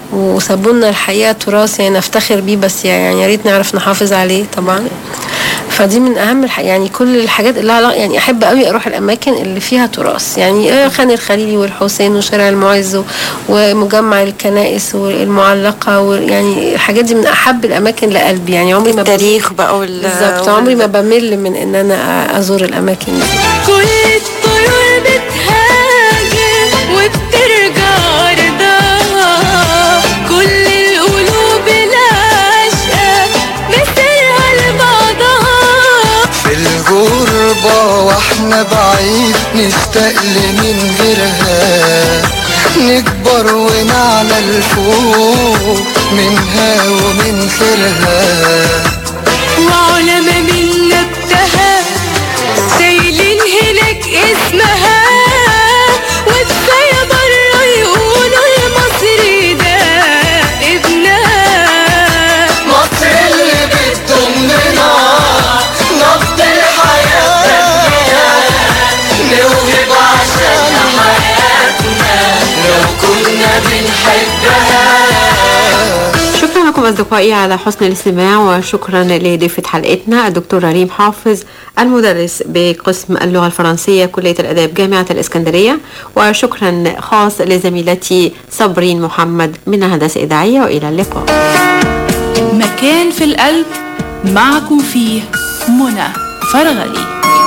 وسابوا لنا الحقيقه تراث يعني نفتخر بيه بس يعني يا ريت نعرف نحافظ عليه طبعا فدي من اهم الح... يعني كل الحاجات اللي لها علاقة- يعني احب قوي اروح الاماكن اللي فيها تراث يعني آه، خان الخليلي والحسين وشارع المعز و- ومجمع الكنائس والمعلقه ويعني الحاجات دي من احب الاماكن لقلبي يعني عمري ما التاريخ بقى وال بالظبط وال- عمري ما بمل من ان انا ازور الاماكن دي كل الطيور بتهاجر وبترجع أرضها كل القلوب العاشقة مسيرها لبعضها في الغربة واحنا بعيد نشتاق لمن غيرها نكبر ونعلى الفوق منها ومن خيرها وعلماء من نبتها سايلين هناك اسمها وكفاية برا يقولوا المصري ده ابنها مصر اللي بتضمنا نبض الحياة نوهب عشان حياتنا لو كنا بنحبها شكرا لكم أصدقائي على حسن الاستماع وشكرا لضيفة حلقتنا الدكتورة ريم حافظ المدرس بقسم اللغة الفرنسية كلية الآداب جامعة الإسكندرية وشكرا خاص لزميلتي صبرين محمد من الهندسة الإذاعية وإلى اللقاء مكان في القلب معكم فيه منى فرغلي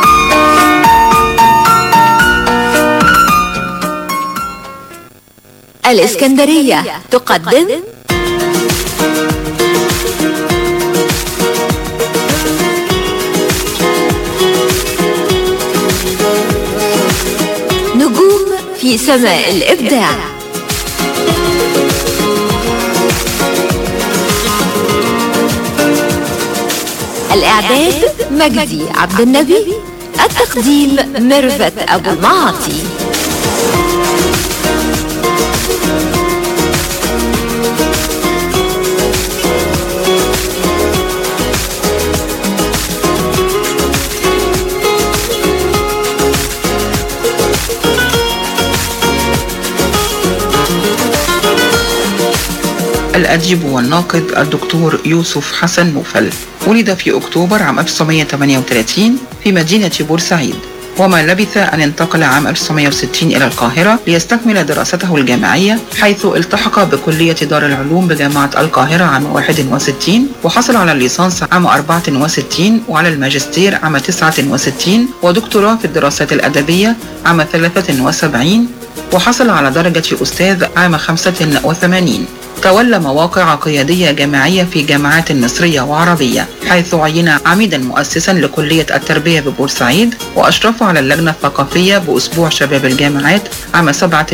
الإسكندرية تقدم نجوم في سماء الإبداع الإعداد مجدي عبد النبي التقديم ميرفت أبو المعاطي الأديب والناقد الدكتور يوسف حسن نوفل ولد في أكتوبر عام 1938 في مدينة بورسعيد وما لبث أن انتقل عام 1960 إلى القاهرة ليستكمل دراسته الجامعية حيث التحق بكلية دار العلوم بجامعة القاهرة عام 61 وحصل على الليسانس عام 64 وعلى الماجستير عام 69 ودكتوراه في الدراسات الأدبية عام 73 وحصل على درجة أستاذ عام 85 تولى مواقع قيادية جامعية في جامعات مصرية وعربية حيث عين عميدا مؤسسا لكلية التربية ببورسعيد وأشرف على اللجنة الثقافية بأسبوع شباب الجامعات عام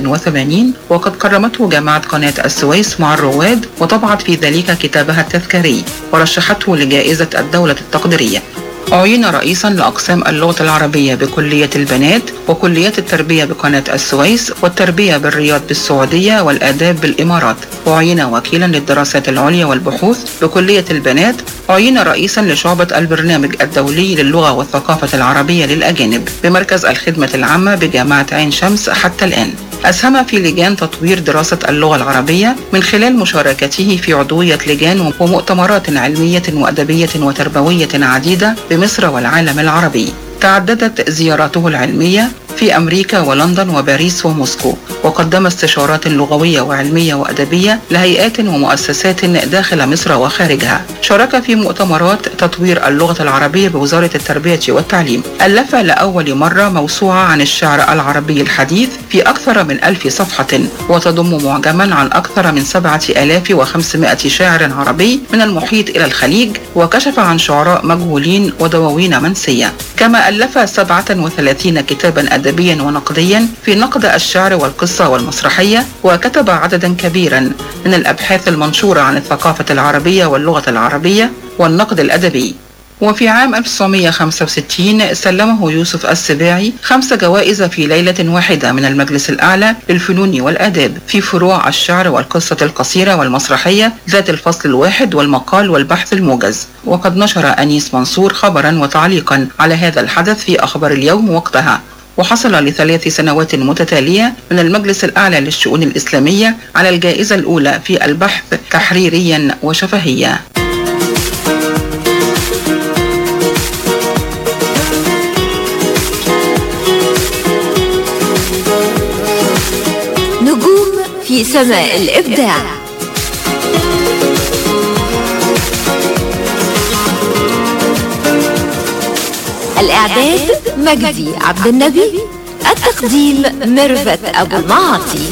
87 وقد كرمته جامعة قناة السويس مع الرواد وطبعت في ذلك كتابها التذكاري ورشحته لجائزة الدولة التقديرية أعين رئيسا لأقسام اللغة العربية بكلية البنات وكليات التربية بقناة السويس والتربية بالرياض بالسعودية والآداب بالإمارات وعين وكيلا للدراسات العليا والبحوث بكلية البنات عين رئيسا لشعبة البرنامج الدولي للغة والثقافة العربية للأجانب بمركز الخدمة العامة بجامعة عين شمس حتى الآن أسهم في لجان تطوير دراسة اللغة العربية من خلال مشاركته في عضوية لجان ومؤتمرات علمية وأدبية وتربوية عديدة بمصر والعالم العربي تعددت زياراته العلمية في أمريكا ولندن وباريس وموسكو وقدم استشارات لغوية وعلمية وأدبية لهيئات ومؤسسات داخل مصر وخارجها شارك في مؤتمرات تطوير اللغة العربية بوزارة التربية والتعليم ألف لأول مرة موسوعة عن الشعر العربي الحديث في أكثر من ألف صفحة وتضم معجما عن أكثر من سبعة آلاف وخمسمائة شاعر عربي من المحيط إلى الخليج وكشف عن شعراء مجهولين ودواوين منسية كما ألف 37 كتابا أدبيا ونقديا في نقد الشعر والقصة والمسرحية وكتب عددا كبيرا من الأبحاث المنشورة عن الثقافة العربية واللغة العربية والنقد الأدبي وفي عام 1965 سلمه يوسف السباعي خمس جوائز في ليلة واحدة من المجلس الأعلى للفنون والآداب في فروع الشعر والقصة القصيرة والمسرحية ذات الفصل الواحد والمقال والبحث الموجز وقد نشر أنيس منصور خبرا وتعليقا على هذا الحدث في أخبار اليوم وقتها وحصل لثلاث سنوات متتالية من المجلس الأعلى للشؤون الإسلامية على الجائزة الأولى في البحث تحريريا وشفهيا في سماء الإبداع الإعداد مجدي عبد النبي التقديم ميرفت أبو المعاطي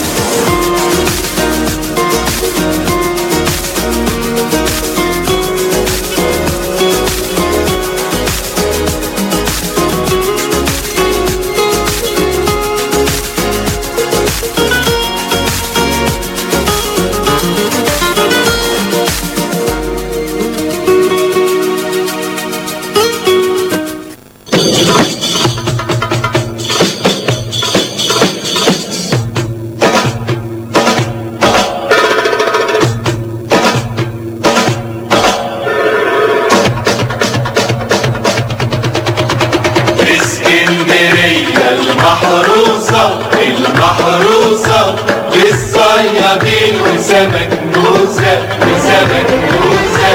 اسكندرية المحروسة المحروسة بالصيادين وسمك موسى وسمك موسى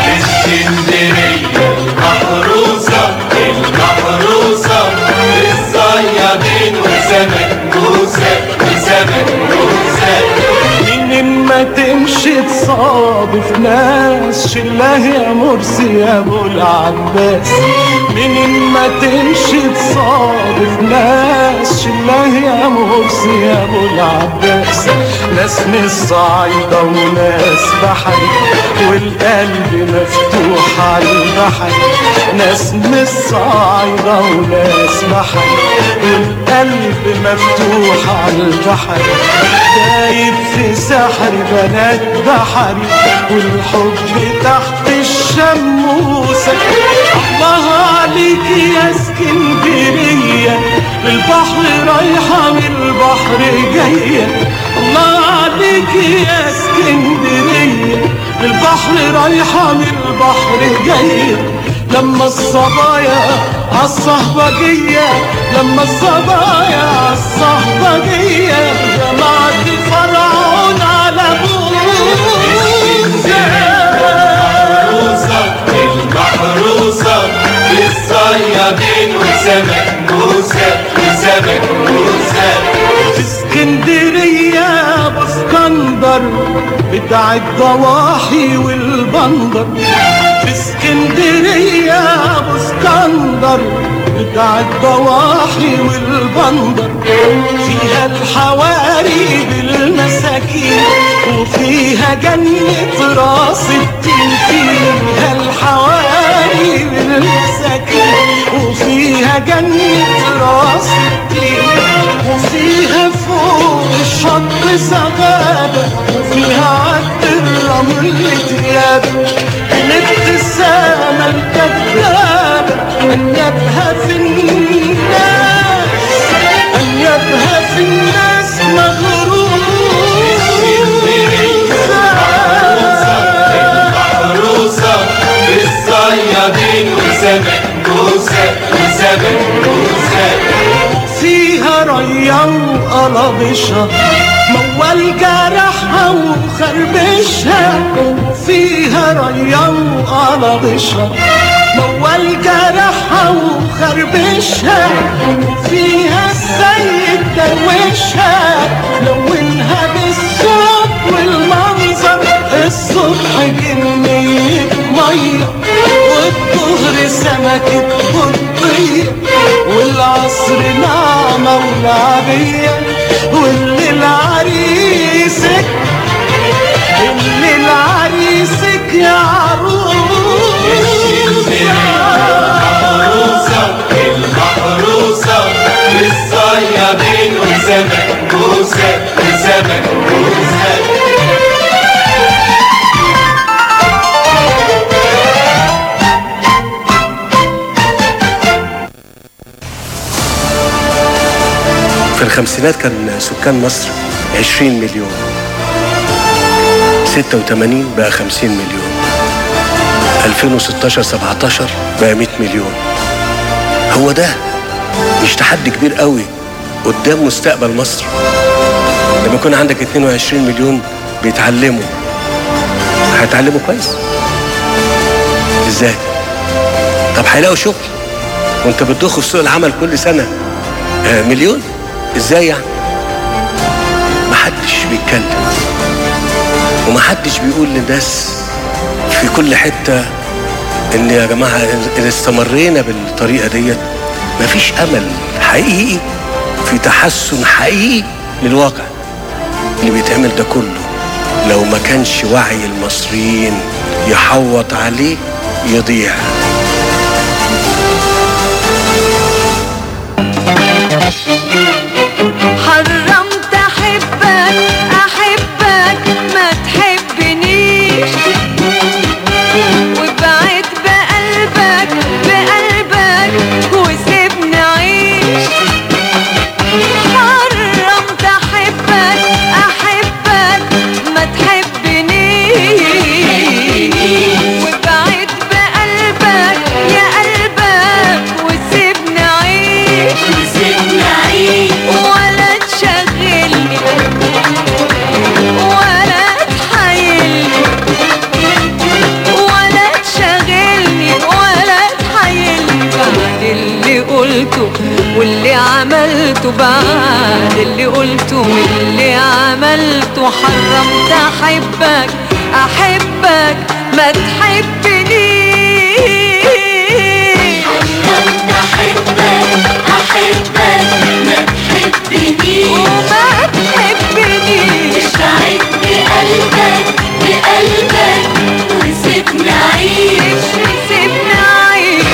اسكندرية المحروسة المحروسة بالصيادين وسمك موسى وسمك موسى من ما تمشي تصادف ناس شله يا مرسي يا ابو العباس من ما تمشي تصادف ناس شله يا مرسي يا ابو العباس ناس من الصعيدة وناس بحري والقلب مفتوح على البحر ناس من الصعيدة وناس بحري والقلب مفتوح على البحر دايب في سحر بنات بحري والحب تحت الشموسة الله عليك يا اسكندرية للبحر رايحة من البحر جاية الله عليك يا اسكندرية للبحر رايحة من البحر جاية لما الصبايا عالصهبجية لما الصبايا عالصهبجية جمعت فرعون على المحروسة المحروسة بالصيادين وسمك موسى وسمك موسى في اسكندرية ابو اسكندر بتاع الضواحي والبندر في اسكندرية ابو اسكندر بتاع الضواحي والبندر فيها الحواري بالمساكين وفيها جنة راس التين فيها الحواري بالمساكين وفيها جنة راس التين وفيها فوق الشط سغابة وفيها عد الرمل تيابة الابتسامة الكذابة أنيابها في الناس أنيابها في الناس مغروسة المحروسة بالصيادين وسمك موسى وسمك موسى فيها ريا وقلبشها موال جرحها وخربشها فيها ريا وقلبشها موال جرحها وخربشها فيها السيد دروشها لونها بالصوت والمنظر الصبح جنية مية والظهر سمكة بطية والعصر نعمة ولعبية والليل عريسك الليل عريسك يا عروس المحروسة المحروسة بالصيادين وسمك موسى وسمك موسى في الخمسينات كان سكان مصر 20 مليون 86 بقى 50 مليون 2016 17 بقى 100 مليون هو ده مش تحدي كبير قوي قدام مستقبل مصر لما يكون عندك 22 مليون بيتعلموا هيتعلموا كويس ازاي طب هيلاقوا شغل وانت بتضخ في سوق العمل كل سنه آه مليون ازاي يعني محدش بيتكلم ومحدش بيقول للناس في كل حتة ان يا جماعة ان استمرينا بالطريقة ديت مفيش امل حقيقي في تحسن حقيقي للواقع اللي بيتعمل ده كله لو ما كانش وعي المصريين يحوط عليه يضيع حرمت احبك احبك ما تحبنيش وابعد بقلبك بقلبك وسيبني اعيش حرمت احبك احبك ما تحبنيش وابعد بقلبك يا قلبك وسيبني اعيش وسيبني اعيش ولا تشغلني ولا تحايلني ولا تشغلني ولا تحايلني بعد اللي قلته واللي عملته بعد اللي قلته واللي عملته حرمت احبك احبك ما تحبنيش حرمت احبك احبك ما تحبنيش وما تحبنيش ابعد بقلبك بقلبك وسيبني اعيش سيبني اعيش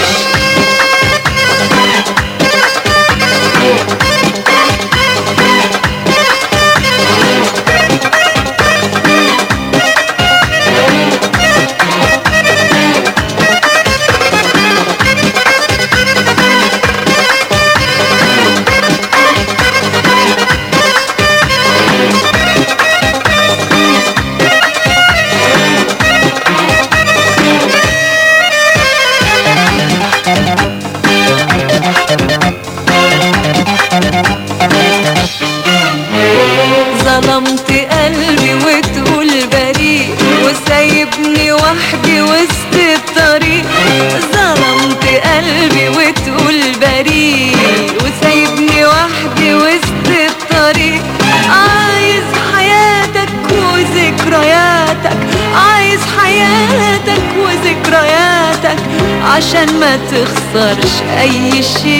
ظلمت قلبي وتقول بريء وسايبني وحدي وسط الطريق ظلمت قلبي وتقول بريء وسايبني وحدي وسط الطريق عايز حياتك وذكرياتك عايز حياتك وذكرياتك عشان ما تخسرش اي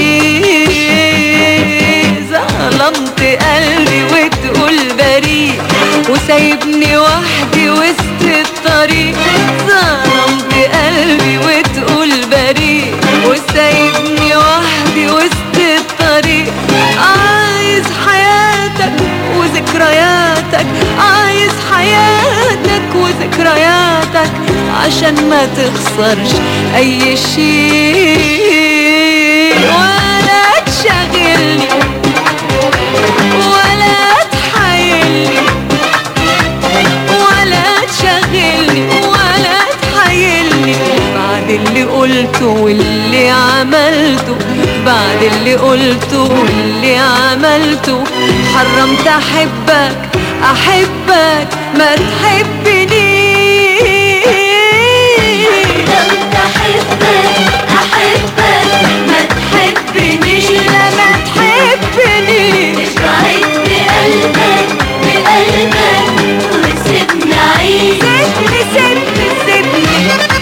شيء ظلمت قلبي وتقول بريء وسايبني وحدي وسط الطريق ظلمت قلبي وتقول بريء وسايبني وحدي وسط الطريق عايز حياتك وذكرياتك عايز حياتك وذكرياتك عشان ما تخسرش اي شيء ولا تشغلني ولا تحايلني ولا تشغلني ولا تحايلني بعد اللي قلته واللي عملته بعد اللي قلته واللي عملته حرمت احبك احبك ما تحبنيش حرمت احبك احبك ما تحبنيش لا ما تحبنيش ابعد بقلبك بقلبك وسيبني اعيش سيبني سيبني سيبني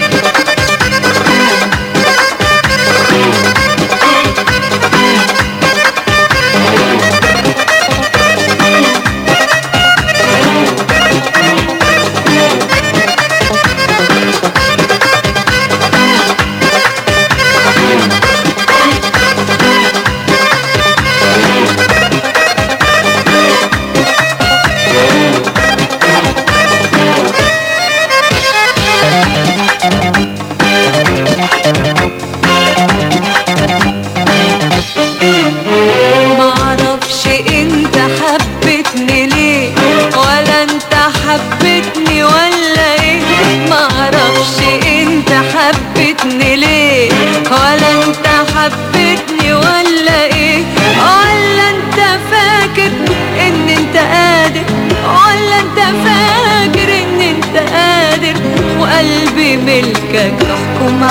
معرفش انت حبيتني ليه ولا انت حبيتني ولا ايه معرفش انت حبيتني ليه ولا انت حبيتني ولا ايه ولا انت فاكر ان انت قادر ولا انت فاكر ان انت قادر وقلبي ملكك تحكم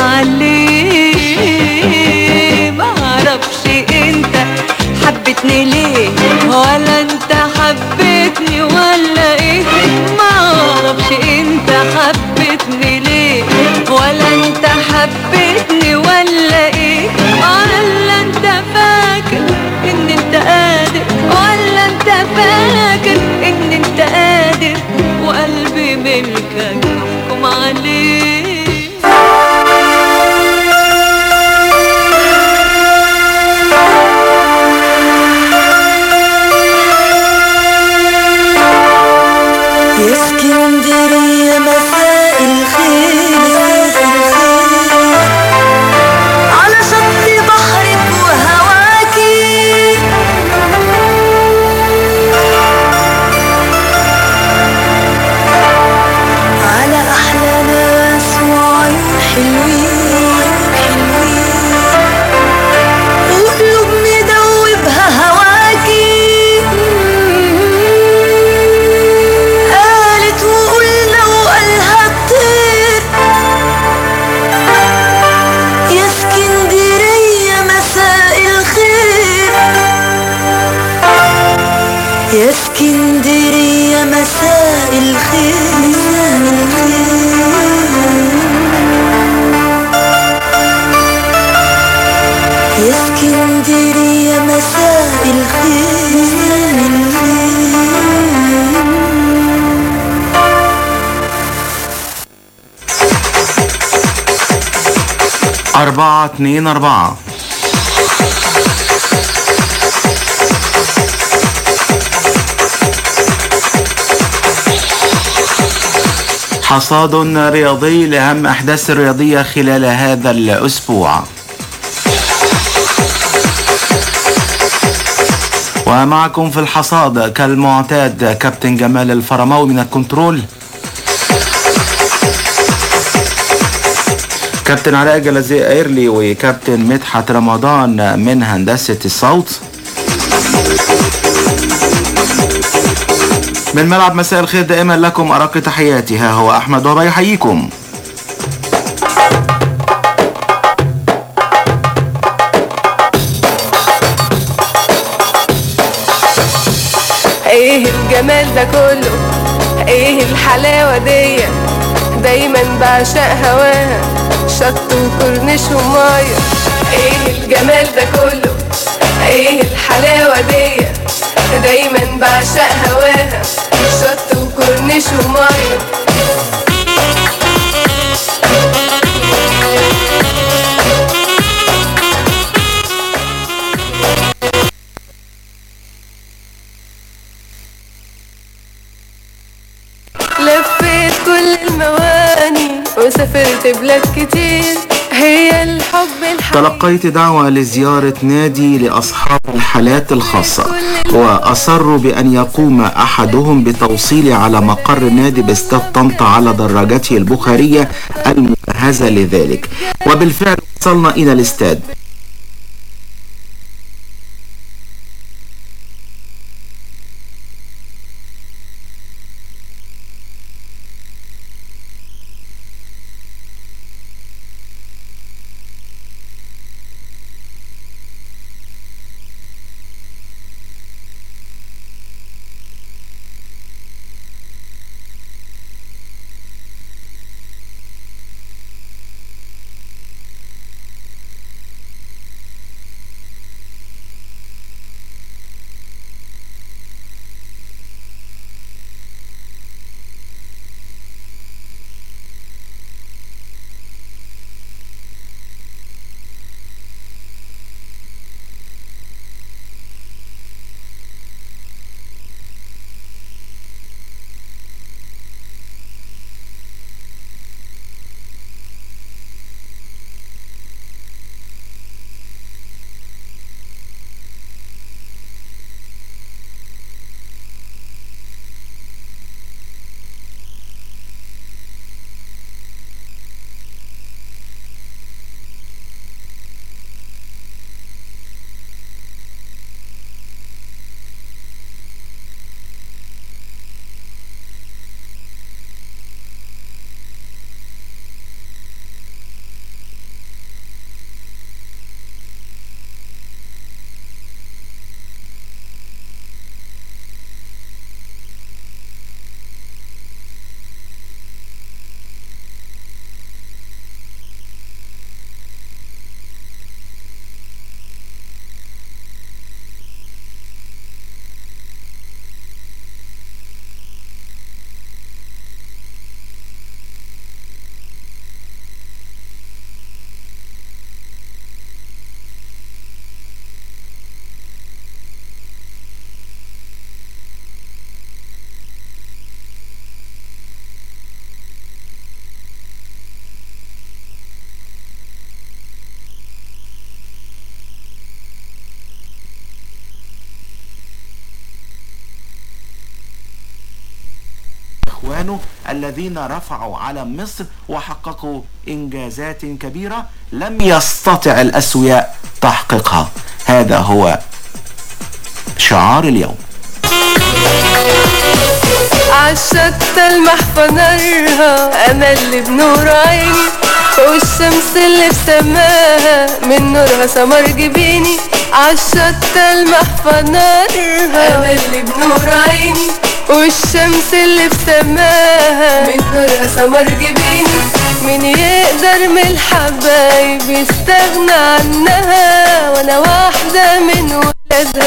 عليه معرفش انت حبيتني ليه ولا انت حبيتني ولا ايه معرفش انت حبيتني ليه ولا انت حبيتني ولا ايه ولا انت فاكر ان انت قادر ولا انت فاكر ان انت قادر وقلبي ملكك احكم عليه يا اسكندرية مساء الخير على شط بحرك وهواكي على أحلى ناس وعيون حلوين وقلوب مدوبها هواكي قالت وقلنا وقالها كتير يا اسكندرية مساء الخير يا اسكندرية مساء الخير يا اسكندرية مساء أربعة اتنين أربعة حصاد رياضي لأهم أحداث الرياضية خلال هذا الأسبوع ومعكم في الحصاد كالمعتاد كابتن جمال الفرماوي من الكنترول كابتن علاء جلازي ايرلي وكابتن مدحت رمضان من هندسة الصوت من ملعب مساء الخير دائما لكم أرق تحياتي ها هو أحمد وهو يحييكم ايه الجمال ده كله ايه الحلاوة دي دايما بعشق هواها شط وكورنيش ومية ايه الجمال ده كله ايه الحلاوة دي دايما بعشق هواها شط وكورنيش ومية لفيت كل المواني وسافرت بلاد كتير هي الحب الحقيقي تلقيت دعوة لزيارة نادي لأصحاب الحالات الخاصة وأصروا بأن يقوم أحدهم بتوصيلي على مقر النادي باستاد طنطا على دراجته البخارية المجهزة لذلك وبالفعل وصلنا إلى الاستاد وإخوانه الذين رفعوا علم مصر وحققوا إنجازات كبيرة لم يستطع الأسوياء تحقيقها هذا هو شعار اليوم عالشط المحفى نارها انا اللي بنور عيني والشمس اللي في سماها من نورها سمر جبيني عالشط المحفى نارها انا اللي بنور عيني والشمس اللي في سماها من نورها سمر جبيني مين يقدر من الحبايب يستغنى عنها وانا واحدة من ولادها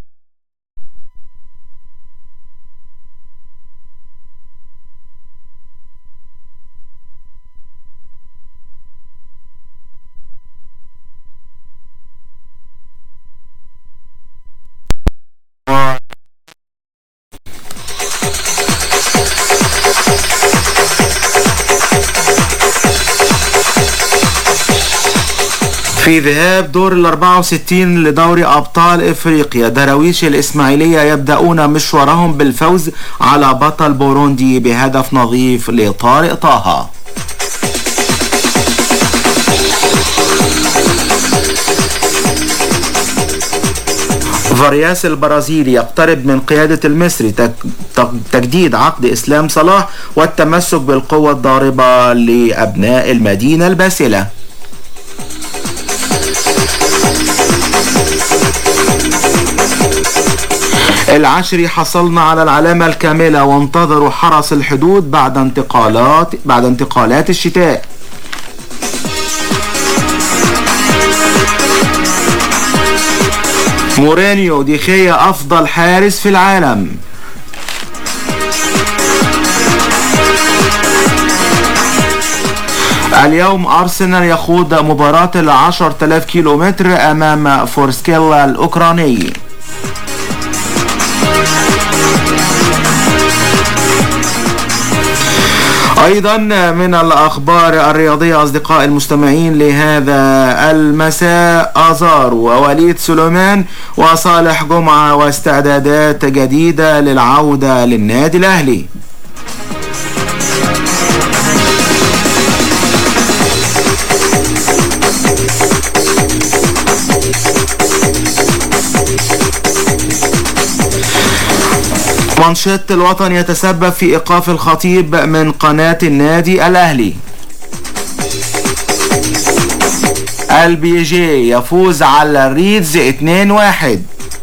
في ذهاب دور ال 64 لدوري أبطال إفريقيا دراويش الإسماعيلية يبدأون مشوارهم بالفوز على بطل بوروندي بهدف نظيف لطارق طه فارياس البرازيلي يقترب من قيادة المصري تك- تك- تجديد عقد إسلام صلاح والتمسك بالقوة الضاربة لأبناء المدينة الباسلة العشري حصلنا على العلامة الكاملة وانتظروا حرس الحدود بعد انتقالات بعد انتقالات الشتاء مورينيو ديخيا أفضل حارس في العالم اليوم أرسنال يخوض مباراة العشر تلاف كيلومتر أمام فورسكيلا الأوكراني أيضا من الأخبار الرياضية أصدقاء المستمعين لهذا المساء أزار ووليد سليمان وصالح جمعة واستعدادات جديدة للعودة للنادي الأهلي مانشيت الوطن يتسبب في إيقاف الخطيب من قناة النادي الأهلي البي جي يفوز على الريدز 2-1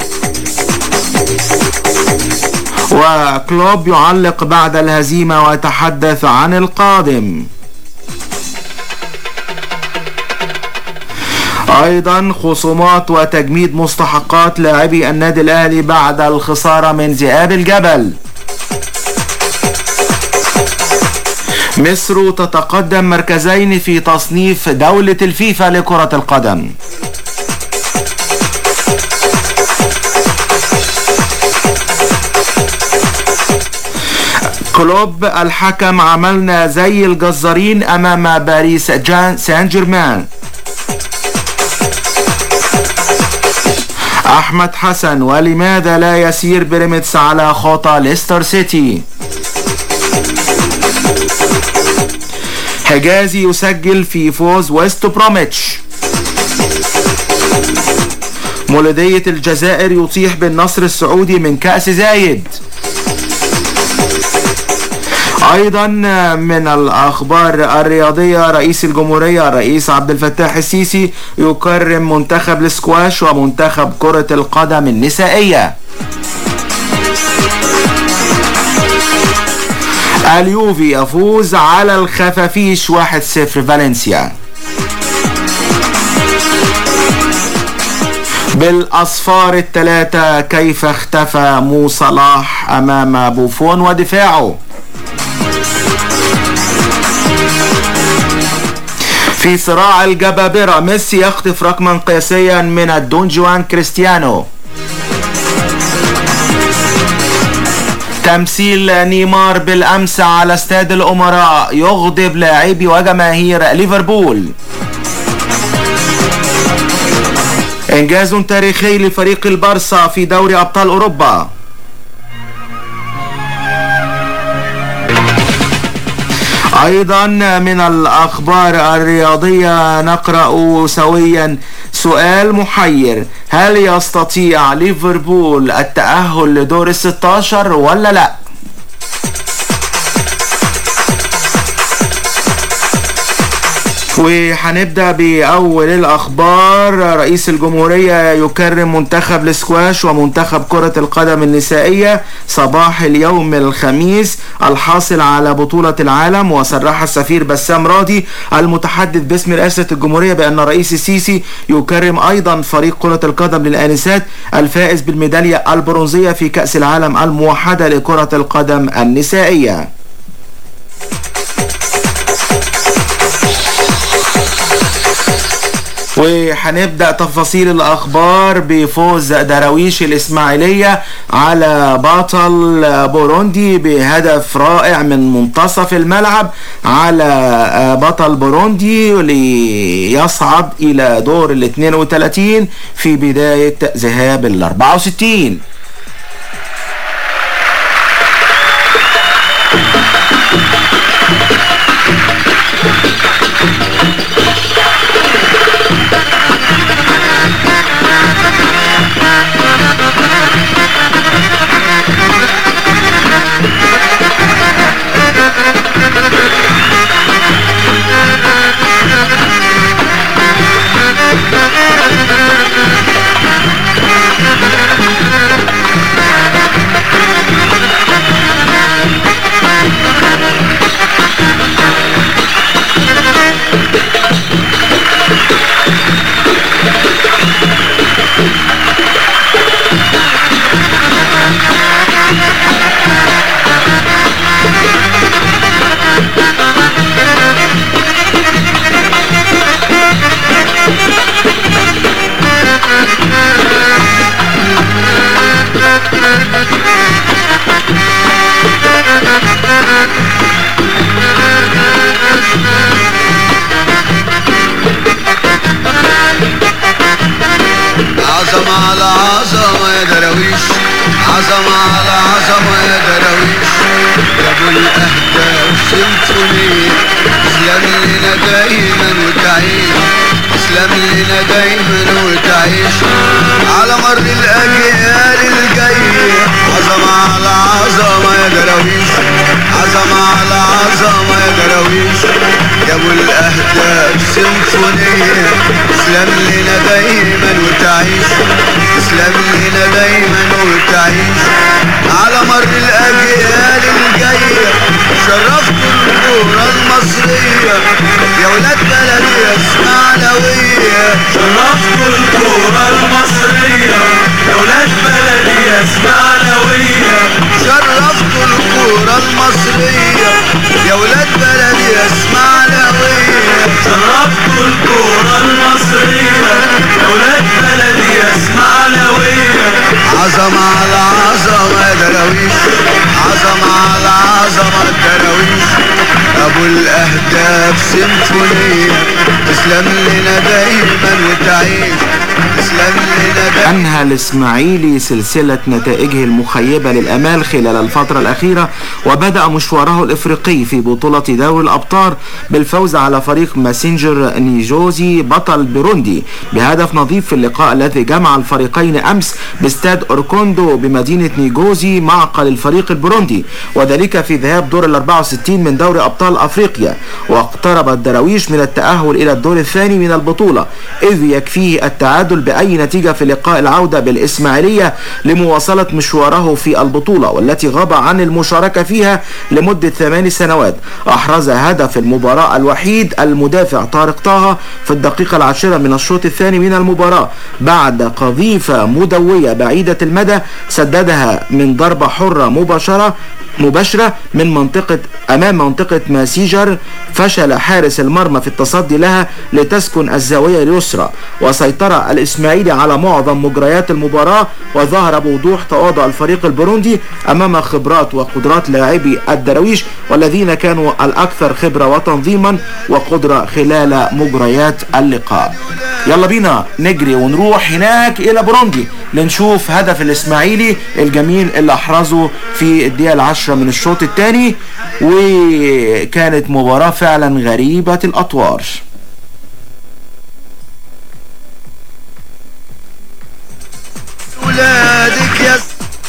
وكلوب يعلق بعد الهزيمة ويتحدث عن القادم ايضا خصومات وتجميد مستحقات لاعبي النادي الاهلي بعد الخساره من ذئاب الجبل مصر تتقدم مركزين في تصنيف دولة الفيفا لكرة القدم كلوب الحكم عملنا زي الجزارين امام باريس جان سان جيرمان احمد حسن ولماذا لا يسير بيراميدز على خطى ليستر سيتي حجازي يسجل في فوز ويست بروميتش مولودية الجزائر يطيح بالنصر السعودي من كأس زايد ايضا من الاخبار الرياضيه رئيس الجمهوريه الرئيس عبد الفتاح السيسي يكرم منتخب السكواش ومنتخب كره القدم النسائيه اليوفي يفوز على الخفافيش 1-0 فالنسيا بالاصفار الثلاثه كيف اختفى مو صلاح امام بوفون ودفاعه في صراع الجبابرة ميسي يخطف رقما قياسيا من الدون جوان كريستيانو تمثيل نيمار بالأمس على استاد الأمراء يغضب لاعبي وجماهير ليفربول إنجاز تاريخي لفريق البارسا في دوري أبطال أوروبا أيضا من الأخبار الرياضية نقرأ سويا سؤال محير هل يستطيع ليفربول التأهل لدور الستاشر ولا لا؟ وهنبدأ بأول الأخبار رئيس الجمهورية يكرم منتخب الاسكواش ومنتخب كرة القدم النسائية صباح اليوم الخميس الحاصل على بطولة العالم وصرح السفير بسام راضي المتحدث باسم رئاسة الجمهورية بأن الرئيس السيسي يكرم أيضا فريق كرة القدم للآنسات الفائز بالميدالية البرونزية في كأس العالم الموحدة لكرة القدم النسائية وهنبدأ تفاصيل الأخبار بفوز دراويش الإسماعيلية على بطل بوروندي بهدف رائع من منتصف الملعب على بطل بوروندي ليصعد إلى دور ال 32 في بداية ذهاب ال 64 عظمة على عظمة يا دراويش عظمة على عظمة يا دراويش جابوا الأهداف سيمفونية اسلام لنا دايما وتعيش اسلام لنا دايما وتعيش على مر الأجيال الجاية عظمة على عظمة يا دراويش عظمة على عظمة يا دراويش جابوا الأهداف سيمفونية اسلام لنا دايما وتعيش اسلام لنا دايما وتعيش على مر الأجيال الجاية شرفتوا الكورة المصرية يا ولاد بلدي يا اسماعيلوية شرفتوا الكورة المصرية يا ولاد بلدي يا اسماعيلوية شرفتوا الكورة المصرية يا ولاد بلدي يا اسماعيلوية شرفتوا الكورة المصرية يا ولاد بلدي يا اسماعيلوية عظمة على عظمة يا دراويش عظمة على عظمة الدراويش ابو الاهداف سيمفونية تسلم لنا دايما وتعيش تسلم لنا دايما أنهى الإسماعيلي سلسلة نتائجه المخيبة للأمال خلال الفترة الأخيرة وبدأ مشواره الإفريقي في بطولة دوري الأبطال بالفوز على فريق ماسنجر نيجوزي بطل بروندي بهدف نظيف في اللقاء الذي جمع الفريقين أمس باستاد أوركوندو بمدينة نيجوزي معقل الفريق البروندي وذلك في ذهاب دور ال 64 من دوري أبطال أفريقيا واقترب الدراويش من التأهل إلى الدور الثاني من البطولة إذ يكفيه التعادل بأي نتيجة في لقاء العودة بالإسماعيلية لمواصلة مشواره في البطولة والتي غاب عن المشاركة فيها لمدة ثمان سنوات أحرز هدف المباراة الوحيد المدافع طارق طه في الدقيقة العاشرة من الشوط الثاني من المباراة بعد قذيفة مدوية بعيدة المدى سددها من ضربة حرة مباشرة مباشرة من منطقة أمام منطقة ماسيجر فشل حارس المرمى في التصدي لها لتسكن الزاوية اليسرى وسيطر الإسماعيلي على معظم مجريات المباراة وظهر بوضوح تواضع الفريق البروندي أمام خبرات وقدرات لاعبي الدراويش والذين كانوا الأكثر خبرة وتنظيما وقدرة خلال مجريات اللقاء يلا بينا نجري ونروح هناك إلى بروندي لنشوف هدف الإسماعيلي الجميل اللي أحرزه في الدقيقة العشرة 10 من الشوط الثاني وكانت مباراة فعلا غريبة الأطوار ولادك يا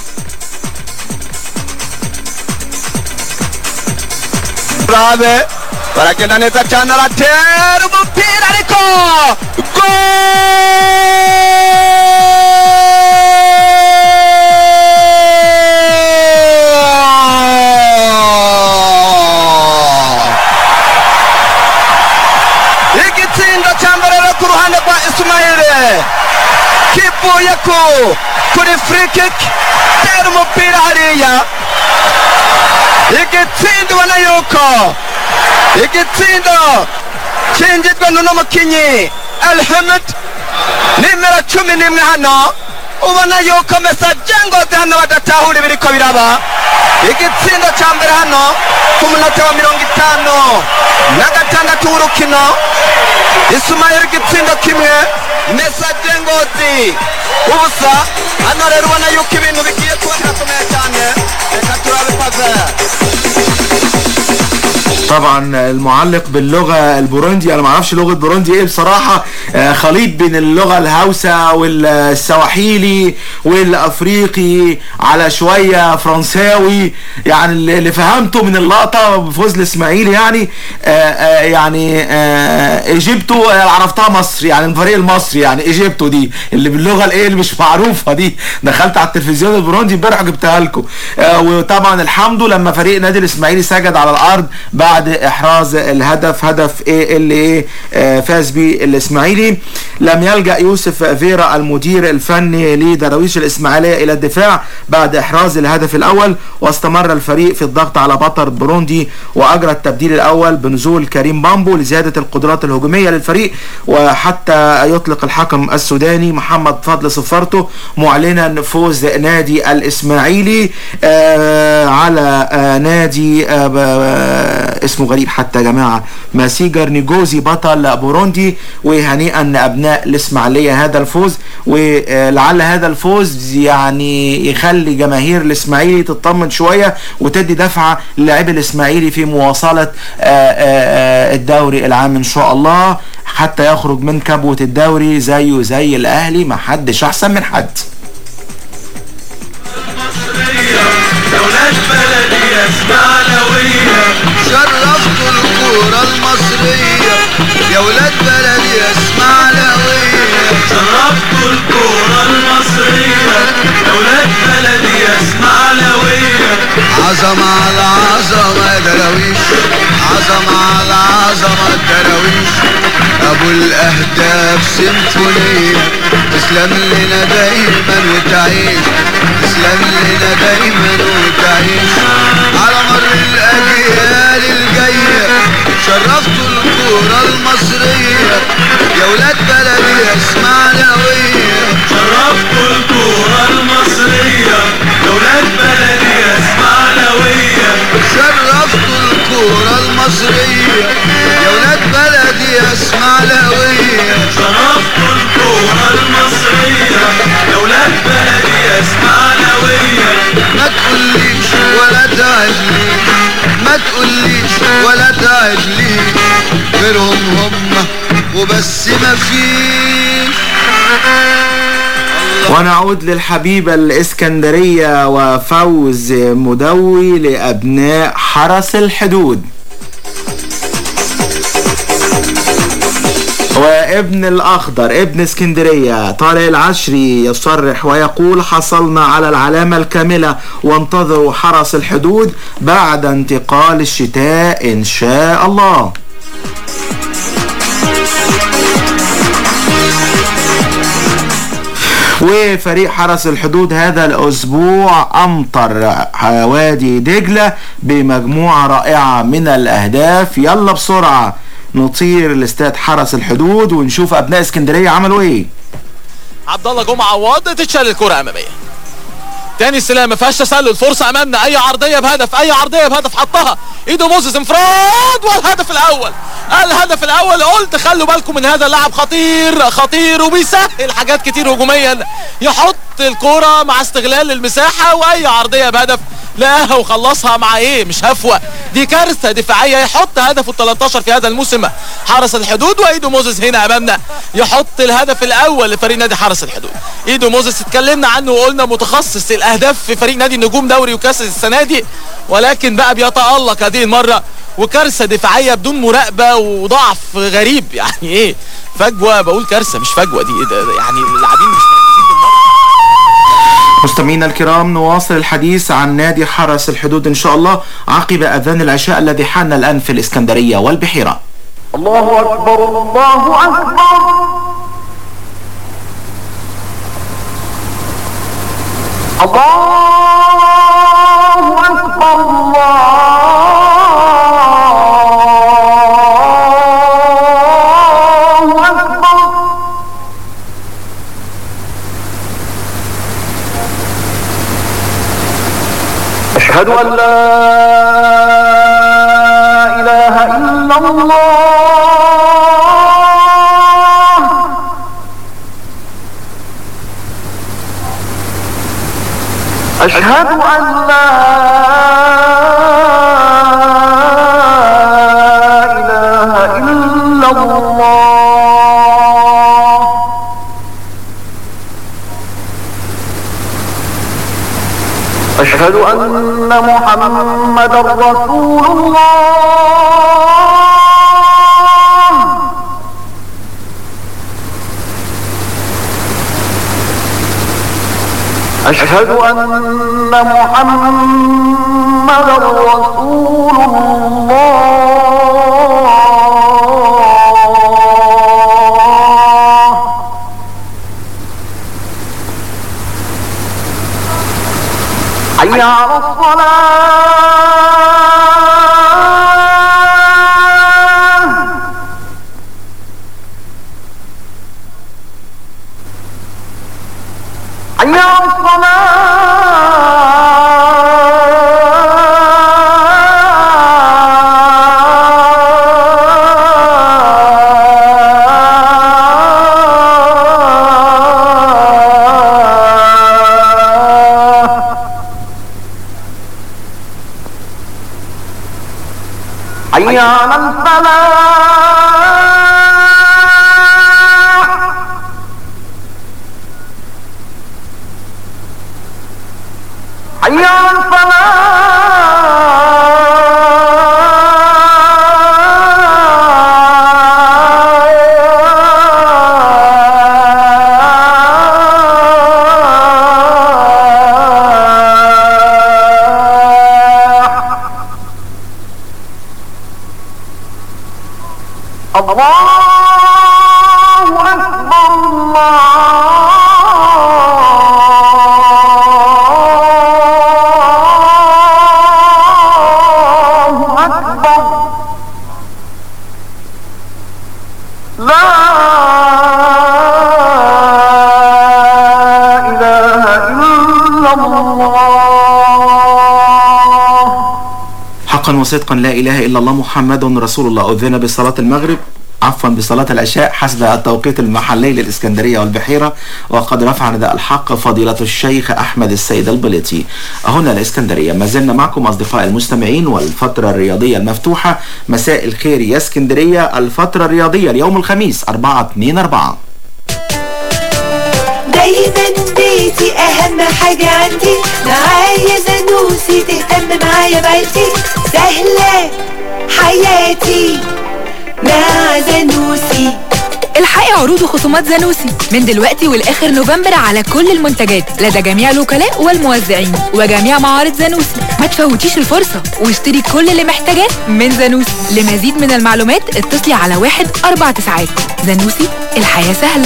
brave baragenda neza cyane aratera umupira ariko Goal! igitsindo cya mbere rero ku ruhande rwa ismaile kivuye ku kuri free kick tera umupira hariya igitsindo ubona yuko igitsindo cyinjijwe n'uno mukinyi alhamid nimero cumi n'imwe hano ubona yuko mesaje ngozi hano badatahura ibiriko biraba igitsindo cya mbere hano ku munota wa mirongo itanu na gatandatu w'urukino isumayeli igitsindo kimwe mesaje ngozi ubusa hano rero ubona yuko ibintu bigiye kuba birakomeye cyane reka turabe paze طبعا المعلق باللغه البوروندي انا ما اعرفش لغه بوروندي ايه بصراحه آه، خليط بين اللغه الهوسه والسواحيلي والافريقي على شويه فرنساوي يعني اللي اللي فهمته من اللقطه بفوز الاسماعيلي يعني آه، آه، يعني آه، ايجيبتو آه، عرفتها مصر يعني الفريق المصري يعني ايجيبتو دي اللي باللغه الايه اللي مش معروفه دي دخلت على التلفزيون البوروندي امبارح جبتها لكم آه، وطبعا الحمد لما فريق نادي الاسماعيلي سجد على الارض بعد احراز الهدف هدف ايه اللي ايه آه، فاز بيه الاسماعيلي لم يلجا يوسف فيرا المدير الفني لدراويش الاسماعيليه الى الدفاع بعد احراز الهدف الاول واستمر الفريق في الضغط على بطل بروندي واجرى التبديل الاول بنزول كريم بامبو لزياده القدرات الهجوميه للفريق وحتى يطلق الحكم السوداني محمد فضل صفارته معلنا فوز نادي الاسماعيلي آه على آه نادي آه ب- آه اسمه غريب حتى يا جماعه ماسيجر نيجوزي بطل بوروندي وهنيئا ابناء الاسماعيليه هذا الفوز ولعل هذا الفوز يعني يخلي جماهير الاسماعيلي تطمن شويه وتدي دفعه للاعب الاسماعيلي في مواصله آه، آه، آه، الدوري العام ان شاء الله حتى يخرج من كبوه الدوري زيه زي الاهلي ما حدش احسن من حد دولة بلدي اسماعيلوية شرفتوا الكورة المصرية يا ولاد بلدي اسماعيلوية شرفتوا الكورة المصرية يا ولاد بلدي اسماعيلوية عظمة على عظمة دراويش عظمة على عظمة دراويش ابو الاهداف سيمفونية تسلم لنا دايما وتعيش تسلم لنا دايما وتعيش على مر الاجيال الجاية شرفتوا الكورة المصرية يا ولاد بلدي اسماعيلوية شرفتوا الكورة المصرية يا ولاد بلدي اسماعيلوية شرفتوا الكورة المصرية يا ولاد بلدي اسماعيلوية شرفتوا الكورة المصرية يا ولاد بلدي اسماعيلوية ما تقوليش ولا تعجليش ما تقوليش ولا تعجليش غيرهم هم وبس ما فيش ونعود للحبيبة الإسكندرية وفوز مدوي لأبناء حرس الحدود وابن الأخضر ابن اسكندرية طارق العشري يصرح ويقول حصلنا على العلامة الكاملة وانتظروا حرس الحدود بعد انتقال الشتاء إن شاء الله وفريق حرس الحدود هذا الأسبوع أمطر وادي دجلة بمجموعة رائعة من الأهداف يلا بسرعة نطير لاستاد حرس الحدود ونشوف أبناء اسكندرية عملوا إيه عبد الله جمعه عواد تتشال الكره اماميه تاني استلام ما فيهاش تسلل فرصه امامنا اي عرضيه بهدف اي عرضيه بهدف حطها ايده موزيس انفراد والهدف الاول الهدف الاول قلت خلوا بالكم من هذا اللاعب خطير خطير وبيسهل حاجات كتير هجوميا يحط الكرة مع استغلال المساحة واي عرضية بهدف لقاها وخلصها مع ايه مش هفوه دي كارثه دفاعيه يحط هدفه ال 13 في هذا الموسم حرس الحدود وايدو موزيس هنا امامنا يحط الهدف الاول لفريق نادي حرس الحدود ايدو موزيس اتكلمنا عنه وقلنا متخصص الاهداف في فريق نادي النجوم دوري وكاس السنه دي ولكن بقى بيتالق هذه المره وكارثه دفاعيه بدون مراقبه وضعف غريب يعني ايه فجوه بقول كارثه مش فجوه دي إيه ده ده يعني اللاعبين مش مركزين بالمره مستمعينا الكرام نواصل الحديث عن نادي حرس الحدود ان شاء الله عقب اذان العشاء الذي حان الان في الاسكندريه والبحيره الله أكبر الله أكبر الله أكبر الله أكبر أشهد أن لا إله إلا الله أشهد أن لا إله إلا الله أشهد أن محمدا رسول الله أشهد أن محمدا رسول الله حي على الصلاة حي على الصلاة حي على الفلاح حي على الفلاح الله أكبر الله أكبر لا إله إلا الله حقا وصدقا لا اله الا الله محمد رسول الله اذن بصلاه المغرب عفوا بصلاة العشاء حسب التوقيت المحلي للإسكندرية والبحيرة وقد رفع نداء الحق فضيلة الشيخ أحمد السيد البليطي هنا الإسكندرية ما زلنا معكم أصدقاء المستمعين والفترة الرياضية المفتوحة مساء الخير يا اسكندرية الفترة الرياضية اليوم الخميس 4 2 4 دايما بيتي اهم حاجة عندي معايا زنوسي تهتم معايا بعيلتي سهلة حياتي مع زنوسي الحقي عروض وخصومات زانوسي من دلوقتي والاخر نوفمبر على كل المنتجات لدى جميع الوكلاء والموزعين وجميع معارض زانوسي ما تفوتيش الفرصة واشتري كل اللي محتاجاه من زانوسي لمزيد من المعلومات اتصلي على واحد أربع تسعات زانوسي الحياة سهلة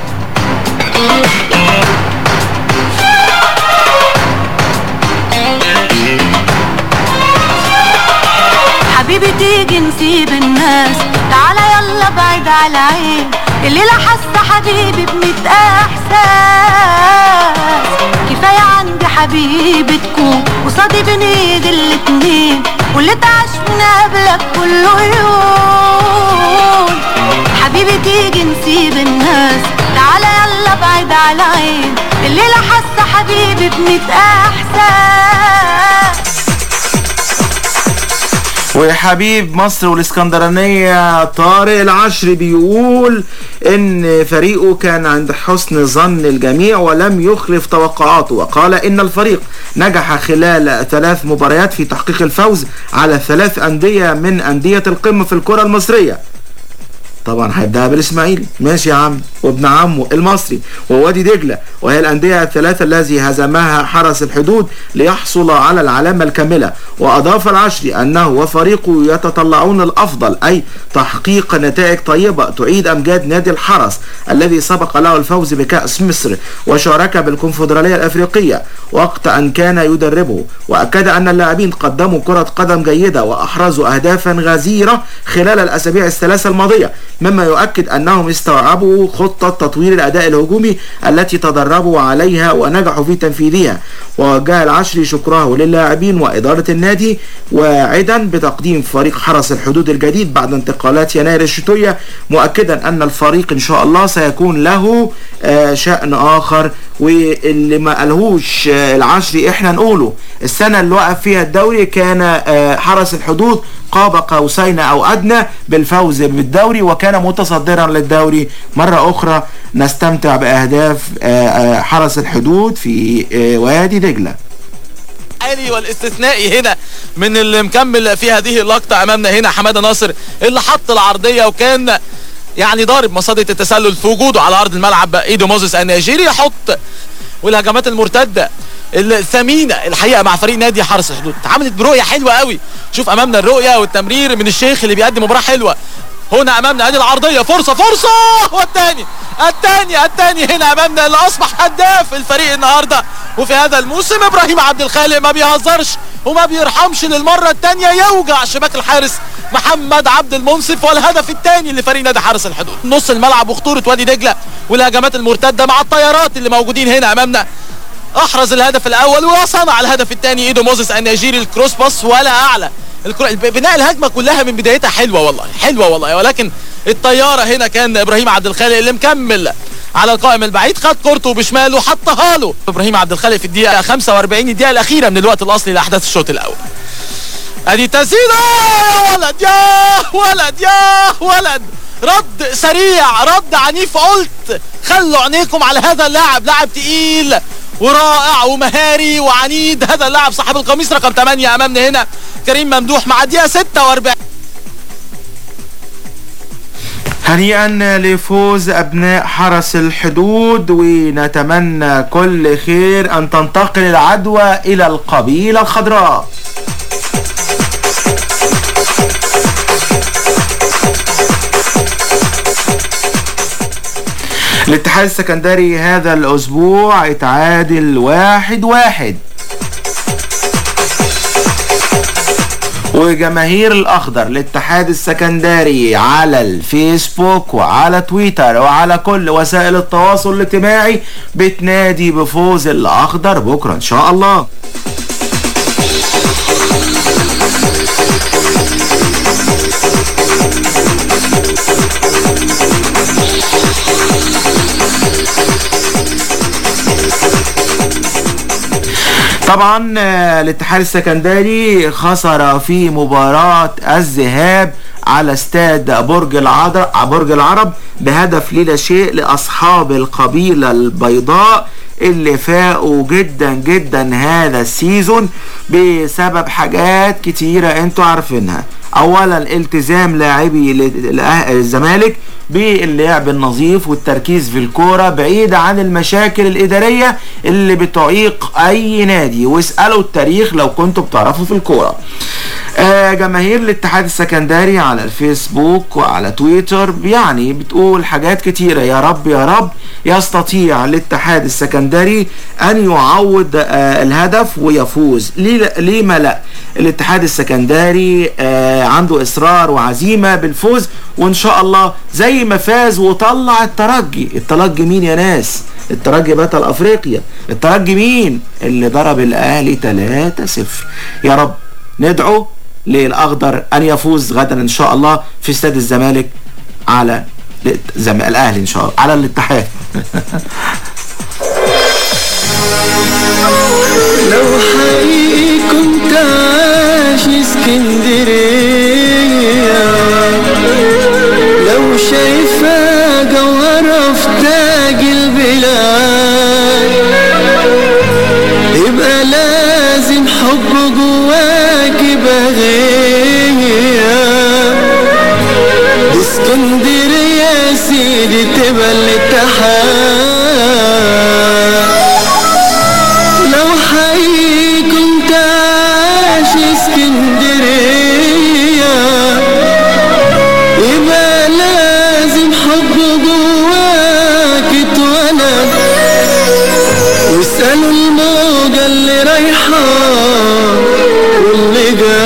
حبيبي تيجي نسيب الناس تعالى يلا بعيد على عين الليلة حاسة حبيبي بميت احساس كفاية عندي حبيبي تكون قصادي بين ايد الاتنين واللي تعيش من قبلك كل عيون حبيبي تيجي نسيب الناس تعالى يلا بعيد على عين الليلة حاسة حبيبي بميت احساس وحبيب مصر والاسكندرانية طارق العشري بيقول ان فريقه كان عند حسن ظن الجميع ولم يخلف توقعاته وقال ان الفريق نجح خلال ثلاث مباريات في تحقيق الفوز على ثلاث اندية من اندية القمة في الكرة المصرية طبعا هيبدأها بالاسماعيلي ماشي يا عم وابن عمه المصري ووادي دجلة وهي الأندية الثلاثة الذي هزمها حرس الحدود ليحصل على العلامة الكاملة وأضاف العشري أنه وفريقه يتطلعون الأفضل أي تحقيق نتائج طيبة تعيد أمجاد نادي الحرس الذي سبق له الفوز بكأس مصر وشارك بالكونفدرالية الأفريقية وقت أن كان يدربه وأكد أن اللاعبين قدموا كرة قدم جيدة وأحرزوا أهدافا غزيرة خلال الأسابيع الثلاثة الماضية مما يؤكد أنهم استوعبوا خطة تطوير الأداء الهجومي التي تدربوا عليها ونجحوا في تنفيذها ووجه العشري شكره للاعبين وإدارة النادي واعدا بتقديم فريق حرس الحدود الجديد بعد انتقالات يناير الشتوية مؤكدا أن الفريق إن شاء الله سيكون له آه، شأن آخر واللي ما قالهوش آه، العشري احنا نقوله السنة اللي وقف فيها الدوري كان آه، حرس الحدود قاب قوسين او ادنى بالفوز بالدوري وكان متصدرا للدوري مرة اخرى نستمتع باهداف آه، آه، حرس الحدود في آه، وادي دجلة الحالي والاستثنائي هنا من اللي مكمل في هذه اللقطة أمامنا هنا حمادة ناصر اللي حط العرضية وكان يعني ضارب مصيدة التسلل في وجوده على أرض الملعب إيدو موزيس النيجيري يحط والهجمات المرتدة الثمينة الحقيقة مع فريق نادي حرس الحدود اتعملت برؤية حلوة قوي شوف أمامنا الرؤية والتمرير من الشيخ اللي بيقدم مباراة حلوة هنا امامنا ادي العرضيه فرصه فرصه والثاني الثاني الثاني هنا امامنا اللي اصبح هداف الفريق النهارده وفي هذا الموسم ابراهيم عبد الخالق ما بيهزرش وما بيرحمش للمره الثانيه يوجع شباك الحارس محمد عبد المنصف والهدف الثاني لفريق نادي حرس الحدود نص الملعب وخطوره وادي دجله والهجمات المرتده مع الطيارات اللي موجودين هنا امامنا احرز الهدف الاول وصنع الهدف الثاني ايدو موزيس النيجيري الكروس باس ولا اعلى الكرة بناء الهجمه كلها من بدايتها حلوه والله حلوه والله ولكن الطياره هنا كان ابراهيم عبد الخالق اللي مكمل على القائم البعيد خد كورته بشماله حطها له ابراهيم عبد الخالق في الدقيقه 45 الدقيقه الاخيره من الوقت الاصلي لاحداث الشوط الاول ادي تسديده يا ولد يا ولد يا ولد رد سريع رد عنيف قلت خلوا عينيكم على هذا اللاعب لاعب تقيل ورائع ومهاري وعنيد هذا اللاعب صاحب القميص رقم 8 امامنا هنا كريم ممدوح مع الدقيقه 46 هنيئا لفوز ابناء حرس الحدود ونتمنى كل خير ان تنتقل العدوى الى القبيله الخضراء الاتحاد السكندري هذا الاسبوع اتعادل واحد واحد وجماهير الاخضر الاتحاد السكندري على الفيسبوك وعلى تويتر وعلى كل وسائل التواصل الاجتماعي بتنادي بفوز الاخضر بكره ان شاء الله طبعا آه، الاتحاد السكندري خسر في مباراة الذهاب على استاد برج العرب برج العرب بهدف للا شيء لاصحاب القبيلة البيضاء اللي فاقوا جدا جدا هذا السيزون بسبب حاجات كتيرة انتوا عارفينها اولا التزام لاعبي ال- الأه- الزمالك باللعب النظيف والتركيز في الكوره بعيد عن المشاكل الاداريه اللي بتعيق اي نادي واسالوا التاريخ لو كنتوا بتعرفوا في الكوره آه جماهير الاتحاد السكندري على الفيسبوك وعلى تويتر يعني بتقول حاجات كتيرة يا رب يا رب يستطيع الاتحاد السكندري أن يعوض آه الهدف ويفوز ليه ليه ما لا الاتحاد السكندري آه عنده إصرار وعزيمة بالفوز وإن شاء الله زي ما فاز وطلع الترجي الترجي مين يا ناس الترجي بطل أفريقيا الترجي مين اللي ضرب الأهلي 3-0 يا رب ندعو للاخضر ان يفوز غدا ان شاء الله في استاد الزمالك على زم... الاهلي ان شاء الله على الاتحاد لو حقيقي كنت عايش اسكندرية لو شايفة جوهرة في تاج البلاد يبقى لازم حب جواكي بغية دي اسكندرية يا سيدي تبقى الاتحاد لو حي كنت عايش اسكندرية يبقى لازم حب جواك اتولد واسألوا الموجة اللي رايحة واللي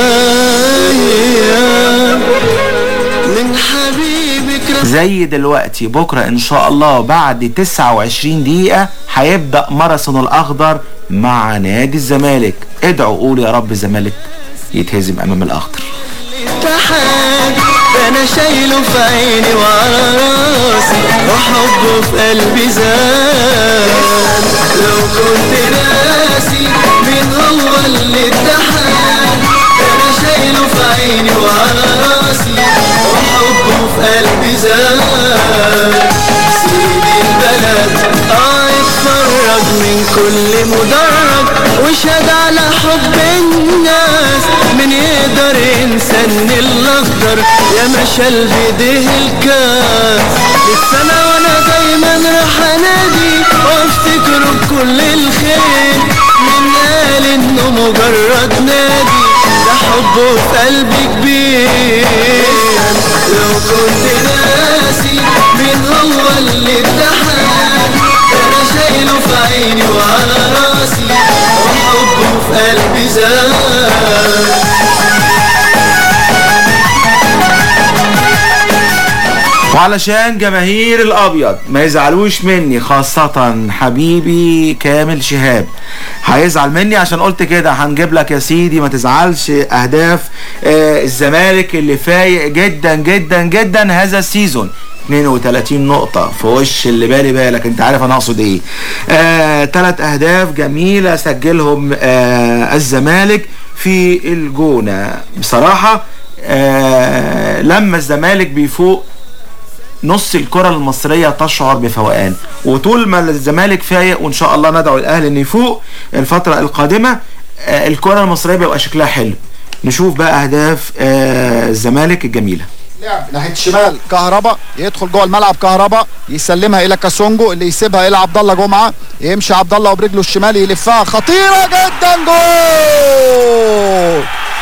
جاية من حبيبك زي دلوقتي بكرة إن شاء الله بعد 29 دقيقة هيبدأ ماراثون الأخضر مع نادي الزمالك ادعوا قولوا يا رب الزمالك يتهزم أمام الأخضر اتحاد ده انا شايله في عيني وعلى راسي وحبه في قلبي زاد لو كنت ناسي مين هو اللي اتحاد ده انا شايله في عيني وعلى راسي وحبه في قلبي زاد سيدي البلد اه اتفرج من كل مدرج وشهد على حب الناس من يقدر ينسى ان الاخضر يا مشال بيديه الكاس للسنة وانا دايما راح انادي وافتكره بكل الخير من قال انه مجرد نادي ده حبه في قلبي كبير لو كنت ناسي مين هو اللي اتحاد ده انا شايله في عيني وعلى راسي وحبه في قلبي زاد وعلشان جماهير الابيض ما يزعلوش مني خاصة حبيبي كامل شهاب هيزعل مني عشان قلت كده هنجيب لك يا سيدي ما تزعلش اهداف آه الزمالك اللي فايق جدا جدا جدا هذا السيزون 32 نقطة في وش اللي بالي بالك انت عارف انا اقصد ايه آه، تلات اهداف جميلة سجلهم آه الزمالك في الجونة بصراحة آه لما الزمالك بيفوق نص الكرة المصرية تشعر بفوقان وطول ما الزمالك فايق وان شاء الله ندعو الاهلي ان يفوق الفترة القادمة آه، الكرة المصرية بيبقى شكلها حلو نشوف بقى اهداف آه، الزمالك الجميلة لعب ناحيه الشمال كهربا يدخل جوه الملعب كهربا يسلمها الى كاسونجو اللي يسيبها الى عبد الله جمعه يمشي عبد الله وبرجله الشمال يلفها خطيره جدا جول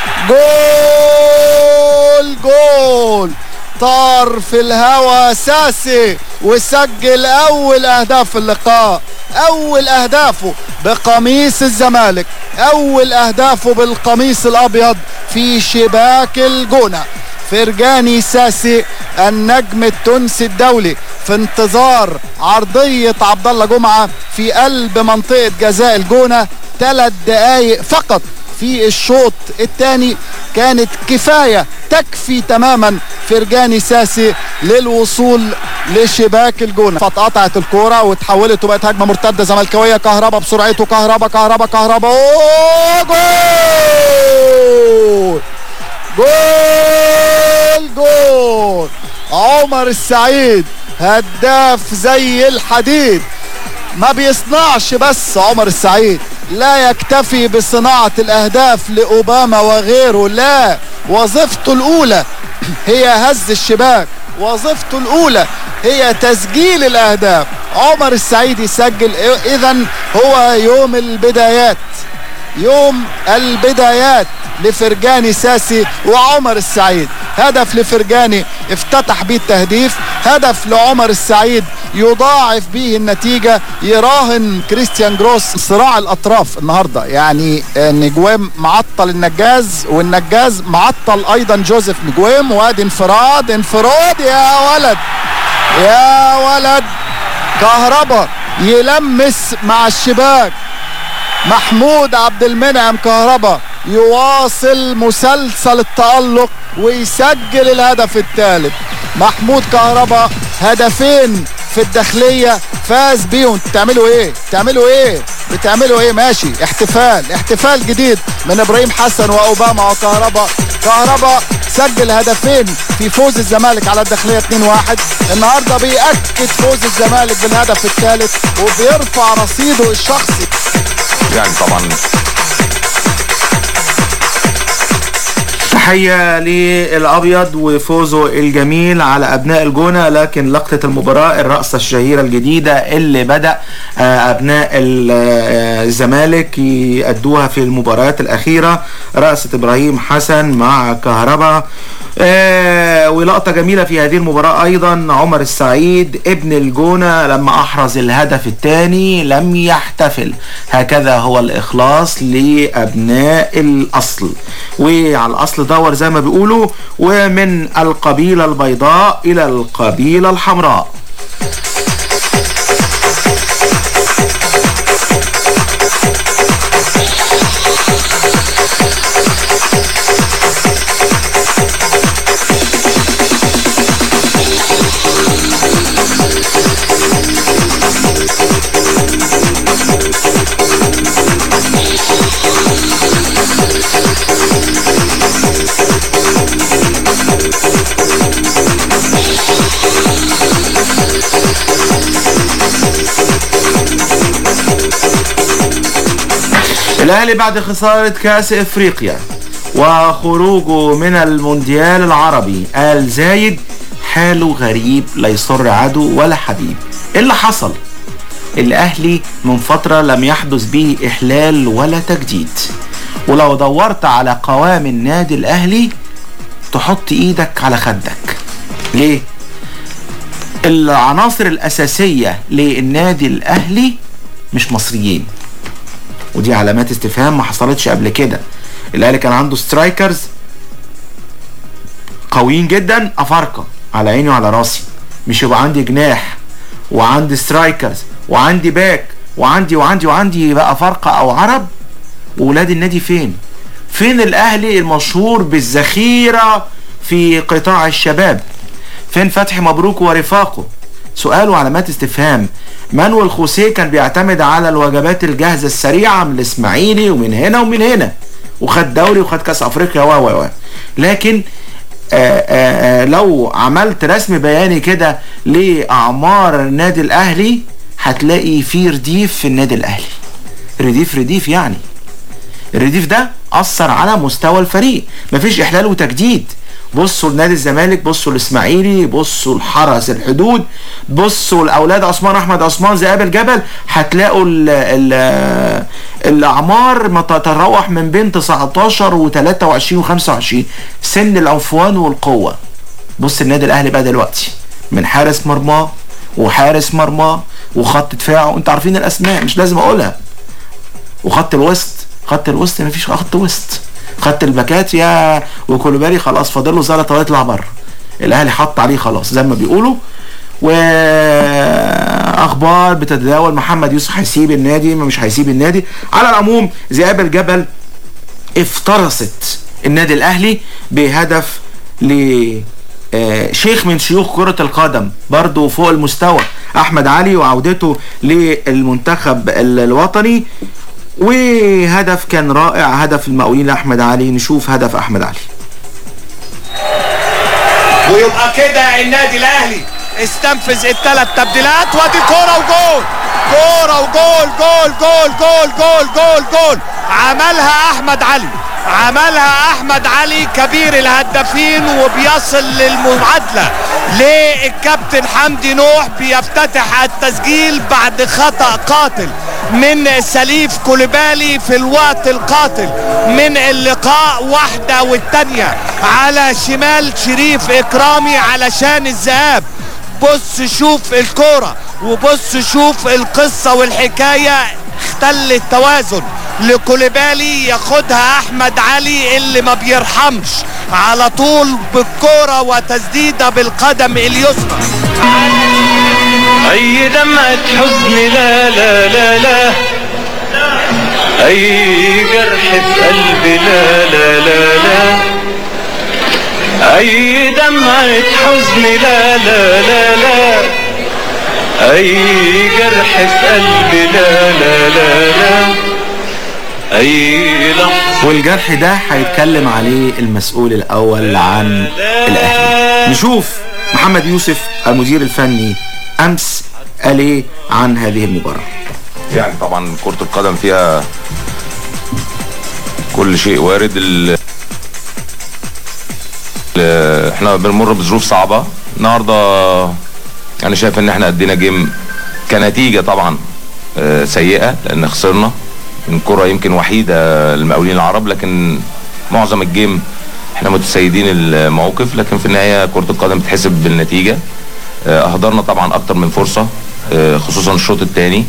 جول جول طار في الهوا ساسي وسجل اول اهداف اللقاء اول اهدافه بقميص الزمالك اول اهدافه بالقميص الابيض في شباك الجونه فرجاني ساسي النجم التونسي الدولي في انتظار عرضية عبد الله جمعة في قلب منطقة جزاء الجونة ثلاث دقايق فقط في الشوط الثاني كانت كفاية تكفي تماما فرجاني ساسي للوصول لشباك الجونة فاتقطعت الكورة وتحولت وبقت هجمة مرتدة زملكاوية كهربا بسرعته كهربا كهربا كهربا أوه جول جول جول عمر السعيد هداف زي الحديد ما بيصنعش بس عمر السعيد لا يكتفي بصناعة الأهداف لأوباما وغيره لا وظيفته الأولى هي هز الشباك وظيفته الأولى هي تسجيل الأهداف عمر السعيد يسجل إذا هو يوم البدايات يوم البدايات لفرجاني ساسي وعمر السعيد هدف لفرجاني افتتح بيه التهديف هدف لعمر السعيد يضاعف به النتيجة يراهن كريستيان جروس صراع الأطراف النهاردة يعني آه، نجوام معطل النجاز والنجاز معطل أيضا جوزيف نجوام وادي انفراد انفراد يا ولد يا ولد كهربا يلمس مع الشباك محمود عبد المنعم كهربا يواصل مسلسل التألق ويسجل الهدف الثالث محمود كهربا هدفين في الداخلية فاز بيهم تعملوا ايه تعملوا ايه بتعملوا ايه ماشي احتفال احتفال جديد من ابراهيم حسن واوباما وكهربا كهربا سجل هدفين في فوز الزمالك على الداخليه 2-1 النهارده بيأكد فوز الزمالك بالهدف الثالث وبيرفع رصيده الشخصي يعني طبعا تحية للأبيض وفوزه الجميل على أبناء الجونة لكن لقطة المباراة الرقصة الشهيرة الجديدة اللي بدأ آه، أبناء ال- آه، الزمالك يأدوها في المباريات الأخيرة رقصة إبراهيم حسن مع كهربا آه، ولقطة جميلة في هذه المباراة أيضا عمر السعيد ابن الجونة لما أحرز الهدف الثاني لم يحتفل هكذا هو الإخلاص لأبناء الأصل وعلى الأصل دور زي ما بيقولوا ومن القبيلة البيضاء إلى القبيلة الحمراء الأهلي بعد خسارة كأس إفريقيا وخروجه من المونديال العربي قال زايد حاله غريب لا يسر عدو ولا حبيب إيه اللي حصل الأهلي من فترة لم يحدث به إحلال ولا تجديد ولو دورت على قوام النادي الأهلي تحط إيدك على خدك ليه؟ العناصر الأساسية للنادي الأهلي مش مصريين ودي علامات استفهام ما حصلتش قبل كده الاهلي كان عنده سترايكرز قويين جدا افارقه على عيني وعلى راسي مش يبقى عندي جناح وعندي سترايكرز وعندي باك وعندي وعندي وعندي بقى فرقه او عرب وولاد النادي فين فين الاهلي المشهور بالذخيره في قطاع الشباب فين فتحي مبروك ورفاقه سؤال وعلامات استفهام مانويل خوسيه كان بيعتمد على الوجبات الجاهزه السريعه من الاسماعيلي ومن هنا ومن هنا وخد دوري وخد كاس افريقيا و و و لكن آآ آآ لو عملت رسم بياني كده لاعمار النادي الاهلي هتلاقي في رديف في النادي الاهلي رديف رديف يعني الرديف ده اثر على مستوى الفريق مفيش احلال وتجديد بصوا لنادي الزمالك بصوا الاسماعيلي بصوا لحرس الحدود بصوا لاولاد عثمان احمد عثمان ذئاب الجبل هتلاقوا ال ال الاعمار ما تتراوح من بين 19 و23 و25 سن العنفوان والقوه بص النادي الاهلي بقى دلوقتي من حارس مرماه وحارس مرماه وخط دفاعه انتوا عارفين الاسماء مش لازم اقولها وخط الوسط خط الوسط مفيش خط وسط خط الباكات يا وكولوباري خلاص فاضل له زلطه ويطلع بره الاهلي حط عليه خلاص زي ما بيقولوا واخبار بتتداول محمد يوسف هيسيب النادي ما مش هيسيب النادي على العموم ذئاب الجبل افترست النادي الاهلي بهدف ل آه، شيخ من شيوخ كرة القدم برضو فوق المستوى أحمد علي وعودته للمنتخب ال- الوطني وهدف كان رائع هدف المقاولين لأحمد علي نشوف هدف أحمد علي ويبقى كده النادي الاهلي استنفذ الثلاث تبديلات وادي كوره وجول كوره وجول جول جول جول جول جول جول عملها احمد علي عملها احمد علي كبير الهدافين وبيصل للمعادله للكابتن حمدي نوح بيفتتح التسجيل بعد خطا قاتل من سليف كوليبالي في الوقت القاتل من اللقاء واحدة والتانية على شمال شريف إكرامي علشان الذهاب بص شوف الكورة وبص شوف القصة والحكاية اختل التوازن لكوليبالي ياخدها احمد علي اللي ما بيرحمش على طول بالكورة وتسديدة بالقدم اليسرى أي دمعة حزن لا لا لا لا أي جرح في قلبي لا لا لا لا أي دمعة حزن لا لا لا لا أي جرح في قلبي لا لا لا لا اي لحظة والجرح ده هيتكلم عليه المسؤول الاول عن الاهلي نشوف محمد يوسف المدير الفني امس قال ايه عن هذه المباراه يعني طبعا كرة القدم فيها كل شيء وارد ال... ال- احنا بنمر بظروف صعبة النهاردة انا شايف ان احنا ادينا جيم كنتيجة طبعا آه، سيئة لان خسرنا من كرة يمكن وحيدة المقاولين العرب لكن معظم الجيم احنا متسيدين الموقف لكن في النهاية كرة القدم بتحسب بالنتيجة آه، اهدرنا طبعا اكتر من فرصة آه، خصوصا الشوط الثاني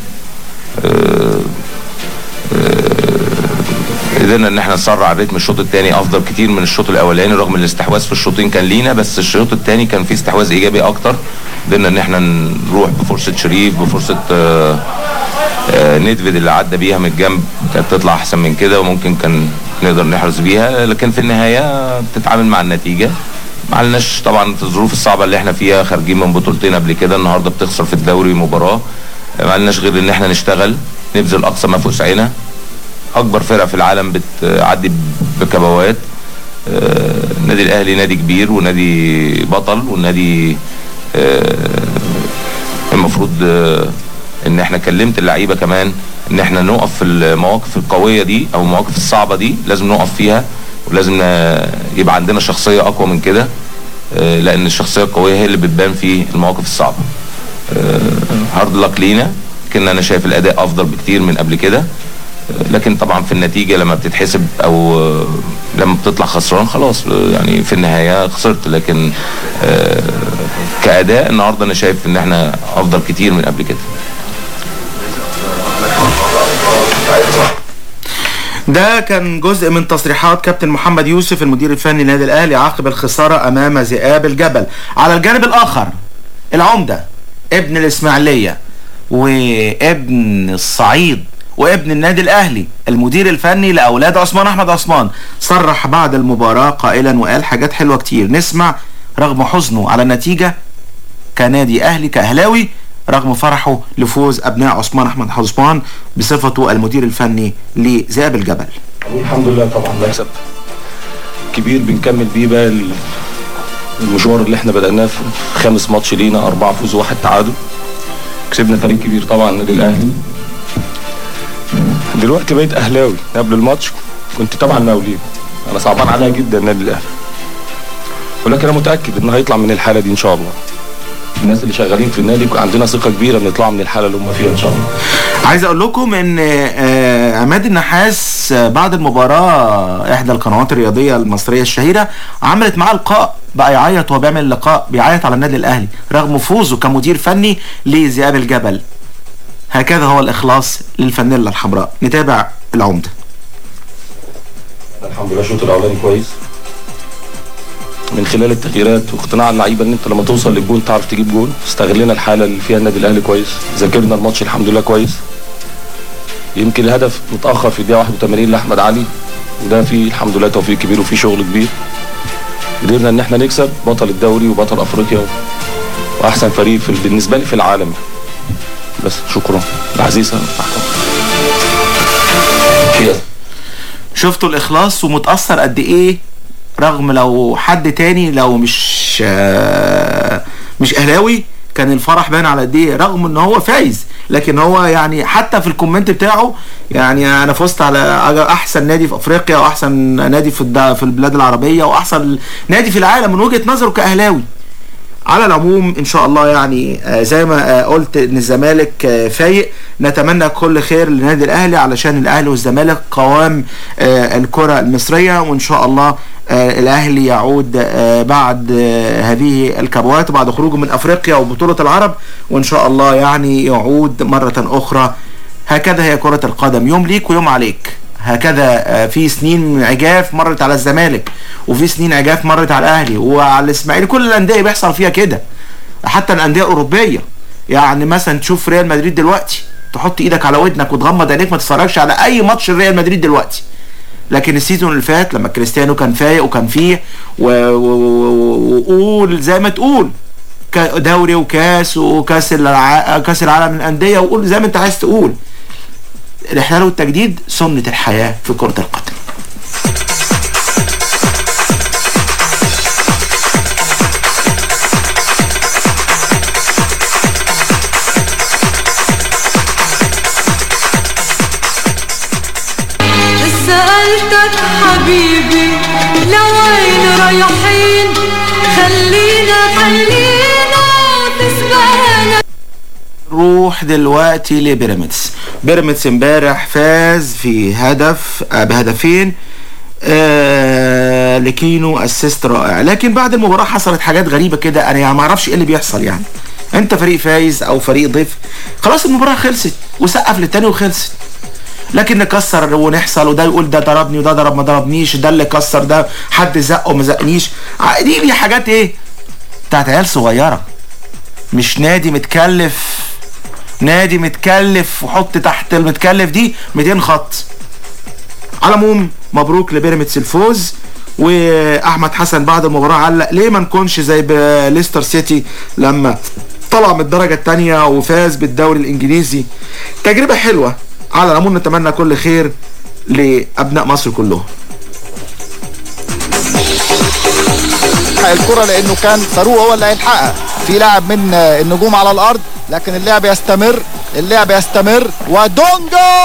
قدرنا ان احنا نسرع رتم الشوط الثاني افضل كتير من الشوط الاولاني رغم ان الاستحواذ في الشوطين كان لينا بس الشوط الثاني كان فيه استحواذ ايجابي اكتر قدرنا ان احنا نروح بفرصه شريف بفرصه آه، آه، ندفد اللي عدى بيها من الجنب كانت تطلع احسن من كده وممكن كان نقدر نحرز بيها لكن في النهايه بتتعامل مع النتيجه ما علناش طبعا في الظروف الصعبه اللي احنا فيها خارجين من بطولتين قبل كده النهارده بتخسر في الدوري مباراه ما علناش غير ان احنا نشتغل نبذل اقصى ما في وسعنا اكبر فرقه في العالم بتعدي بكبوات آه، النادي الاهلي نادي كبير ونادي بطل والنادي آه، المفروض آه، ان احنا كلمت اللعيبه كمان ان احنا نقف في المواقف القويه دي او المواقف الصعبه دي لازم نقف فيها ولازم آه، يبقى عندنا شخصيه اقوى من كده آه، لان الشخصيه القويه هي اللي بتبان في المواقف الصعبه هارد لك لينا لكن انا شايف الاداء افضل بكتير من قبل كده آه، لكن طبعا في النتيجه لما بتتحسب او آه، لما بتطلع خسران خلاص آه، يعني في النهايه خسرت لكن آه، كاداء النهارده انا شايف ان احنا افضل كتير من قبل كده ده كان جزء من تصريحات كابتن محمد يوسف المدير الفني للنادي الاهلي عقب الخساره امام ذئاب الجبل على الجانب الاخر العمده ابن الاسماعيليه وابن الصعيد وابن النادي الاهلي المدير الفني لاولاد عثمان احمد عثمان صرح بعد المباراه قائلا وقال حاجات حلوه كتير نسمع رغم حزنه على النتيجه كنادي اهلي كاهلاوي رغم فرحه لفوز ابناء عثمان احمد عثمان بصفته المدير الفني لذئاب الجبل الحمد لله طبعا مكسب كبير بنكمل بيه بقى ال- المشوار اللي احنا بدأناه في خامس ماتش لينا أربعة فوز واحد تعادل كسبنا فريق كبير طبعا النادي الأهلي دلوقتي بقيت أهلاوي قبل الماتش كنت طبعا مقاولين أنا صعبان عليا جدا النادي الأهلي ولكن أنا متأكد إنه هيطلع من الحالة دي إن شاء الله الناس اللي شغالين في النادي عندنا ثقة كبيرة إن يطلعوا من الحالة اللي هم فيها إن شاء الله عايز اقول لكم ان آه، عماد النحاس آه، بعد المباراه احدى القنوات الرياضيه المصريه الشهيره عملت معاه لقاء بقى يعيط وهو بيعمل لقاء بيعيط على النادي الاهلي رغم فوزه كمدير فني لذئاب الجبل هكذا هو الاخلاص للفانيلا الحمراء نتابع العمده الحمد لله الشوط الاولاني كويس من خلال التغييرات واقتناع اللعيبه ان انت لما توصل للجون تعرف تجيب جون استغلنا الحاله اللي فيها النادي الاهلي كويس ذاكرنا الماتش الحمد لله كويس يمكن الهدف متاخر في الدقيقه 81 لاحمد علي وده فيه الحمد لله توفيق كبير وفيه شغل كبير قدرنا ان احنا نكسب بطل الدوري وبطل افريقيا واحسن فريق في بالنسبه لي في العالم بس شكرا العزيزه شفتوا الاخلاص ومتاثر قد ايه رغم لو حد تاني لو مش آه، مش اهلاوي كان الفرح باين على قد ايه رغم ان هو فايز لكن هو يعني حتى في الكومنت بتاعه يعني انا فزت على احسن نادي في افريقيا واحسن نادي في الد- في البلاد العربيه واحسن نادي في العالم من وجهه نظره كاهلاوي على العموم ان شاء الله يعني آه، زي ما آه، قلت ان الزمالك آه، فايق نتمنى كل خير للنادي الاهلي علشان الاهلي والزمالك قوام آه، الكره المصريه وان شاء الله آه، الاهلي يعود آه، بعد آه، هذه الكبوات وبعد خروجه من افريقيا وبطوله العرب وان شاء الله يعني يعود مره اخرى هكذا هي كره القدم يوم ليك ويوم عليك هكذا آه، في سنين عجاف مرت على الزمالك وفي سنين عجاف مرت على الاهلي وعلى الاسماعيلي كل الانديه بيحصل فيها كده حتى الانديه الاوروبيه يعني مثلا تشوف ريال مدريد دلوقتي تحط ايدك على ودنك وتغمض عينيك ما تتفرجش على اي ماتش ريال مدريد دلوقتي لكن السيزون اللي فات لما كريستيانو كان فايق وكان فيه و- و- و- وقول زي ما تقول ك- دوري وكاس وكاس الع... كاس العالم للانديه وقول زي ما انت عايز تقول الإحلال والتجديد سنة الحياة في كرة القدم سألتك حبيبي لوين رايحين خلينا خلينا تسبقنا نروح دلوقتي لبيراميدز بيراميدز امبارح فاز في هدف آه، بهدفين آه لكينو اسيست رائع لكن بعد المباراه حصلت حاجات غريبه كده انا يعني ما اعرفش ايه اللي بيحصل يعني انت فريق فايز او فريق ضيف خلاص المباراه خلصت وسقف للتاني وخلصت لكن نكسر ونحصل وده يقول ده ضربني وده ضرب ما ضربنيش ده اللي كسر ده حد زقه وما زقنيش ع- دي دي حاجات ايه بتاعت عيال صغيره مش نادي متكلف نادي متكلف وحط تحت المتكلف دي 200 خط على العموم مبروك لبيراميدز الفوز واحمد حسن بعد المباراه علق ليه ما نكونش زي ب- ليستر سيتي لما طلع من الدرجه الثانيه وفاز بالدوري الانجليزي تجربه حلوه على العموم نتمنى كل خير لابناء مصر كلهم يلحق الكرة لانه كان فاروق هو اللي هيلحقها في لاعب من آه، النجوم على الارض لكن اللعب يستمر اللعب يستمر ودونجا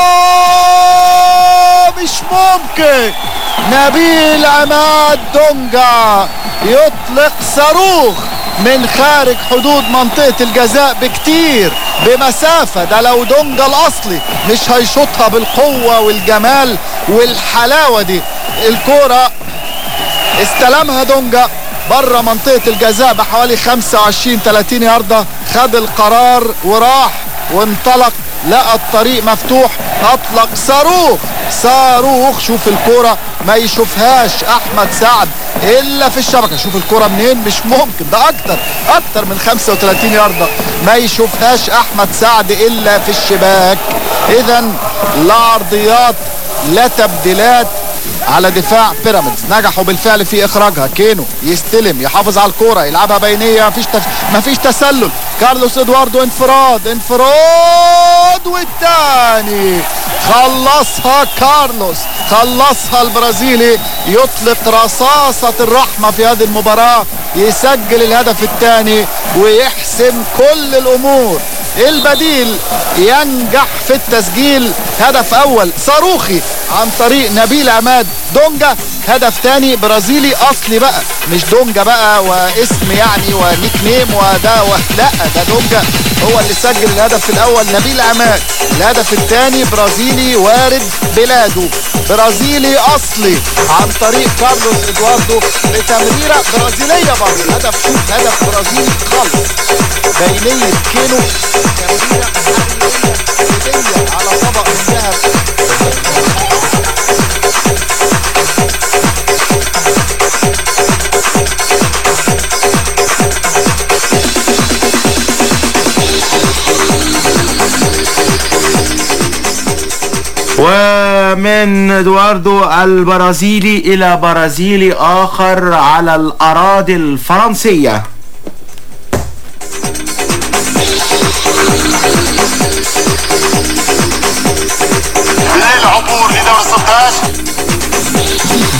مش ممكن نبيل عماد دونجا يطلق صاروخ من خارج حدود منطقة الجزاء بكتير بمسافة ده لو دونجا الأصلي مش هيشوطها بالقوة والجمال والحلاوة دي الكرة استلمها دونجا بره منطقة الجزاء بحوالي 25 30 ياردة خد القرار وراح وانطلق لقى الطريق مفتوح اطلق صاروخ صاروخ شوف الكرة ما يشوفهاش احمد سعد الا في الشبكة شوف الكرة منين مش ممكن ده اكتر اكتر من 35 ياردة ما يشوفهاش احمد سعد الا في الشباك اذا لا عرضيات لا تبديلات على دفاع بيراميدز نجحوا بالفعل في اخراجها كينو يستلم يحافظ على الكوره يلعبها بينيه مفيش تف... مفيش تسلل كارلوس ادواردو انفراد انفراد والتاني خلصها كارلوس خلصها البرازيلي يطلق رصاصة الرحمة في هذه المباراة يسجل الهدف الثاني ويحسم كل الأمور البديل ينجح في التسجيل هدف اول صاروخي عن طريق نبيل عماد دونجا هدف تاني برازيلي اصلي بقى مش دونجا بقى واسم يعني ونيك نيم وده و... لا ده دونجا هو اللي سجل الهدف الاول نبيل عماد الهدف الثاني برازيلي وارد بلاده برازيلي اصلي عن طريق كارلوس ادواردو بتمريره برازيليه برضه هدف شوف هدف برازيلي خالص بينيه كيلو تمريره هدفيه على طبق من ذهب ومن ادواردو البرازيلي الى برازيلي اخر على الاراضي الفرنسيه للعبور لدور 16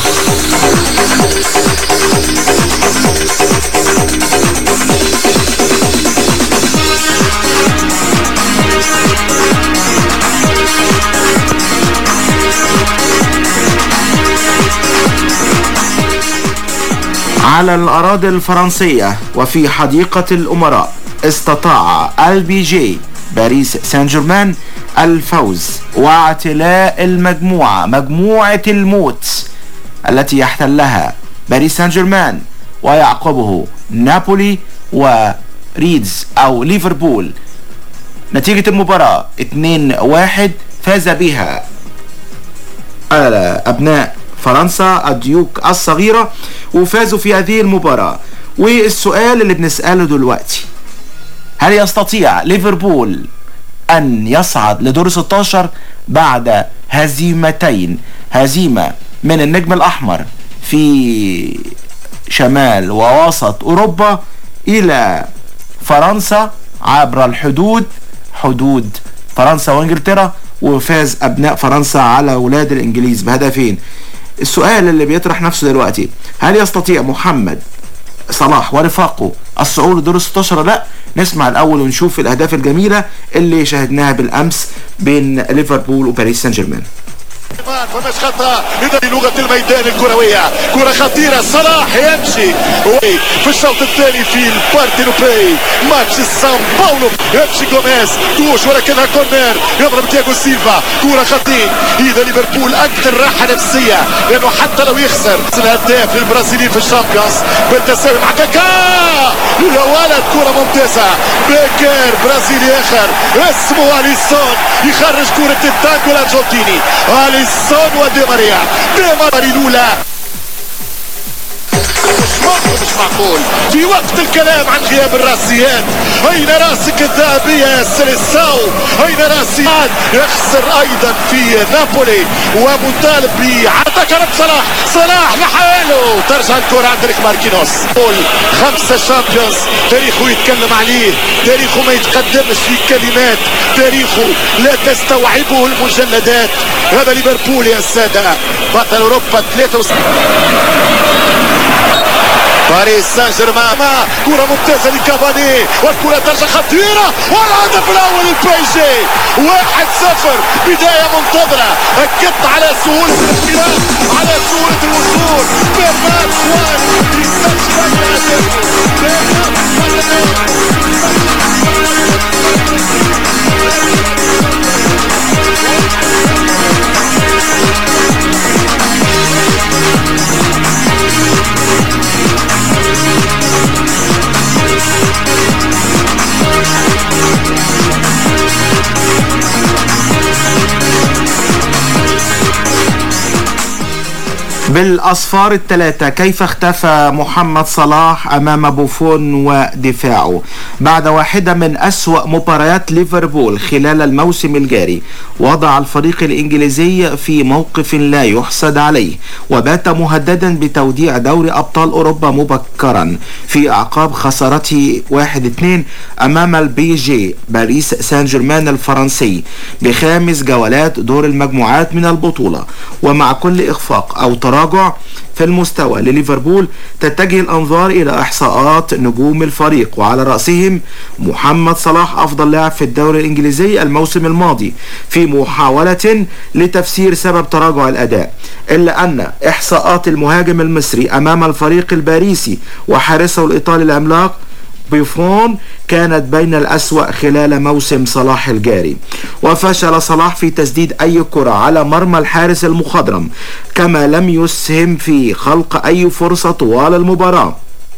على الأراضي الفرنسية وفي حديقة الأمراء استطاع البي جي باريس سان جيرمان الفوز واعتلاء المجموعة مجموعة الموت التي يحتلها باريس سان جيرمان ويعقبه نابولي وريدز أو ليفربول نتيجة المباراة 2-1 فاز بها على أبناء فرنسا الديوك الصغيرة وفازوا في هذه المباراة والسؤال اللي بنسأله دلوقتي هل يستطيع ليفربول أن يصعد لدور 16 بعد هزيمتين هزيمة من النجم الأحمر في شمال ووسط أوروبا إلى فرنسا عبر الحدود حدود فرنسا وانجلترا وفاز ابناء فرنسا على اولاد الانجليز بهدفين السؤال اللي بيطرح نفسه دلوقتي هل يستطيع محمد صلاح ورفاقه الصعود لدور ال 16 ولا لا نسمع الاول ونشوف الاهداف الجميله اللي شاهدناها بالامس بين ليفربول وباريس سان جيرمان فماش خطأ إذا لغة الميدان الكروية كرة خطيرة صلاح يمشي في الشوط الثاني في البارتينوبي ماتش سان باولو يمشي جوميز توش ولكنها كورنر يضرب تياغو سيلفا كرة خطير إذا ليفربول أكثر راحة نفسية لأنه حتى لو يخسر الهداف للبرازيليين في الشامبيونز بالتساوي مع كاكا يا ولد كرة ممتازة بيكر برازيلي آخر اسمه أليسون يخرج كرة التانجو الأرجنتيني أليسون ودي ماريا دي ماريا الأولى مش ممكن مش معقول في وقت الكلام عن غياب الراسيات اين راسك الذهبية يا سيليساو اين راسيات يخسر ايضا في نابولي ومطالب بعطى كرم صلاح صلاح لحاله ترجع الكرة عند ريك ماركينوس قول خمسة شامبيونز تاريخه يتكلم عليه تاريخه ما يتقدمش في كلمات تاريخه لا تستوعبه المجلدات هذا ليفربول يا السادة بطل اوروبا 63 باريس سان جيرمان كرة ممتازة لكافاني والكرة ترجع خطيرة والهدف الأول للبي جي واحد صفر بداية منتظرة أكدت على سهولة الانطلاق على سهولة الوصول بيرنارد سواريز يستكشف الهدف بالأصفار الثلاثة كيف اختفى محمد صلاح أمام بوفون ودفاعه بعد واحدة من أسوأ مباريات ليفربول خلال الموسم الجاري وضع الفريق الإنجليزي في موقف لا يحسد عليه وبات مهددا بتوديع دوري أبطال أوروبا مبكرا في أعقاب خسارته 1-2 أمام البي جي باريس سان جيرمان الفرنسي بخامس جولات دور المجموعات من البطولة ومع كل إخفاق أو تراجع في المستوى لليفربول تتجه الأنظار إلى إحصاءات نجوم الفريق وعلى رأسهم محمد صلاح أفضل لاعب في الدوري الإنجليزي الموسم الماضي في محاولة لتفسير سبب تراجع الأداء إلا أن إحصاءات المهاجم المصري أمام الفريق الباريسي وحارسه الإيطالي العملاق بيفون كانت بين الأسوأ خلال موسم صلاح الجاري وفشل صلاح في تسديد أي كرة على مرمى الحارس المخضرم كما لم يسهم في خلق أي فرصة طوال المباراة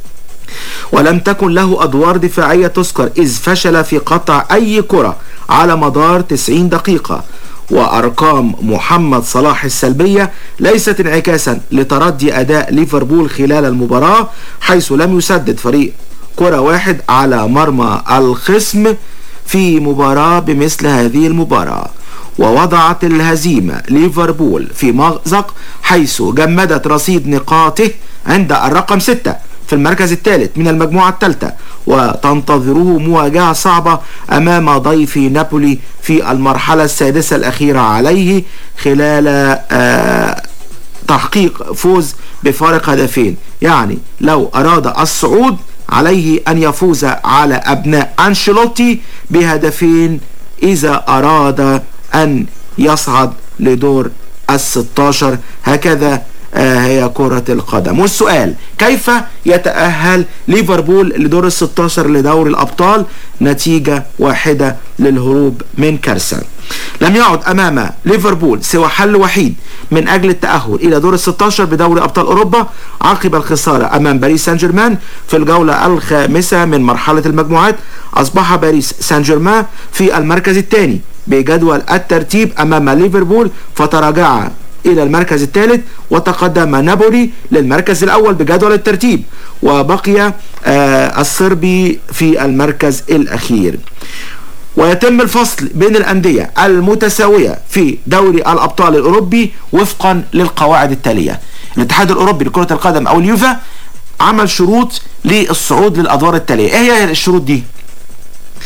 ولم تكن له أدوار دفاعية تذكر إذ فشل في قطع أي كرة على مدار 90 دقيقة وأرقام محمد صلاح السلبية ليست انعكاسا لتردي أداء ليفربول خلال المباراة حيث لم يسدد فريق كرة واحد على مرمى الخصم في مباراة بمثل هذه المباراة ووضعت الهزيمة ليفربول في مأزق حيث جمدت رصيد نقاطه عند الرقم 6 في المركز الثالث من المجموعة الثالثة وتنتظره مواجهة صعبة أمام ضيف نابولي في المرحلة السادسة الأخيرة عليه خلال آه تحقيق فوز بفارق هدفين يعني لو أراد الصعود عليه أن يفوز على أبناء أنشيلوتي بهدفين إذا أراد أن يصعد لدور الستاشر هكذا آه هي كرة القدم والسؤال كيف يتأهل ليفربول لدور الستاشر لدور الأبطال نتيجة واحدة للهروب من كارثة لم يعد أمام ليفربول سوى حل وحيد من أجل التأهل إلى دور الستاشر بدوري أبطال أوروبا عقب الخسارة أمام باريس سان جيرمان في الجولة الخامسة من مرحلة المجموعات أصبح باريس سان جيرمان في المركز الثاني بجدول الترتيب أمام ليفربول فتراجع إلى المركز الثالث وتقدم نابولي للمركز الأول بجدول الترتيب وبقي آه الصربي في المركز الأخير ويتم الفصل بين الأندية المتساوية في دوري الأبطال الأوروبي وفقا للقواعد التالية الاتحاد الأوروبي لكرة القدم أو اليوفا عمل شروط للصعود للأدوار التالية إيه هي الشروط دي؟ أن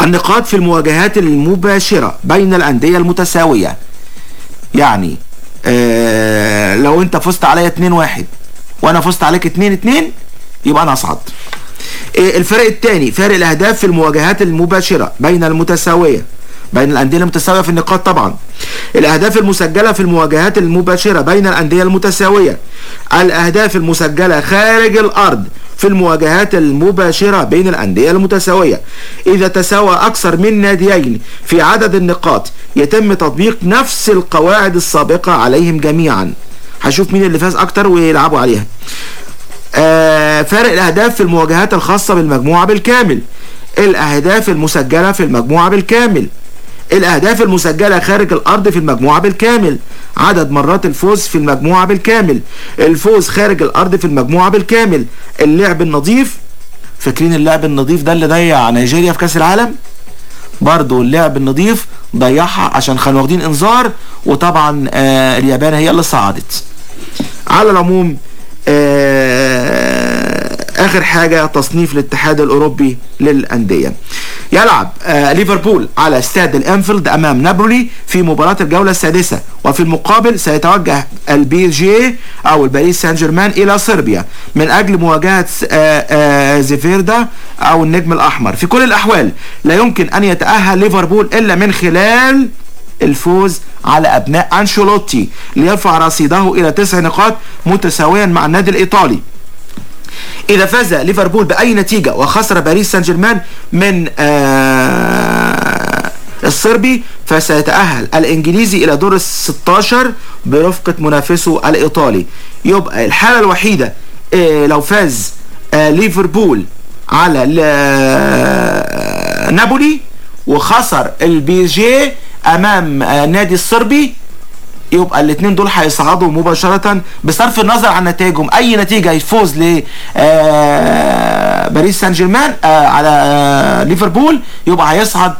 النقاط في المواجهات المباشرة بين الأندية المتساوية يعني آه لو انت فزت عليا 2-1 وانا فزت عليك 2-2 يبقى انا اصعد آه، الفرق الثاني فارق الاهداف في المواجهات المباشرة بين المتساوية بين الأندية المتساوية في النقاط طبعا الأهداف المسجلة في المواجهات المباشرة بين الأندية المتساوية الأهداف المسجلة خارج الأرض في المواجهات المباشرة بين الأندية المتساوية إذا تساوى أكثر من ناديين في عدد النقاط يتم تطبيق نفس القواعد السابقة عليهم جميعا هشوف مين اللي فاز أكتر ويلعبوا عليها آه فارق الأهداف في المواجهات الخاصة بالمجموعة بالكامل الأهداف المسجلة في المجموعة بالكامل الأهداف المسجلة خارج الأرض في المجموعة بالكامل عدد مرات الفوز في المجموعة بالكامل الفوز خارج الأرض في المجموعة بالكامل اللعب النظيف فاكرين اللعب النظيف ده اللي ضيع نيجيريا في كأس العالم برضو اللعب النظيف ضيعها عشان كانوا واخدين انذار وطبعا آه اليابان هي اللي صعدت على العموم آه اخر حاجة تصنيف الاتحاد الاوروبي للاندية يلعب آه ليفربول على استاد الانفيلد امام نابولي في مباراة الجولة السادسة وفي المقابل سيتوجه البي جي او الباريس سان جيرمان الى صربيا من اجل مواجهة آه آه زيفيردا او النجم الاحمر في كل الاحوال لا يمكن ان يتأهل ليفربول الا من خلال الفوز على ابناء انشيلوتي ليرفع رصيده الى تسع نقاط متساويا مع النادي الايطالي اذا فاز ليفربول باي نتيجة وخسر باريس سان جيرمان من آه الصربي فسيتأهل الانجليزي الى دور ال 16 برفقة منافسه الايطالي يبقى الحالة الوحيدة آه لو فاز آه ليفربول على نابولي وخسر البي جي امام النادي الصربي يبقى الاثنين دول هيصعدوا مباشرة بصرف النظر عن نتائجهم اي نتيجة يفوز ل باريس سان جيرمان على ليفربول يبقى هيصعد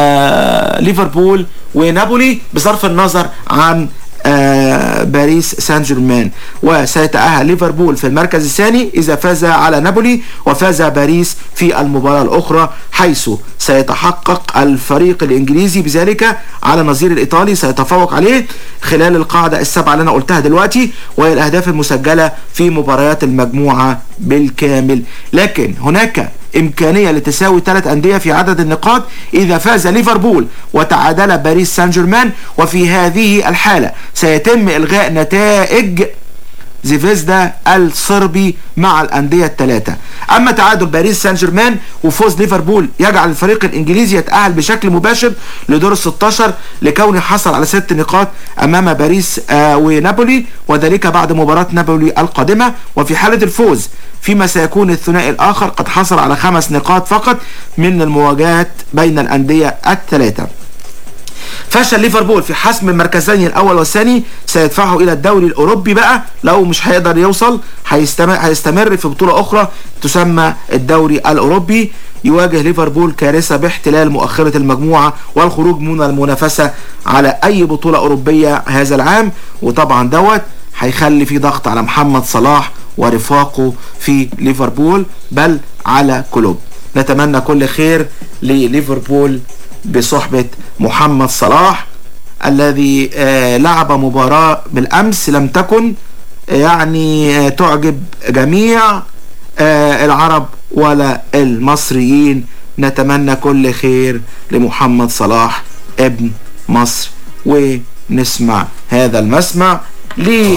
ليفربول ونابولي بصرف النظر عن آه باريس سان جيرمان وسيتأهل ليفربول في المركز الثاني إذا فاز على نابولي وفاز باريس في المباراة الأخرى حيث سيتحقق الفريق الإنجليزي بذلك على نظير الإيطالي سيتفوق عليه خلال القاعدة السبعة اللي أنا قلتها دلوقتي وهي الأهداف المسجلة في مباريات المجموعة بالكامل لكن هناك إمكانية لتساوي ثلاث أندية في عدد النقاط إذا فاز ليفربول وتعادل باريس سان جيرمان وفي هذه الحالة سيتم إلغاء نتائج زيفيزدا الصربي مع الأندية الثلاثة أما تعادل باريس سان جيرمان وفوز ليفربول يجعل الفريق الإنجليزي يتأهل بشكل مباشر لدور ال 16 لكونه حصل على ست نقاط أمام باريس آه ونابولي وذلك بعد مباراة نابولي القادمة وفي حالة الفوز فيما سيكون الثنائي الآخر قد حصل على خمس نقاط فقط من المواجهات بين الأندية الثلاثة فشل ليفربول في حسم المركزين الاول والثاني سيدفعه الى الدوري الاوروبي بقى لو مش هيقدر يوصل هيستمر, هيستمر في بطولة اخرى تسمى الدوري الاوروبي يواجه ليفربول كارثة باحتلال مؤخرة المجموعة والخروج من المنافسة على اي بطولة اوروبية هذا العام وطبعا دوت هيخلي في ضغط على محمد صلاح ورفاقه في ليفربول بل على كلوب نتمنى كل خير لليفربول بصحبة محمد صلاح الذي آه لعب مباراة بالأمس لم تكن آه يعني آه تعجب جميع العرب ولا المصريين نتمنى كل خير لمحمد صلاح ابن مصر ونسمع هذا المسمع ل...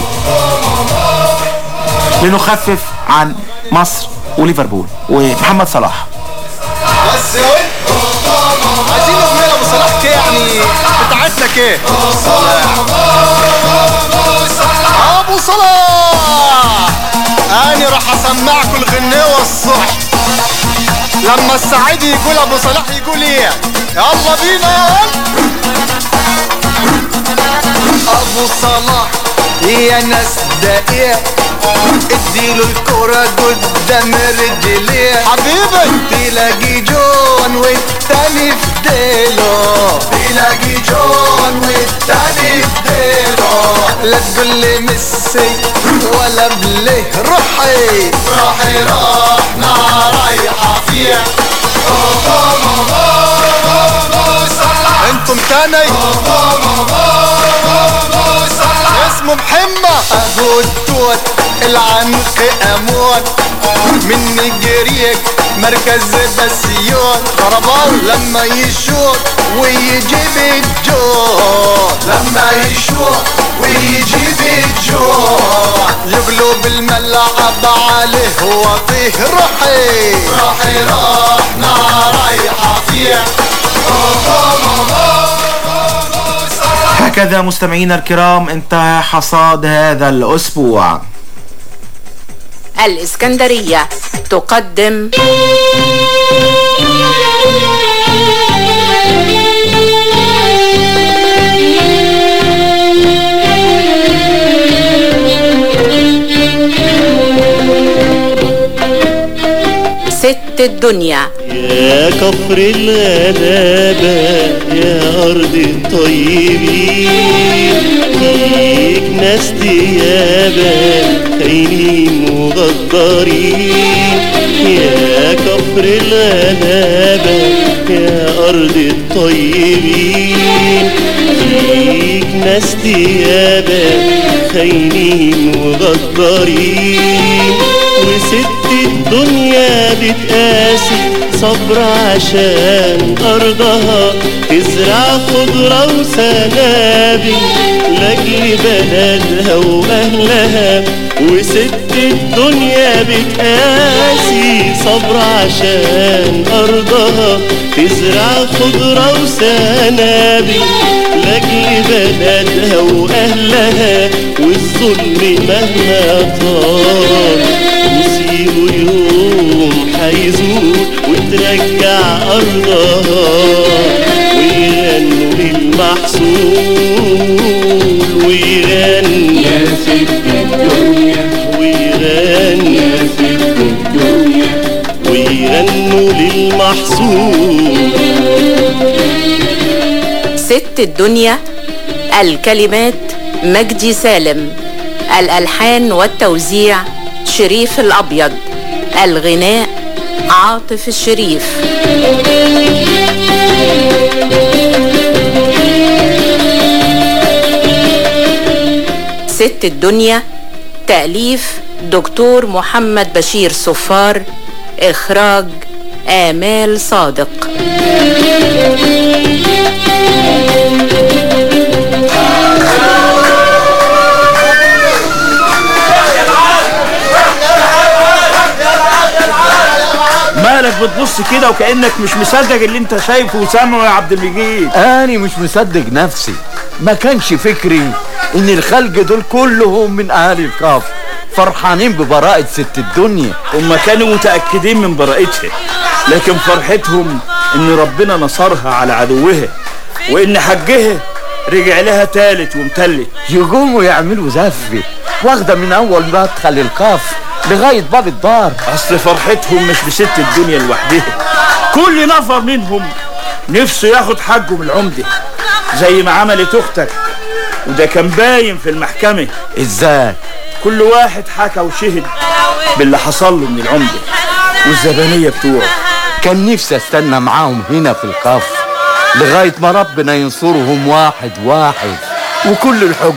لنخفف عن مصر وليفربول ومحمد صلاح بس عايزين نغني ابو صلاح كده يعني بتاعتنا كده ابو صلاح انا راح اسمعكم الغنيوه الصح لما السعيد يقول ابو صلاح يقول ايه يلا بينا ابو صلاح يا ناس ده ايه اديله الكرة قدام رجليه حبيبي تلاقي جون والتاني في ديله تلاقي جون والتاني في ديله لا تقول لي ميسي ولا بليه روحي روحي رحنا رايحة فيه عيني اسمه محمد ابو التوت العنق اموت من جريك مركز بسيون خربان لما يشوط ويجيب الجوع لما يشوط ويجيب الجوع يقلب الملعب عليه وطيه روحي روحي روحنا رايحة فيه هكذا مستمعينا الكرام انتهى حصاد هذا الأسبوع الإسكندرية تقدم ست الدنيا يا كفر الغلابة يا أرض الطيبين فيك ناس ديابة خاينين وغدارين يا كفر الغلابة يا أرض الطيبين فيك ناس ديابة خاينين وغدارين وست الدنيا بتقاسي صبر عشان أرضها تزرع خضرة وسنابل لأجل بلدها وأهلها وست الدنيا بتقاسي صبر عشان أرضها تزرع خضرة وسنابل لأجل بلدها وأهلها والظلم مهما طال مصيره يوم حيزول وترجع أرضها ويغنوا للمحصول ويغنوا يا ست الدنيا ويغنوا يا ست الدنيا ويغنوا للمحصول ست الدنيا الكلمات مجدي سالم الألحان والتوزيع شريف الأبيض الغناء عاطف الشريف ست الدنيا تأليف دكتور محمد بشير صفار إخراج آمال صادق مالك بتبص كده وكأنك مش مصدق اللي انت شايفه وسامعه يا عبد المجيد أنا مش مصدق نفسي ما كانش فكري إن الخلق دول كلهم من أهالي الكاف فرحانين ببراءة ست الدنيا هما كانوا متأكدين من براءتها لكن فرحتهم ان ربنا نصرها على عدوها وان حجها رجع لها تالت ومتلت يقوموا يعملوا زفة واخدة من أول مدخل الكاف لغاية باب الدار اصل فرحتهم مش بست الدنيا لوحدها كل نفر منهم نفسه ياخد حقه من العمدة زي ما عملت اختك وده كان باين في المحكمة ازاي كل واحد حكى وشهد باللي حصل له من العمدة والزبانية بتوعه كان نفسي استنى معاهم هنا في الكاف لغاية ما ربنا ينصرهم واحد واحد وكل الحجة